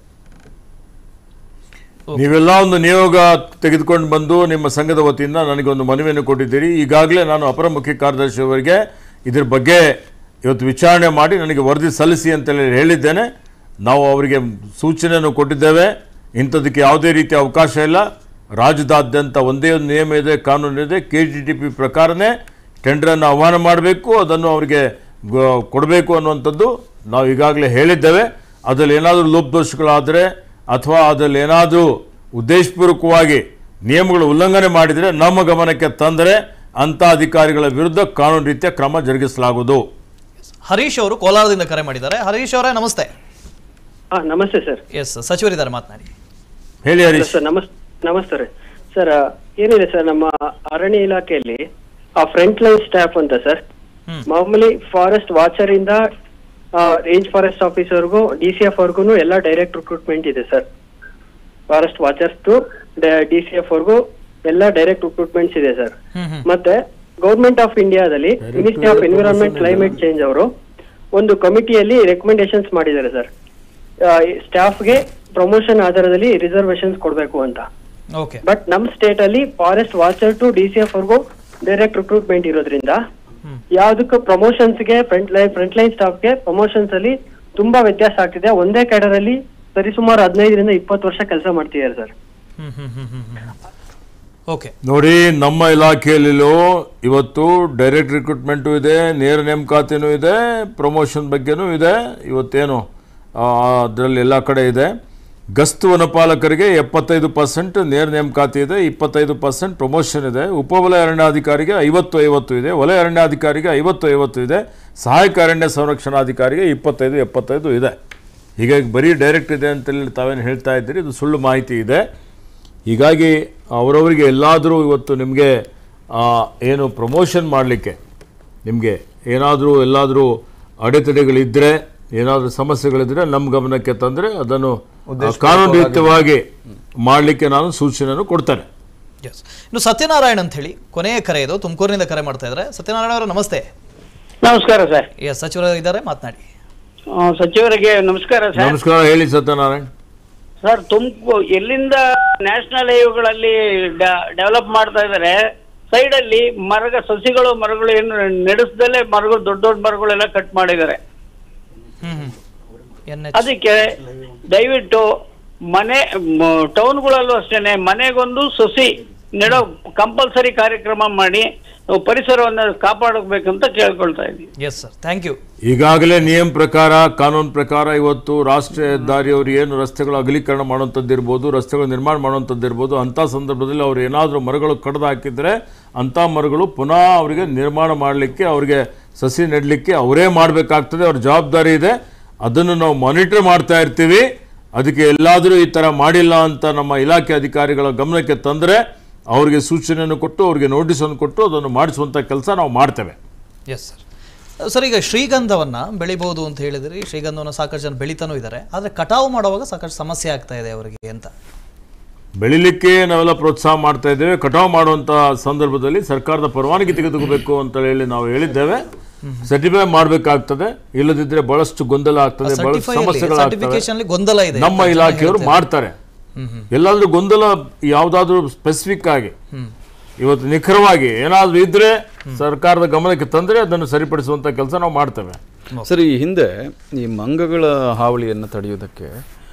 ನೀವೆಲ್ಲ ಒಂದು ನಿಯೋಗ ತೆಗೆದುಕೊಂಡು ಬಂದು ನಿಮ್ಮ ಸಂಘದ ವತಿಯಿಂದ ನನಗೆ ಒಂದು ಮನವಿಯನ್ನು ಕೊಟ್ಟಿದ್ದೀರಿ ಈಗಾಗಲೇ ನಾನು ಅಪರ ಮುಖ್ಯ ಕಾರ್ಯದರ್ಶಿ ಅವರಿಗೆ ಇದ್ರ ಬಗ್ಗೆ ಇವತ್ತು ವಿಚಾರಣೆ ಮಾಡಿ ನನಗೆ ವರದಿ ಸಲ್ಲಿಸಿ ಅಂತೇಳಿ ಹೇಳಿದ್ದೇನೆ ನಾವು ಅವರಿಗೆ ಸೂಚನೆಯನ್ನು ಕೊಟ್ಟಿದ್ದೇವೆ ಇಂಥದಕ್ಕೆ ಯಾವುದೇ ರೀತಿಯ ಅವಕಾಶ ಇಲ್ಲ ರಾಜ್ಯದಾದ್ಯಂತ ಒಂದೇ ಒಂದು ನಿಯಮ ಇದೆ ಕಾನೂನು ಇದೆ ಕೆ ಜಿ ಟಿ ಪಿ ಪ್ರಕಾರನೇ ಟೆಂಡರನ್ನು ಆಹ್ವಾನ ಮಾಡಬೇಕು ಅದನ್ನು ಅವರಿಗೆ ಗೊ- ಕೊಡಬೇಕು ಅನ್ನುವಂಥದ್ದು ನಾವು ಈಗಾಗಲೇ ಹೇಳಿದ್ದೇವೆ ಅದರಲ್ಲಿ ಏನಾದರೂ ಲೋಪದೋಷಗಳಾದರೆ ಅಥವಾ ಅದರಲ್ಲಿ ಏನಾದರೂ ಉದ್ದೇಶಪೂರ್ವಕವಾಗಿ ನಿಯಮಗಳು ಉಲ್ಲಂಘನೆ ಮಾಡಿದರೆ ನಮ್ಮ ಗಮನಕ್ಕೆ ತಂದರೆ ಅಂಥ ಅಧಿಕಾರಿಗಳ ವಿರುದ್ಧ ಕಾನೂನು ರೀತಿಯ ಕ್ರಮ ಜರುಗಿಸಲಾಗುವುದು ಹರೀಶ್ ಅವರು ಕೋಲಾರದಿಂದ ಕರೆ ಮಾಡಿದ್ದಾರೆ ಹರೀಶ್ ಅವರೇ ನಮಸ್ತೆ ಹಾ ನಮಸ್ತೆ ಸರ್ ಎಸ್ ಸಚಿವರಿದ್ದಾರೆ ಮಾತನಾಡಿ ಹೇಳಿ ಹರೀಶ್ ಸರ್ ನಮಸ್ ನಮಸ್ತೆ ರೀ ಸರ್ ಏನಿದೆ ಸರ್ ನಮ್ಮ ಅರಣ್ಯ ಇಲಾಖೆಯಲ್ಲಿ ಆ ಫ್ರಂಟ್ ಲೈನ್ ಸ್ಟಾಫ್ ಅಂತ ಸರ್ ಮಾಮೂಲಿ ಫಾರೆಸ್ಟ್ ವಾಚರ್ ಇಂದ ರೇಂಜ್ ಫಾರೆಸ್ಟ್ ಆಫೀಸರ್ಗೂ ಡಿ ಸಿ ಎಫ್ ವರ್ಗು ಎಲ್ಲ ಡೈರೆಕ್ಟ್ ರಿಕ್ರೂಟ್ಮೆಂಟ್ ಇದೆ sir forest watchers to D C F ವರ್ಗು ಎಲ್ಲ ಡೈರೆಕ್ಟ್ ರಿಕ್ರೂಟ್ಮೆಂಟ್ಸ್ ಇದೆ ಸರ್ ಮತ್ತೆ ಗೌರ್ಮೆಂಟ್ ಆಫ್ ಇಂಡಿಯಾದಲ್ಲಿ ministry of environment climate change ಅವರು ಒಂದು ಕಮಿಟಿಯಲ್ಲಿ ರೆಕಮೆಂಡೇಶನ್ಸ್ ಮಾಡಿದ್ದಾರೆ ಸರ್ ಸ್ಟಾಫ್ಗೆ ಪ್ರಮೋಷನ್ ಆಧಾರದಲ್ಲಿ ರಿಸರ್ವೇಶನ್ಸ್ ಕೊಡಬೇಕು ಅಂತ ಓಕೆ ಬಟ್ ನಮ್ ಸ್ಟೇಟ್ ಅಲ್ಲಿ forest watcher to D C F ವರ್ಗೂ direct recruitment ಇರೋದ್ರಿಂದ ಯಾವ್ದಕ್ಕೂ ಪ್ರಮೋಷನ್ಸ್ ಗೆ front line front line staff ಗೆ ಪ್ರಮೋಷನ್ಸ್ ಅಲ್ಲಿ ತುಂಬಾ ವ್ಯತ್ಯಾಸ ಆಗ್ತಿದೆ ಒಂದೇ ಕ್ಯಾಡರ್ ಅಲ್ಲಿ ಸರಿಸುಮಾರು ಹದಿನೈದರಿಂದ ಇಪ್ಪತ್ತು ವರ್ಷ ಕೆಲಸ ಮಾಡ್ತಿದ್ದಾರೆ ಸರ್ ಹ್ಮ್ ಹ್ಮ್ ಹ್ಮ್ ಹ್ಮ್ ಹ್ಮ್ ಓಕೆ ನೋಡಿ ನಮ್ಮ ಇಲಾಖೆಯಲ್ಲಿಲೂ ಇವತ್ತು ಡೈರೆಕ್ಟ್ ರಿಕ್ರೂಟ್ಮೆಂಟು ಇದೆ ನೇರ ನೇಮಕಾತಿನೂ ಇದೆ ಪ್ರಮೋಷನ್ ಬಗ್ಗೆನೂ ಇದೆ ಇವತ್ತೇನು ಅದರಲ್ಲಿ ಎಲ್ಲ ಕಡೆ ಇದೆ ಗಸ್ತು ವನಪಾಲಕರಿಗೆ ಎಪ್ಪತ್ತೈದು ಪರ್ಸೆಂಟ್ ನೇರ ನೇಮಕಾತಿ ಇದೆ ಇಪ್ಪತ್ತೈದು ಪರ್ಸೆಂಟ್ ಪ್ರಮೋಷನ್ ಇದೆ ಉಪವಲಯ ಅರಣ್ಯಾಧಿಕಾರಿಗೆ ಐವತ್ತು ಐವತ್ತು ಇದೆ ವಲಯ ಅರಣ್ಯಾಧಿಕಾರಿಗೆ ಐವತ್ತು ಐವತ್ತು ಇದೆ ಸಹಾಯಕ ಅರಣ್ಯ ಸಂರಕ್ಷಣಾಧಿಕಾರಿಗೆ ಇಪ್ಪತ್ತೈದು ಎಪ್ಪತ್ತೈದು ಇದೆ ಹೀಗಾಗಿ ಬರೀ ಡೈರೆಕ್ಟ್ ಇದೆ ಅಂತೇಳಿ ತಾವೇನು ಹೇಳ್ತಾ ಇದ್ದೀರಿ ಇದು ಸುಳ್ಳು ಮಾಹಿತಿ ಇದೆ ಹೀಗಾಗಿ ಅವರವರಿಗೆ ಎಲ್ಲಾದರೂ ಇವತ್ತು ನಿಮಗೆ ಏನು ಪ್ರಮೋಷನ್ ಮಾಡಲಿಕ್ಕೆ ನಿಮಗೆ ಏನಾದರೂ ಎಲ್ಲಾದರೂ ಅಡೆತಡೆಗಳಿದ್ದರೆ ಏನಾದರೂ ಸಮಸ್ಯೆಗಳಿದ್ದರೆ ನಮ್ಮ ಗಮನಕ್ಕೆ ತಂದರೆ ಅದನ್ನು ಆ, ಕಾನೂನು ರೀತ್ಯವಾಗಿ ಮಾಡಲಿಕ್ಕೆ ನಾನು ಸೂಚನೆಯನ್ನು ಕೊಡ್ತೇನೆ ಎಸ್ ಇನ್ನು ಸತ್ಯನಾರಾಯಣ್ ಅಂತ ಹೇಳಿ ಕೊನೆಯ ಕರೆ ಇದು ತುಮಕೂರಿನಿಂದ ಕರೆ ಮಾಡ್ತಾ ಇದ್ದಾರೆ ಸತ್ಯನಾರಾಯಣ ಅವರು ನಮಸ್ತೆ ನಮಸ್ಕಾರ ಸರ್ ಎಸ್ ಸಚಿವರು ಇದ್ದಾರೆ ಮಾತನಾಡಿ ಆ, ಸಚಿವರಿಗೆ ನಮಸ್ಕಾರ ಸರ್ ನಮಸ್ಕಾರ ಹೇಳಿ ಸತ್ಯನಾರಾಯಣ್ ಸರ್ ತುಮಕು ಎಲ್ಲಿಂದ ನ್ಯಾಷನಲ್ ಹೈವೇಗಳಲ್ಲಿ ಡೆವಲಪ್ ಮಾಡ್ತಾ ಇದ್ದಾರೆ ಸೈಡ್ ಅಲ್ಲಿ ಮರಗ ಸಸಿಗಳು ಮರಗಳು ಏನು ನಡೆಸದಲ್ಲೇ ಮರಗಳು ದೊಡ್ಡ ದೊಡ್ಡ ಮರಗಳೆಲ್ಲ ಕಟ್ ಮಾಡಿದ್ದಾರೆ ಅದಕ್ಕೆ ದಯವಿಟ್ಟು ಮನೆ ಟೌನ್ಗಳಲ್ಲೂ ಅಷ್ಟೇನೆ ಮನೆಗೊಂದು ಸಸಿ ನೆಡೋ ಕಂಪಲ್ಸರಿ ಕಾರ್ಯಕ್ರಮ ಮಾಡಿ ನಾವು ಪರಿಸರವನ್ನು ಕಾಪಾಡಬೇಕಂತ ಕೇಳ್ಕೊಳ್ತಾ ಇದ್ದೀವಿ ಎಸ್ ಸರ್ ಥ್ಯಾಂಕ್ ಯು ಈಗಾಗಲೇ ನಿಯಮ ಪ್ರಕಾರ ಕಾನೂನು ಪ್ರಕಾರ ಇವತ್ತು ರಾಷ್ಟ್ರೀಯ ಹೆದ್ದಾರಿಯವರು ಏನು ರಸ್ತೆಗಳು ಅಗಲೀಕರಣ ಮಾಡುವಂಥದ್ದು ಇರ್ಬೋದು ರಸ್ತೆಗಳು ನಿರ್ಮಾಣ ಮಾಡುವಂಥದ್ದು ಇರ್ಬೋದು ಅಂಥ ಸಂದರ್ಭದಲ್ಲಿ ಅವ್ರು ಏನಾದರೂ ಮರಗಳು ಕಡ್ದು ಹಾಕಿದರೆ ಅಂಥ ಮರಗಳು ಪುನಃ ಅವರಿಗೆ ನಿರ್ಮಾಣ ಮಾಡಲಿಕ್ಕೆ ಅವರಿಗೆ ಸಸಿ ನೆಡಲಿಕ್ಕೆ ಅವರೇ ಮಾಡಬೇಕಾಗ್ತದೆ ಅವ್ರ ಜವಾಬ್ದಾರಿ ಇದೆ ಅದನ್ನು ನಾವು ಮಾನಿಟರ್ ಮಾಡ್ತಾ ಇರ್ತೀವಿ ಅದಕ್ಕೆ ಎಲ್ಲಾದರೂ ಈ ಥರ ಮಾಡಿಲ್ಲ ಅಂತ ನಮ್ಮ ಇಲಾಖೆ ಅಧಿಕಾರಿಗಳ ಗಮನಕ್ಕೆ ತಂದರೆ ಅವರಿಗೆ ಸೂಚನೆಯನ್ನು ಕೊಟ್ಟು ಅವರಿಗೆ ನೋಟಿಸನ್ನು ಕೊಟ್ಟು ಅದನ್ನು ಮಾಡಿಸುವಂಥ ಕೆಲಸ ನಾವು ಮಾಡ್ತೇವೆ ಎಸ್ ಸರ್ ಸರ್ ಈಗ ಶ್ರೀಗಂಧವನ್ನ ಬೆಳಿಬಹುದು ಅಂತ ಹೇಳಿದ್ರಿ ಶ್ರೀಗಂಧವನ್ನು ಸಾಕಷ್ಟು ಜನ ಬೆಳಿತಾನೂ ಇದ್ದಾರೆ ಆದರೆ ಕಟಾವು ಮಾಡುವಾಗ ಸಾಕಷ್ಟು ಸಮಸ್ಯೆ ಆಗ್ತಾ ಇದೆ ಅವರಿಗೆ ಅಂತ ಬೆಳಿಲಿಕ್ಕೆ ನಾವೆಲ್ಲ ಪ್ರೋತ್ಸಾಹ ಮಾಡ್ತಾ ಇದ್ದೇವೆ ಕಟಾವು ಮಾಡುವಂಥ ಸಂದರ್ಭದಲ್ಲಿ ಸರ್ಕಾರದ ಪರವಾನಗಿ ತೆಗೆದುಕೋಬೇಕು ಅಂತ ಹೇಳಿ ನಾವು ಹೇಳಿದ್ದೇವೆ ಸರ್ಟಿಫೈ ಮಾಡಬೇಕಾಗ್ತದೆ ಇಲ್ಲದಿದ್ದರೆ ಬಹಳಷ್ಟು ಗೊಂದಲ ಆಗ್ತದೆ ಬಹಳಷ್ಟು Certify ಅಲ್ಲಿ, ಸಮಸ್ಯೆಗಳಾಗ್ತವೆ certification ಅಲ್ಲಿ ಗೊಂದಲ ಇದೆ ನಮ್ಮ ಅಂತ ಜನ ಇಲಾಖೆಯವರು ಹೇಳ್ತಾರೆ. ಮಾಡ್ತಾರೆ ಹ್ಮ್ ಹ್ಮ್. ಎಲ್ಲಾದ್ರೂ ಗೊಂದಲ ಯಾವುದಾದ್ರೂ ಸ್ಪೆಸಿಫಿಕ್ ಆಗಿ ಇವತ್ತು ನಿಖರವಾಗಿ ಏನಾದರೂ ಇದ್ರೆ ಸರ್ಕಾರದ ಗಮನಕ್ಕೆ ತಂದ್ರೆ ಅದನ್ನು ಸರಿಪಡಿಸುವಂತ ಕೆಲಸ ನಾವು ಮಾಡ್ತೇವೆ ಸರ್ ಈ ಹಿಂದೆ ಈ ಮಂಗಗಳ ಹಾವಳಿಯನ್ನು ತಡೆಯೋದಕ್ಕೆ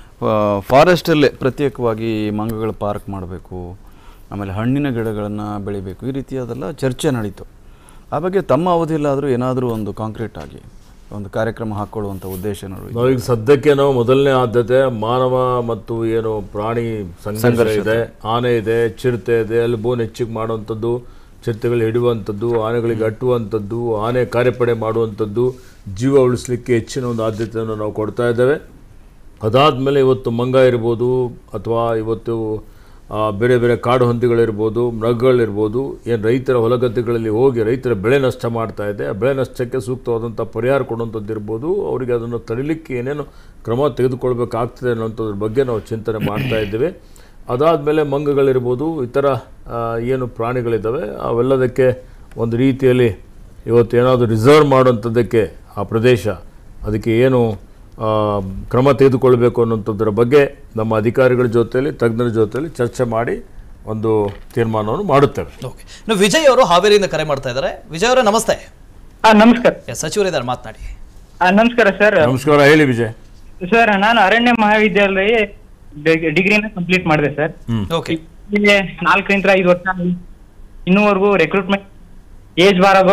ಫಾರೆಸ್ಟಲ್ಲೇ ಪ್ರತ್ಯೇಕವಾಗಿ ಮಂಗಗಳ ಪಾರ್ಕ್ ಮಾಡಬೇಕು ಆಮೇಲೆ ಹಣ್ಣಿನ ಗಿಡಗಳನ್ನು ಬೆಳಿಬೇಕು ಈ ರೀತಿಯಾದೆಲ್ಲ ಚರ್ಚೆ ನಡೀತು ಆ ಬಗ್ಗೆ ತಮ್ಮ ಅವಧಿಯಲ್ಲಾದರೂ ಏನಾದರೂ ಒಂದು ಕಾಂಕ್ರೀಟ್ ಆಗಿ ಒಂದು ಕಾರ್ಯಕ್ರಮ ಹಾಕ್ಕೊಳ್ಳುವಂಥ ಉದ್ದೇಶ ನೋಡಿ ನಾವೀಗ ಸದ್ಯಕ್ಕೆ ನಾವು ಮೊದಲನೇ ಆದ್ಯತೆ ಮಾನವ ಮತ್ತು ಏನು ಪ್ರಾಣಿ ಸಂಘರ್ಷ ಸಂಘರ್ಷ ಇದೆ ಆನೆ ಇದೆ ಚಿರತೆ ಇದೆ ಅಲ್ಲಿ ಬೋನ್ ಹೆಚ್ಚಿಗೆ ಮಾಡುವಂಥದ್ದು ಚಿರತೆಗಳು ಹಿಡಿಯುವಂಥದ್ದು ಆನೆಗಳಿಗೆ ಅಟ್ಟುವಂಥದ್ದು ಆನೆ ಕಾರ್ಯಪಡೆ ಮಾಡುವಂಥದ್ದು ಜೀವ ಉಳಿಸ್ಲಿಕ್ಕೆ ಹೆಚ್ಚಿನ ಒಂದು ಆದ್ಯತೆಯನ್ನು ನಾವು ಕೊಡ್ತಾ ಇದ್ದೇವೆ ಅದಾದಮೇಲೆ ಇವತ್ತು ಮಂಗ ಇರ್ಬೋದು ಅಥವಾ ಇವತ್ತು ಆ, ಬೇರೆ ಬೇರೆ ಕಾಡು ಹಂದಿಗಳಿರ್ಬೋದು ಮೃಗಗಳಿರ್ಬೋದು ಏನು ರೈತರ ಹೊಲಗದ್ದೆಗಳಲ್ಲಿ ಹೋಗಿ ರೈತರ ಬೆಳೆ ನಷ್ಟ ಮಾಡ್ತಾ ಇದೆ ಆ ಬೆಳೆ ನಷ್ಟಕ್ಕೆ ಸೂಕ್ತವಾದಂಥ ಪರಿಹಾರ ಕೊಡುವಂಥದ್ದು ಇರ್ಬೋದು ಅವರಿಗೆ ಅದನ್ನು ತಡಿಲಿಕ್ಕೆ ಏನೇನು ಕ್ರಮ ತೆಗೆದುಕೊಳ್ಬೇಕಾಗ್ತದೆ ಅನ್ನೋಂಥದ್ರ ಬಗ್ಗೆ ನಾವು ಚಿಂತನೆ ಮಾಡ್ತಾ ಇದ್ದೇವೆ ಅದಾದಮೇಲೆ ಮಂಗಗಳಿರ್ಬೋದು ಇತರ ಆ, ಏನು ಪ್ರಾಣಿಗಳಿದ್ದಾವೆ ಅವೆಲ್ಲದಕ್ಕೆ ಒಂದು ರೀತಿಯಲ್ಲಿ ಇವತ್ತು ಏನಾದರೂ ರಿಸರ್ವ್ ಮಾಡುವಂಥದ್ದಕ್ಕೆ ಆ ಪ್ರದೇಶ ಅದಕ್ಕೆ ಏನು ಆ, ಕ್ರಮ ತೆಗೆದುಕೊಳ್ಬೇಕು ಅನ್ನೋಂಥದ್ರ ಬಗ್ಗೆ ನಮ್ಮ ಅಧಿಕಾರಿಗಳ ಜೊತೆಯಲ್ಲಿ ತಜ್ಞರ ಜೊತೆಯಲ್ಲಿ ಚರ್ಚೆ ಮಾಡಿ ಒಂದು ತೀರ್ಮಾನವನ್ನು ಮಾಡುತ್ತೇವೆ ಓಕೆ ಇನ್ನು ವಿಜಯ್ ಅವರು ಹಾವೇರಿಯಿಂದ ಕರೆ ಮಾಡ್ತಾ ಇದ್ದಾರೆ ವಿಜಯ್ ಅವರೇ ನಮಸ್ತೆ ನಮಸ್ಕಾರ ಎಸ್ ಸಚಿವರಿದ್ದಾರೆ ಮಾತನಾಡಿ ಆ, ನಮಸ್ಕಾರ ಸರ್ ನಮಸ್ಕಾರ ಹೇಳಿ ವಿಜಯ್ ಸರ್ ನಾನು ಅರಣ್ಯ ಮಹಾವಿದ್ಯಾಲಯ ಡಿಗ್ರಿನ ಕಂಪ್ಲೀಟ್ ಮಾಡಿದೆ ಸರ್ ಓಕೆ ಇಲ್ಲಿ ನಾಲ್ಕರಿಂದ ಐದು ವರ್ಷ ಇನ್ನೂವರೆಗೂ ರೆಕ್ರೂಟ್ಮೆಂಟ್ ಏಜ್ ಬಾರ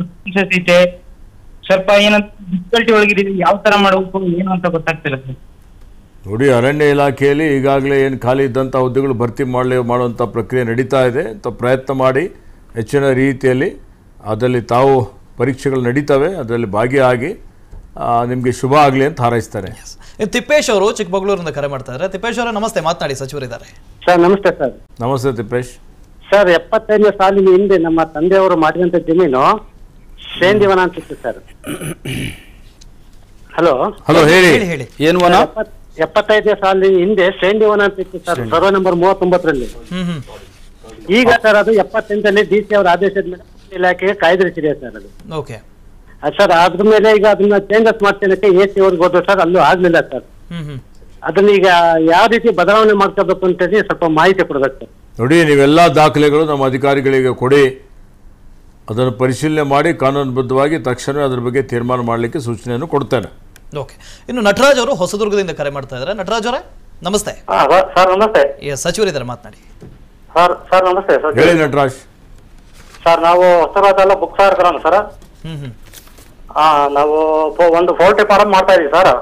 ಐತೆ ಸ್ವಲ್ಪ ಏನಂತ ಡಿಫಿಕಲ್ಟಿ ಒಳಗಿದೀವಿ ಯಾವ ತರ ಮಾಡಬೇಕು ಏನು ಅಂತ ಗೊತ್ತಾಗ್ತಿಲ್ಲ ಸರ್ ನೋಡಿ ಅರಣ್ಯ ಇಲಾಖೆಯಲ್ಲಿ ಈಗಾಗಲೇ ಏನು ಖಾಲಿ ಇದ್ದಂಥ ಹುದ್ದೆಗಳು ಭರ್ತಿ ಮಾಡಲಿ ಮಾಡುವಂಥ ಪ್ರಕ್ರಿಯೆ ನಡೀತಾ ಇದೆ ಅಂತ ಪ್ರಯತ್ನ ಮಾಡಿ ಹೆಚ್ಚಿನ ರೀತಿಯಲ್ಲಿ ಅದರಲ್ಲಿ ತಾವು ಪರೀಕ್ಷೆಗಳು ನಡೀತವೆ ಅದರಲ್ಲಿ ಭಾಗಿಯಾಗಿ ನಿಮಗೆ ಶುಭ ಆಗಲಿ ಅಂತ ಹಾರೈಸ್ತಾರೆ ಇನ್ನು ತಿಪ್ಪೇಶ್ ಅವರು ಚಿಕ್ಕಮಗಳೂರಿಂದ ಕರೆ ಮಾಡ್ತಾ ಇದ್ದಾರೆ ತಿಪ್ಪೇಶ್ ಅವರೇ ನಮಸ್ತೆ ಮಾತನಾಡಿ ಸಚಿವರಿದ್ದಾರೆ ಸರ್ ನಮಸ್ತೆ ಸರ್ ನಮಸ್ತೆ ತಿಪ್ಪೇಶ್ ಸರ್ ಎಪ್ಪತ್ತೈದನೇ ಸಾಲಿನ ಹಿಂದೆ ನಮ್ಮ ತಂದೆಯವರು ಮಾಡಿದಂತ ಜಮೀನು ಸೇಂದಿವನ ಅಂತಿತ್ತು ಸರ್ ಹಲೋ ಹಲೋ ಹೇಳಿ ಏನು ವನ ಎಪ್ಪತ್ತೈದನೇ ಸಾಲಿನ ಹಿಂದೆ ಸೇಂದಿವನ ಅಂತಿತ್ತು ಸರ್ ಸರ್ವೆ ನಂಬರ್ ಮೂವತ್ತೊಂಬತ್ತರಲ್ಲಿ ಹ್ಮ್ ಹ್ಮ್ ಈಗ ಸರ್ ಅದು ಎಪ್ಪತ್ತೆಂಟನೇ ಡಿ ಸಿ ಅವರ ಆದೇಶದ ಮೇಲೆ ಇಲಾಖೆಗೆ ಕಾಯ್ದಿರಿಸಿದೆ ಸರ್ ಅದು ಓಕೆ ಅದ್ ಸರ್ ಅದ್ರ ಮೇಲೆ ಈಗ ಅದನ್ನ ಚೇಂಜಸ್ ಮಾಡ್ತೇನಕ್ಕೆ ಎ ಸಿ ಅವ್ರಿಗೆ ಹೋದ್ರು ಸರ್ ಅಲ್ಲೂ ಆಗ್ಲಿಲ್ಲ ಸರ್ ಹ್ಮ್ ಹ್ಮ್ ಅದನ್ನ ಈಗ ಯಾವ ರೀತಿ ಬದಲಾವಣೆ ಮಾಡ್ಕೋಬೇಕು ಅಂತೇಳಿ ಸ್ವಲ್ಪ ಮಾಹಿತಿ ಕೊಡ್ಬೇಕು ಸರ್ ನೋಡಿ ನೀವೆಲ್ಲ ದಾಖಲೆಗಳು ನಮ್ಮ ಅಧಿಕಾರಿಗಳಿಗೆ ಕೊಡಿ ಅದನ್ನು ಪರಿಶೀಲನೆ ಮಾಡಿ ಕಾನೂನುಬದ್ಧವಾಗಿ ತಕ್ಷಣವೇ ಅದ್ರ ಬಗ್ಗೆ ತೀರ್ಮಾನ ಮಾಡಲಿಕ್ಕೆ ಸೂಚನೆಯನ್ನು ಕೊಡ್ತೇನೆ ಓಕೆ ಇನ್ನು ನಟರಾಜ್ ಅವರು ಹೊಸದುರ್ಗದಿಂದ ಕರೆ ಮಾಡ್ತಾ ಇದ್ದಾರೆ ನಟರಾಜ್ ಅವರೇ ನಮಸ್ತೆ ಸರ್ ನಮಸ್ತೆ ಎಸ್ ಸಚಿವರಿದ್ದಾರೆ ಮಾತನಾಡಿ ಸರ್ ಸರ್ ನಮಸ್ತೆ ಸರ್ ಹೇಳಿ ನಟರಾಜ್ ಸರ್ ನಾವು ಹೊಸರಾದಲ್ಲ ಬುಕ್ ಸಾರ್ಕರ ಸರ್ ಹ್ಮ್ ಹ್ಮ್ ಆ ನಾವು ಫೋ- ಒಂದು ಪೋಲ್ಟ್ರಿ ಫಾರಂ ಮಾಡ್ತಾ ಇದೀವಿ ಸರ್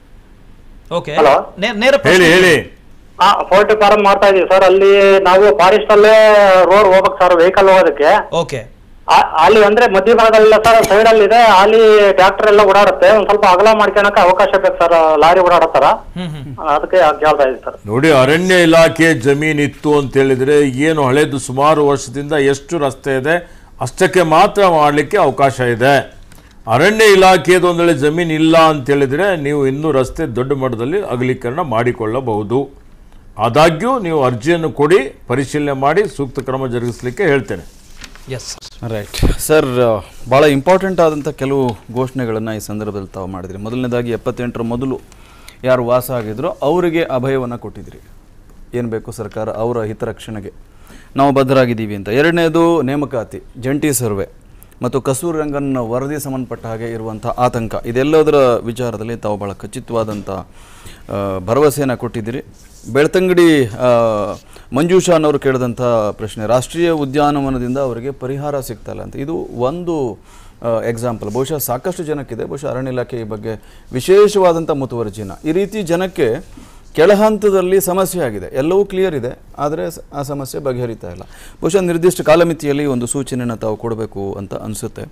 ಓಕೆ Hello? ನೇ- ನೇರ ಹೇಳಿ ಪ್ರಶ್ನೆ. ಹೇಳಿ ಹಾ ಪೋಲ್ಟ್ರಿ ಫಾರಂ ಮಾಡ್ತಾ ಇದೀವಿ ಸರ್ ಅಲ್ಲಿ ನಾವು ಫಾರೆಸ್ಟ್ ಅಲ್ಲೇ ರೋಡ್ ಹೋಗ್ಬೇಕು ಸರ್ ವೆಹಿಕಲ್ ಹೋಗೋದಕ್ಕೆ ಓಕೆ ಆ- ಅಲ್ಲಿ ಅಂದ್ರೆ ಮಧ್ಯಭಾಗದಲ್ಲ ಸರ್ ಸೈಡ್ ಅಲ್ಲಿ ಇದೆ ಅಲ್ಲಿ ಟ್ರ್ಯಾಕ್ಟರ್ ಎಲ್ಲ ಓಡಾಡುತ್ತೆ ಒಂದ್ ಸ್ವಲ್ಪ ಅಗಲ ಮಾಡ್ಕೊಳಕ್ಕೆ ಅವಕಾಶ ಬೇಕು ಸರ್ ಲಾರಿ ಓಡಾಡತ್ತಾರ ಹ್ಮ್ ಹ್ಮ್ ಅದಕ್ಕೆ ಕೇಳ್ತಾ ಇದೀವಿ ಸರ್ ನೋಡಿ ಅರಣ್ಯ ಇಲಾಖೆ ಜಮೀನಿತ್ತು ಅಂತ ಹೇಳಿದ್ರೆ ಏನು ಹಳೇದು ಸುಮಾರು ವರ್ಷದಿಂದ ಎಷ್ಟು ರಸ್ತೆ ಇದೆ ಅಷ್ಟಕ್ಕೆ ಮಾತ್ರ ಮಾಡಲಿಕ್ಕೆ ಅವಕಾಶ ಇದೆ ಅರಣ್ಯ ಇಲಾಖೆದು ಒಂದು ವೇಳೆ ಜಮೀನು ಇಲ್ಲ ಅಂತ ಹೇಳಿದ್ರೆ ನೀವು ಇನ್ನೂ ರಸ್ತೆ ದೊಡ್ಡ ಮಟ್ಟದಲ್ಲಿ ಅಗಲೀಕರಣ ಮಾಡಿಕೊಳ್ಳಬಹುದು ಆದಾಗ್ಯೂ ನೀವು ಅರ್ಜಿಯನ್ನು ಕೊಡಿ ಪರಿಶೀಲನೆ ಮಾಡಿ ಸೂಕ್ತ ಕ್ರಮ ಜರುಗಿಸಲಿಕ್ಕೆ ಹೇಳ್ತೇನೆ ಎಸ್ ರೈಟ್ ಸರ್ ಭಾಳ ಇಂಪಾರ್ಟೆಂಟ್ ಆದಂಥ ಕೆಲವು ಘೋಷಣೆಗಳನ್ನು ಈ ಸಂದರ್ಭದಲ್ಲಿ ತಾವು ಮಾಡಿದ್ರಿ ಮೊದಲನೇದಾಗಿ ಎಪ್ಪತ್ತೆಂಟರ ಮೊದಲು ಯಾರು ವಾಸ ಆಗಿದ್ರೋ ಅವರಿಗೆ ಅಭಯವನ್ನು ಕೊಟ್ಟಿದ್ರಿ ಏನು ಬೇಕು ಸರ್ಕಾರ ಅವರ ಹಿತರಕ್ಷಣೆಗೆ ನಾವು ಬದ್ಧರಾಗಿದ್ದೀವಿ ಅಂತ ಎರಡನೇದು ನೇಮಕಾತಿ ಜಂಟಿ ಸರ್ವೆ ಮತ್ತು ಕಸ್ತೂರಿ ರಂಗನ್ ವರದಿ ಸಂಬಂಧಪಟ್ಟ ಹಾಗೆ ಇರುವಂಥ ಆತಂಕ ಇದೆಲ್ಲದರ ವಿಚಾರದಲ್ಲಿ ತಾವು ಭಾಳ ಖಚಿತವಾದಂಥ ಆ, ಭರವಸೆಯನ್ನು ಕೊಟ್ಟಿದ್ದೀರಿ ಬೆಳ್ತಂಗಡಿ ಆ, ಮಂಜೂಷಾ ಅನ್ನೋರು ಕೇಳಿದಂಥ ಪ್ರಶ್ನೆ ರಾಷ್ಟ್ರೀಯ ಉದ್ಯಾನವನದಿಂದ ಅವರಿಗೆ ಪರಿಹಾರ ಸಿಗ್ತಲ್ಲ ಅಂತ ಇದು ಒಂದು ಎಕ್ಸಾಂಪಲ್ ಬಹುಶಃ ಸಾಕಷ್ಟು ಜನಕ್ಕಿದೆ ಬಹುಶಃ ಅರಣ್ಯ ಇಲಾಖೆ ಈ ಬಗ್ಗೆ ವಿಶೇಷವಾದಂಥ ಮುತುವರ್ಜಿನ ಈ ರೀತಿ ಜನಕ್ಕೆ ಕೆಳಹಂತದಲ್ಲಿ ಸಮಸ್ಯೆ ಆಗಿದೆ ಎಲ್ಲವೂ ಕ್ಲಿಯರ್ ಇದೆ ಆದರೆ ಸ- ಆ ಸಮಸ್ಯೆ ಬಗೆಹರಿತಾ ಇಲ್ಲ ಬಹುಶಃ ನಿರ್ದಿಷ್ಟ ಕಾಲಮಿತಿಯಲ್ಲಿ ಒಂದು ಸೂಚನೆಯನ್ನು ತಾವು ಕೊಡಬೇಕು ಅಂತ ಅನಿಸುತ್ತೆ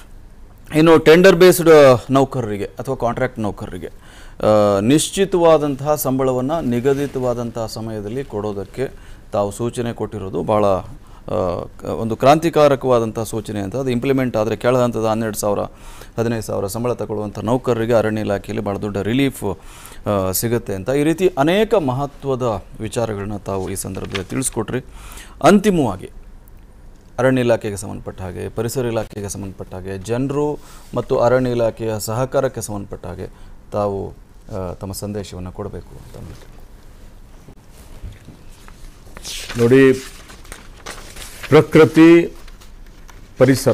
ಇನ್ನು ಟೆಂಡರ್ ಬೇಸ್ಡ್ ನೌಕರರಿಗೆ ಅಥವಾ ಕಾಂಟ್ರಾಕ್ಟ್ ನೌಕರರಿಗೆ ಆ, ನಿಶ್ಚಿತವಾದಂತಹ ಸಂಬಳವನ್ನು ನಿಗದಿತವಾದಂತಹ ಸಮಯದಲ್ಲಿ ಕೊಡೋದಕ್ಕೆ ತಾವು ಸೂಚನೆ ಕೊಟ್ಟಿರೋದು ಭಾಳ ಆ, ಕ- ಒಂದು ಕ್ರಾಂತಿಕಾರಕವಾದಂಥ ಸೂಚನೆ ಅಂತ ಅದು ಇಂಪ್ಲಿಮೆಂಟ್ ಆದರೆ ಕೆಳ ಹಂತದ ಹನ್ನೆರಡು ಸಾವಿರ ಹದಿನೈದು ಸಾವಿರ ಸಂಬಳ ತಗೊಳ್ಳುವಂಥ ನೌಕರರಿಗೆ ಅರಣ್ಯ ಇಲಾಖೆಯಲ್ಲಿ ಭಾಳ ದೊಡ್ಡ ರಿಲೀಫ್ ಆ, ಸಿಗುತ್ತೆ ಅಂತ ಈ ರೀತಿ ಅನೇಕ ಮಹತ್ವದ ವಿಚಾರಗಳನ್ನ ತಾವು ಈ ಸಂದರ್ಭದಲ್ಲಿ ತಿಳಿಸ್ಕೊಟ್ರಿ ಅಂತಿಮವಾಗಿ ಅರಣ್ಯ ಇಲಾಖೆಗೆ ಸಂಬಂಧಪಟ್ಟ ಹಾಗೆ ಪರಿಸರ ಇಲಾಖೆಗೆ ಸಂಬಂಧಪಟ್ಟ ಹಾಗೆ ಜನರು ಮತ್ತು ಅರಣ್ಯ ಇಲಾಖೆಯ ಸಹಕಾರಕ್ಕೆ ಸಂಬಂಧಪಟ್ಟ ಹಾಗೆ ತಾವು ಆ, ತಮ್ಮ ಸಂದೇಶವನ್ನು ಕೊಡಬೇಕು ಅಂತ ಅಂದ್ಬಿಟ್ಟು. ನೋಡಿ ಪ್ರಕೃತಿ ಪರಿಸರ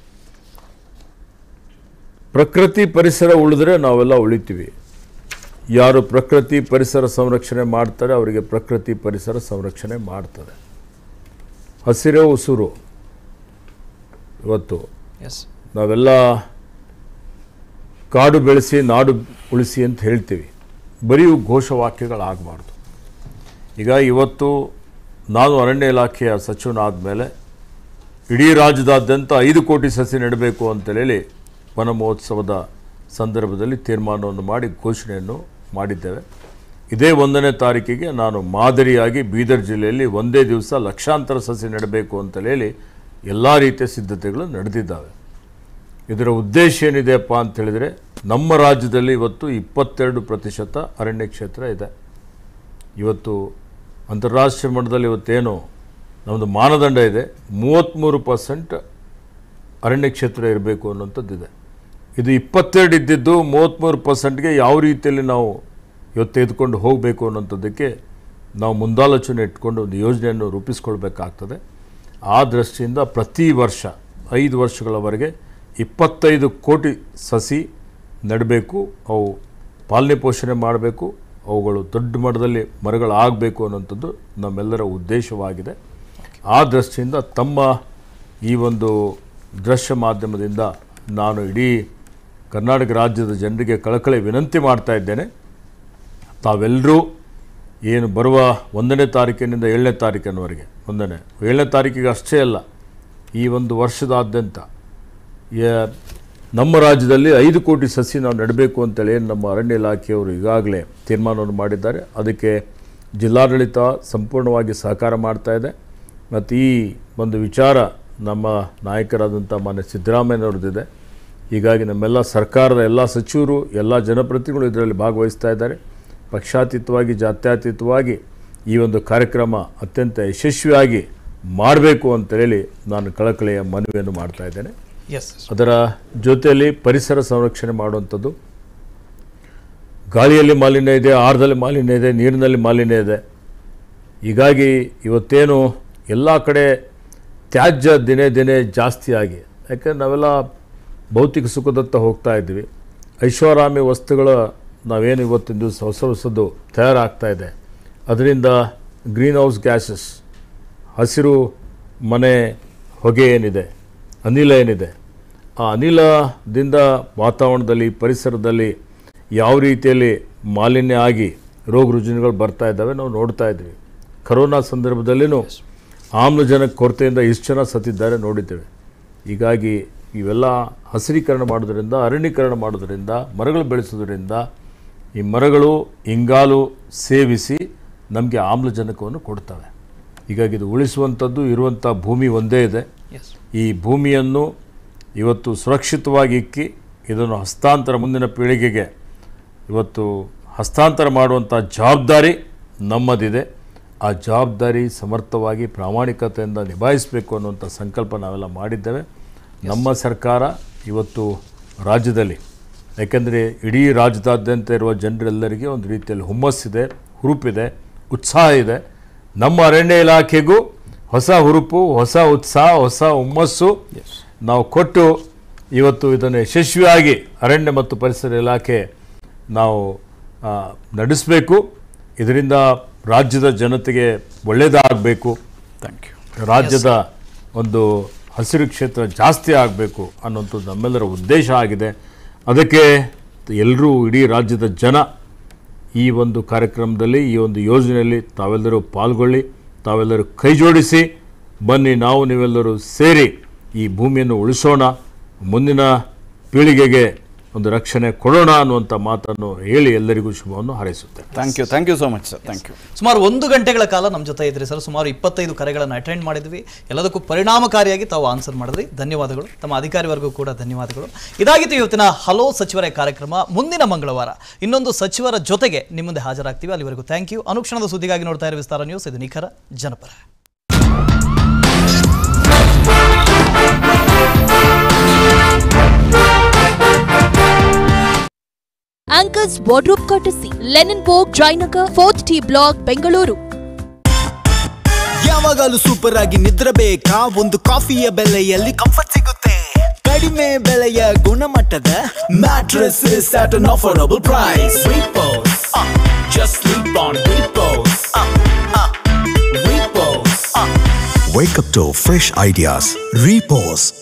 ಪ್ರಕೃತಿ ಪರಿಸರ ಉಳಿದ್ರೆ ನಾವೆಲ್ಲ ಉಳಿತೀವಿ ಯಾರು ಪ್ರಕೃತಿ ಪರಿಸರ ಸಂರಕ್ಷಣೆ ಮಾಡ್ತಾರೆ ಅವರಿಗೆ ಪ್ರಕೃತಿ ಪರಿಸರ ಸಂರಕ್ಷಣೆ ಮಾಡ್ತಾರೆ ಹಸಿರೇ ಉಸುರು ಇವತ್ತು ಎಸ್ ನಾವೆಲ್ಲ ಕಾಡು ಬೆಳೆಸಿ ನಾಡು ಉಳಿಸಿ ಅಂತ ಹೇಳ್ತೀವಿ ಬರೀ ಇವು ಘೋಷವಾಕ್ಯಗಳಾಗಬಾರ್ದು ಈಗ ಇವತ್ತು ನಾನು ಅರಣ್ಯ ಇಲಾಖೆಯ ಸಚಿವನಾದ ಮೇಲೆ ಇಡೀ ರಾಜ್ಯದಾದ್ಯಂತ ಐದು ಕೋಟಿ ಸಸಿ ನೆಡಬೇಕು ಅಂತೇಳಿ ವನ ಮಹೋತ್ಸವದ ಸಂದರ್ಭದಲ್ಲಿ ತೀರ್ಮಾನವನ್ನು ಮಾಡಿ ಘೋಷಣೆಯನ್ನು ಮಾಡಿದ್ದೇವೆ ಇದೇ ಒಂದನೇ ತಾರೀಕಿಗೆ ನಾನು ಮಾದರಿಯಾಗಿ ಬೀದರ್ ಜಿಲ್ಲೆಯಲ್ಲಿ ಒಂದೇ ದಿವಸ ಲಕ್ಷಾಂತರ ಸಸಿ ನೆಡಬೇಕು ಅಂತೇಳಿ ಎಲ್ಲ ರೀತಿಯ ಸಿದ್ಧತೆಗಳು ನಡೆದಿದ್ದಾವೆ ಇದರ ಉದ್ದೇಶ ಏನಿದೆಯಪ್ಪ ಅಂತ ಹೇಳಿದರೆ ನಮ್ಮ ರಾಜ್ಯದಲ್ಲಿ ಇವತ್ತು ಇಪ್ಪತ್ತೆರಡು ಪ್ರತಿಶತ ಅರಣ್ಯ ಕ್ಷೇತ್ರ ಇದೆ ಇವತ್ತು ಅಂತಾರಾಷ್ಟ್ರೀಯ ಮಟ್ಟದಲ್ಲಿ ಇವತ್ತೇನು ನಮ್ಮದು ಮಾನದಂಡ ಇದೆ ಮೂವತ್ತ್ಮೂರು ಪರ್ಸೆಂಟ್ ಅರಣ್ಯ ಕ್ಷೇತ್ರ ಇರಬೇಕು ಅನ್ನೋಂಥದ್ದಿದೆ ಇದು ಇಪ್ಪತ್ತೆರಡು ಇದ್ದಿದ್ದು ಮೂವತ್ತ್ಮೂರು ಪರ್ಸೆಂಟ್ಗೆ ಯಾವ ರೀತಿಯಲ್ಲಿ ನಾವು ಇವತ್ತು ತೆಗೆದುಕೊಂಡು ಹೋಗಬೇಕು ಅನ್ನೋಂಥದ್ದಕ್ಕೆ ನಾವು ಮುಂದಾಲೋಚನೆ ಇಟ್ಕೊಂಡು ಒಂದು ಯೋಜನೆಯನ್ನು ರೂಪಿಸ್ಕೊಳ್ಬೇಕಾಗ್ತದೆ ಆ ದೃಷ್ಟಿಯಿಂದ ಪ್ರತಿ ವರ್ಷ ಐದು ವರ್ಷಗಳವರೆಗೆ ಇಪ್ಪತ್ತೈದು ಕೋಟಿ ಸಸಿ ನೆಡಬೇಕು ಅವು ಪಾಲನೆ ಪೋಷಣೆ ಮಾಡಬೇಕು ಅವುಗಳು ದೊಡ್ಡ ಮಟ್ಟದಲ್ಲಿ ಮರಗಳಾಗಬೇಕು ಅನ್ನೋಂಥದ್ದು ನಮ್ಮೆಲ್ಲರ ಉದ್ದೇಶವಾಗಿದೆ ಆ ದೃಷ್ಟಿಯಿಂದ ತಮ್ಮ ಈ ಒಂದು ದೃಶ್ಯ ಮಾಧ್ಯಮದಿಂದ ನಾನು ಇಡೀ ಕರ್ನಾಟಕ ರಾಜ್ಯದ ಜನರಿಗೆ ಕಳಕಳಿ ವಿನಂತಿ ಮಾಡ್ತಾ ಇದ್ದೇನೆ ತಾವೆಲ್ಲರೂ ಏನು ಬರುವ ಒಂದನೇ ತಾರೀಕಿನಿಂದ ಏಳನೇ ತಾರೀಕಿನವರೆಗೆ ಒಂದನೇ ಏಳನೇ ತಾರೀಕಿಗೆ ಅಷ್ಟೇ ಅಲ್ಲ ಈ ಒಂದು ವರ್ಷದಾದ್ಯಂತ ಯ- ನಮ್ಮ ರಾಜ್ಯದಲ್ಲಿ ಐದು ಕೋಟಿ ಸಸಿ ನಾವು ನೆಡಬೇಕು ಅಂತೇಳಿ ಏನು ನಮ್ಮ ಅರಣ್ಯ ಇಲಾಖೆಯವರು ಈಗಾಗಲೇ ತೀರ್ಮಾನವನ್ನು ಮಾಡಿದ್ದಾರೆ ಅದಕ್ಕೆ ಜಿಲ್ಲಾಡಳಿತ ಸಂಪೂರ್ಣವಾಗಿ ಸಹಕಾರ ಮಾಡ್ತಾ ಇದೆ ಮತ್ತು ಈ ಒಂದು ವಿಚಾರ ನಮ್ಮ ನಾಯಕರಾದಂಥ ಮಾನ್ಯ ಸಿದ್ದರಾಮಯ್ಯನವ್ರದ್ದಿದೆ ಹೀಗಾಗಿ ನಮ್ಮೆಲ್ಲ ಸರ್ಕಾರದ ಎಲ್ಲ ಸಚಿವರು ಎಲ್ಲ ಜನಪ್ರತಿನಿಧಿಗಳು ಇದರಲ್ಲಿ ಭಾಗವಹಿಸ್ತಾ ಇದ್ದಾರೆ ಪಕ್ಷಾತೀತವಾಗಿ ಜಾತ್ಯತೀತವಾಗಿ ಈ ಒಂದು ಕಾರ್ಯಕ್ರಮ ಅತ್ಯಂತ ಯಶಸ್ವಿಯಾಗಿ ಮಾಡಬೇಕು ಅಂತೇಳಿ ನಾನು ಕಳಕಳಿಯ ಮನವಿಯನ್ನು ಮಾಡ್ತಾ ಇದ್ದೇನೆ ಎಸ್ ಅದರ ಜೊತೆಯಲ್ಲಿ ಪರಿಸರ ಸಂರಕ್ಷಣೆ ಮಾಡುವಂಥದ್ದು ಗಾಳಿಯಲ್ಲಿ ಮಾಲಿನ್ಯ ಇದೆ ಆಹಾರದಲ್ಲಿ ಮಾಲಿನ್ಯ ಇದೆ ನೀರಿನಲ್ಲಿ ಮಾಲಿನ್ಯ ಇದೆ ಹೀಗಾಗಿ ಇವತ್ತೇನು ಎಲ್ಲ ಕಡೆ ತ್ಯಾಜ್ಯ ದಿನೇ ದಿನೇ ಜಾಸ್ತಿಯಾಗಿ ಯಾಕಂದ್ರೆ ನಾವೆಲ್ಲ ಭೌತಿಕ ಸುಖದತ್ತ ಹೋಗ್ತಾ ಇದ್ವಿ ಐಷಾರಾಮಿ ವಸ್ತುಗಳ ನಾವೇನು ಇವತ್ತಿನ ದಿವಸ ಹೊಸ ಹೊಸದು ತಯಾರಾಗ್ತಾ ಇದೆ ಅದರಿಂದ ಗ್ರೀನ್ ಹೌಸ್ ಗ್ಯಾಸಸ್ ಹಸಿರು ಮನೆ ಹೊಗೆ ಏನಿದೆ ಅನಿಲ ಏನಿದೆ ಆ ಅನಿಲದಿಂದ ವಾತಾವರಣದಲ್ಲಿ ಪರಿಸರದಲ್ಲಿ ಯಾವ ರೀತಿಯಲ್ಲಿ ಮಾಲಿನ್ಯ ಆಗಿ ರೋಗ ರುಜಿನಗಳು ಬರ್ತಾ ಇದ್ದಾವೆ ನಾವು ನೋಡ್ತಾ ಇದ್ವಿ ಕರೋನಾ ಸಂದರ್ಭದಲ್ಲಿನೂ ಆಮ್ಲಜನಕ ಕೊರತೆಯಿಂದ ಇಷ್ಟು ಜನ ಸತ್ತಿದ್ದಾರೆ ನೋಡಿದ್ದೇವೆ ಹೀಗಾಗಿ ಇವೆಲ್ಲ ಹಸಿರೀಕರಣ ಮಾಡೋದ್ರಿಂದ ಅರಣ್ಯೀಕರಣ ಮಾಡೋದ್ರಿಂದ ಮರಗಳು ಬೆಳೆಸೋದ್ರಿಂದ ಈ ಮರಗಳು ಇಂಗಾಲು ಸೇವಿಸಿ ನಮಗೆ ಆಮ್ಲಜನಕವನ್ನು ಕೊಡ್ತವೆ ಹೀಗಾಗಿ ಇದು ಉಳಿಸುವಂಥದ್ದು ಇರುವಂಥ ಭೂಮಿ ಒಂದೇ ಇದೆ ಈ ಭೂಮಿಯನ್ನು ಇವತ್ತು ಸುರಕ್ಷಿತವಾಗಿ ಇಕ್ಕಿ ಇದನ್ನು ಹಸ್ತಾಂತರ ಮುಂದಿನ ಪೀಳಿಗೆಗೆ ಇವತ್ತು ಹಸ್ತಾಂತರ ಮಾಡುವಂಥ ಜವಾಬ್ದಾರಿ ನಮ್ಮದಿದೆ ಆ ಜವಾಬ್ದಾರಿ ಸಮರ್ಥವಾಗಿ ಪ್ರಾಮಾಣಿಕತೆಯಿಂದ ನಿಭಾಯಿಸಬೇಕು ಅನ್ನುವಂಥ ಸಂಕಲ್ಪ ನಾವೆಲ್ಲ ಮಾಡಿದ್ದೇವೆ ನಮ್ಮ ಸರ್ಕಾರ ಇವತ್ತು ರಾಜ್ಯದಲ್ಲಿ ಯಾಕೆಂದರೆ ಇಡೀ ರಾಜ್ಯದಾದ್ಯಂತ ಇರುವ ಜನರೆಲ್ಲರಿಗೆ ಒಂದು ರೀತಿಯಲ್ಲಿ ಹುಮ್ಮಸ್ಸಿದೆ ಹುರುಪಿದೆ ಉತ್ಸಾಹ ಇದೆ ನಮ್ಮ ಅರಣ್ಯ ಇಲಾಖೆಗೂ ಹೊಸ ಹುರುಪು ಹೊಸ ಉತ್ಸಾಹ ಹೊಸ ಹುಮ್ಮಸ್ಸು ನಾವು ಕೊಟ್ಟು ಇವತ್ತು ಇದನ್ನು ಯಶಸ್ವಿಯಾಗಿ ಅರಣ್ಯ ಮತ್ತು ಪರಿಸರ ಇಲಾಖೆ ನಾವು ಆ, ನಡೆಸಬೇಕು ಇದರಿಂದ ರಾಜ್ಯದ ಜನತೆಗೆ ಒಳ್ಳೆಯದಾಗಬೇಕು ಥ್ಯಾಂಕ್ ಯು ರಾಜ್ಯದ ಒಂದು ಹಸಿರು ಕ್ಷೇತ್ರ ಜಾಸ್ತಿ ಆಗಬೇಕು ಅನ್ನೋಂಥದ್ದು ನಮ್ಮೆಲ್ಲರ ಉದ್ದೇಶ ಆಗಿದೆ ಅದಕ್ಕೆ ಎಲ್ಲರೂ ಇಡೀ ರಾಜ್ಯದ ಜನ ಈ ಒಂದು ಕಾರ್ಯಕ್ರಮದಲ್ಲಿ ಈ ಒಂದು ಯೋಜನೆಯಲ್ಲಿ ತಾವೆಲ್ಲರೂ ಪಾಲ್ಗೊಳ್ಳಿ ತಾವೆಲ್ಲರೂ ಕೈ ಜೋಡಿಸಿ ಬನ್ನಿ ನಾವು ನೀವೆಲ್ಲರೂ ಸೇರಿ ಈ ಭೂಮಿಯನ್ನು ಉಳಿಸೋಣ ಮುಂದಿನ ಪೀಳಿಗೆಗೆ ಒಂದು ರಕ್ಷಣೆ ಕೊಡೋಣ ಅನ್ನುವಂಥ ಮಾತನ್ನು ಹೇಳಿ ಎಲ್ಲರಿಗೂ ಶುಭವನ್ನು ಹಾರೈಸುತ್ತೇನೆ thank you thank you so much sir thank you ಸುಮಾರು ಒಂದು ಗಂಟೆಗಳ ಕಾಲ ನಮ್ಮ ಜೊತೆ ಇದ್ರಿ ಸರ್ ಸುಮಾರು ಇಪ್ಪತ್ತೈದು ಕರೆಗಳನ್ನು ಅಟೆಂಡ್ ಮಾಡಿದ್ವಿ ಎಲ್ಲದಕ್ಕೂ ಪರಿಣಾಮಕಾರಿಯಾಗಿ ತಾವು ಆನ್ಸರ್ ಮಾಡಿದ್ರಿ ಧನ್ಯವಾದಗಳು ತಮ್ಮ ಅಧಿಕಾರಿವರೆಗೂ ಕೂಡ ಧನ್ಯವಾದಗಳು ಇದಾಗಿತ್ತು ಇವತ್ತಿನ ಹಲೋ ಸಚಿವರ ಕಾರ್ಯಕ್ರಮ ಮುಂದಿನ ಮಂಗಳವಾರ ಇನ್ನೊಂದು ಸಚಿವರ ಜೊತೆಗೆ ನಿಮ್ಮ ಮುಂದೆ ಹಾಜರಾಗ್ತೀವಿ ಅಲ್ಲಿವರೆಗೂ ಥ್ಯಾಂಕ್ ಯು ಅನುಕ್ಷಣದ ಸುದ್ದಿಗಾಗಿ ನೋಡ್ತಾ ಇರೋ ವಿಸ್ತಾರ ನ್ಯೂಸ್ ಇದು ನಿಖರ ಜನಪರ Anchor's Wardrobe Courtesy, Leninborg, Jaynagar, 4th T Block, Bengaluru. ಯಾವಾಗಲೂ ಸೂಪರ್ ಆಗಿ ನಿದ್ರೆ ಬೇಕಾ ಒಂದು ಕಾಫಿಯ ಬೆಲೆಯಲ್ಲಿ ಕಂಫರ್ಟ್ ಸಿಗುತ್ತೆ ಕಡಿಮೆ ಬೆಲೆಯ ಗುಣಮಟ್ಟದ mattress at an affordable price. Repose, uh, just sleep on Repose. Uh, uh, Repose. Wake up to fresh ideas. Repose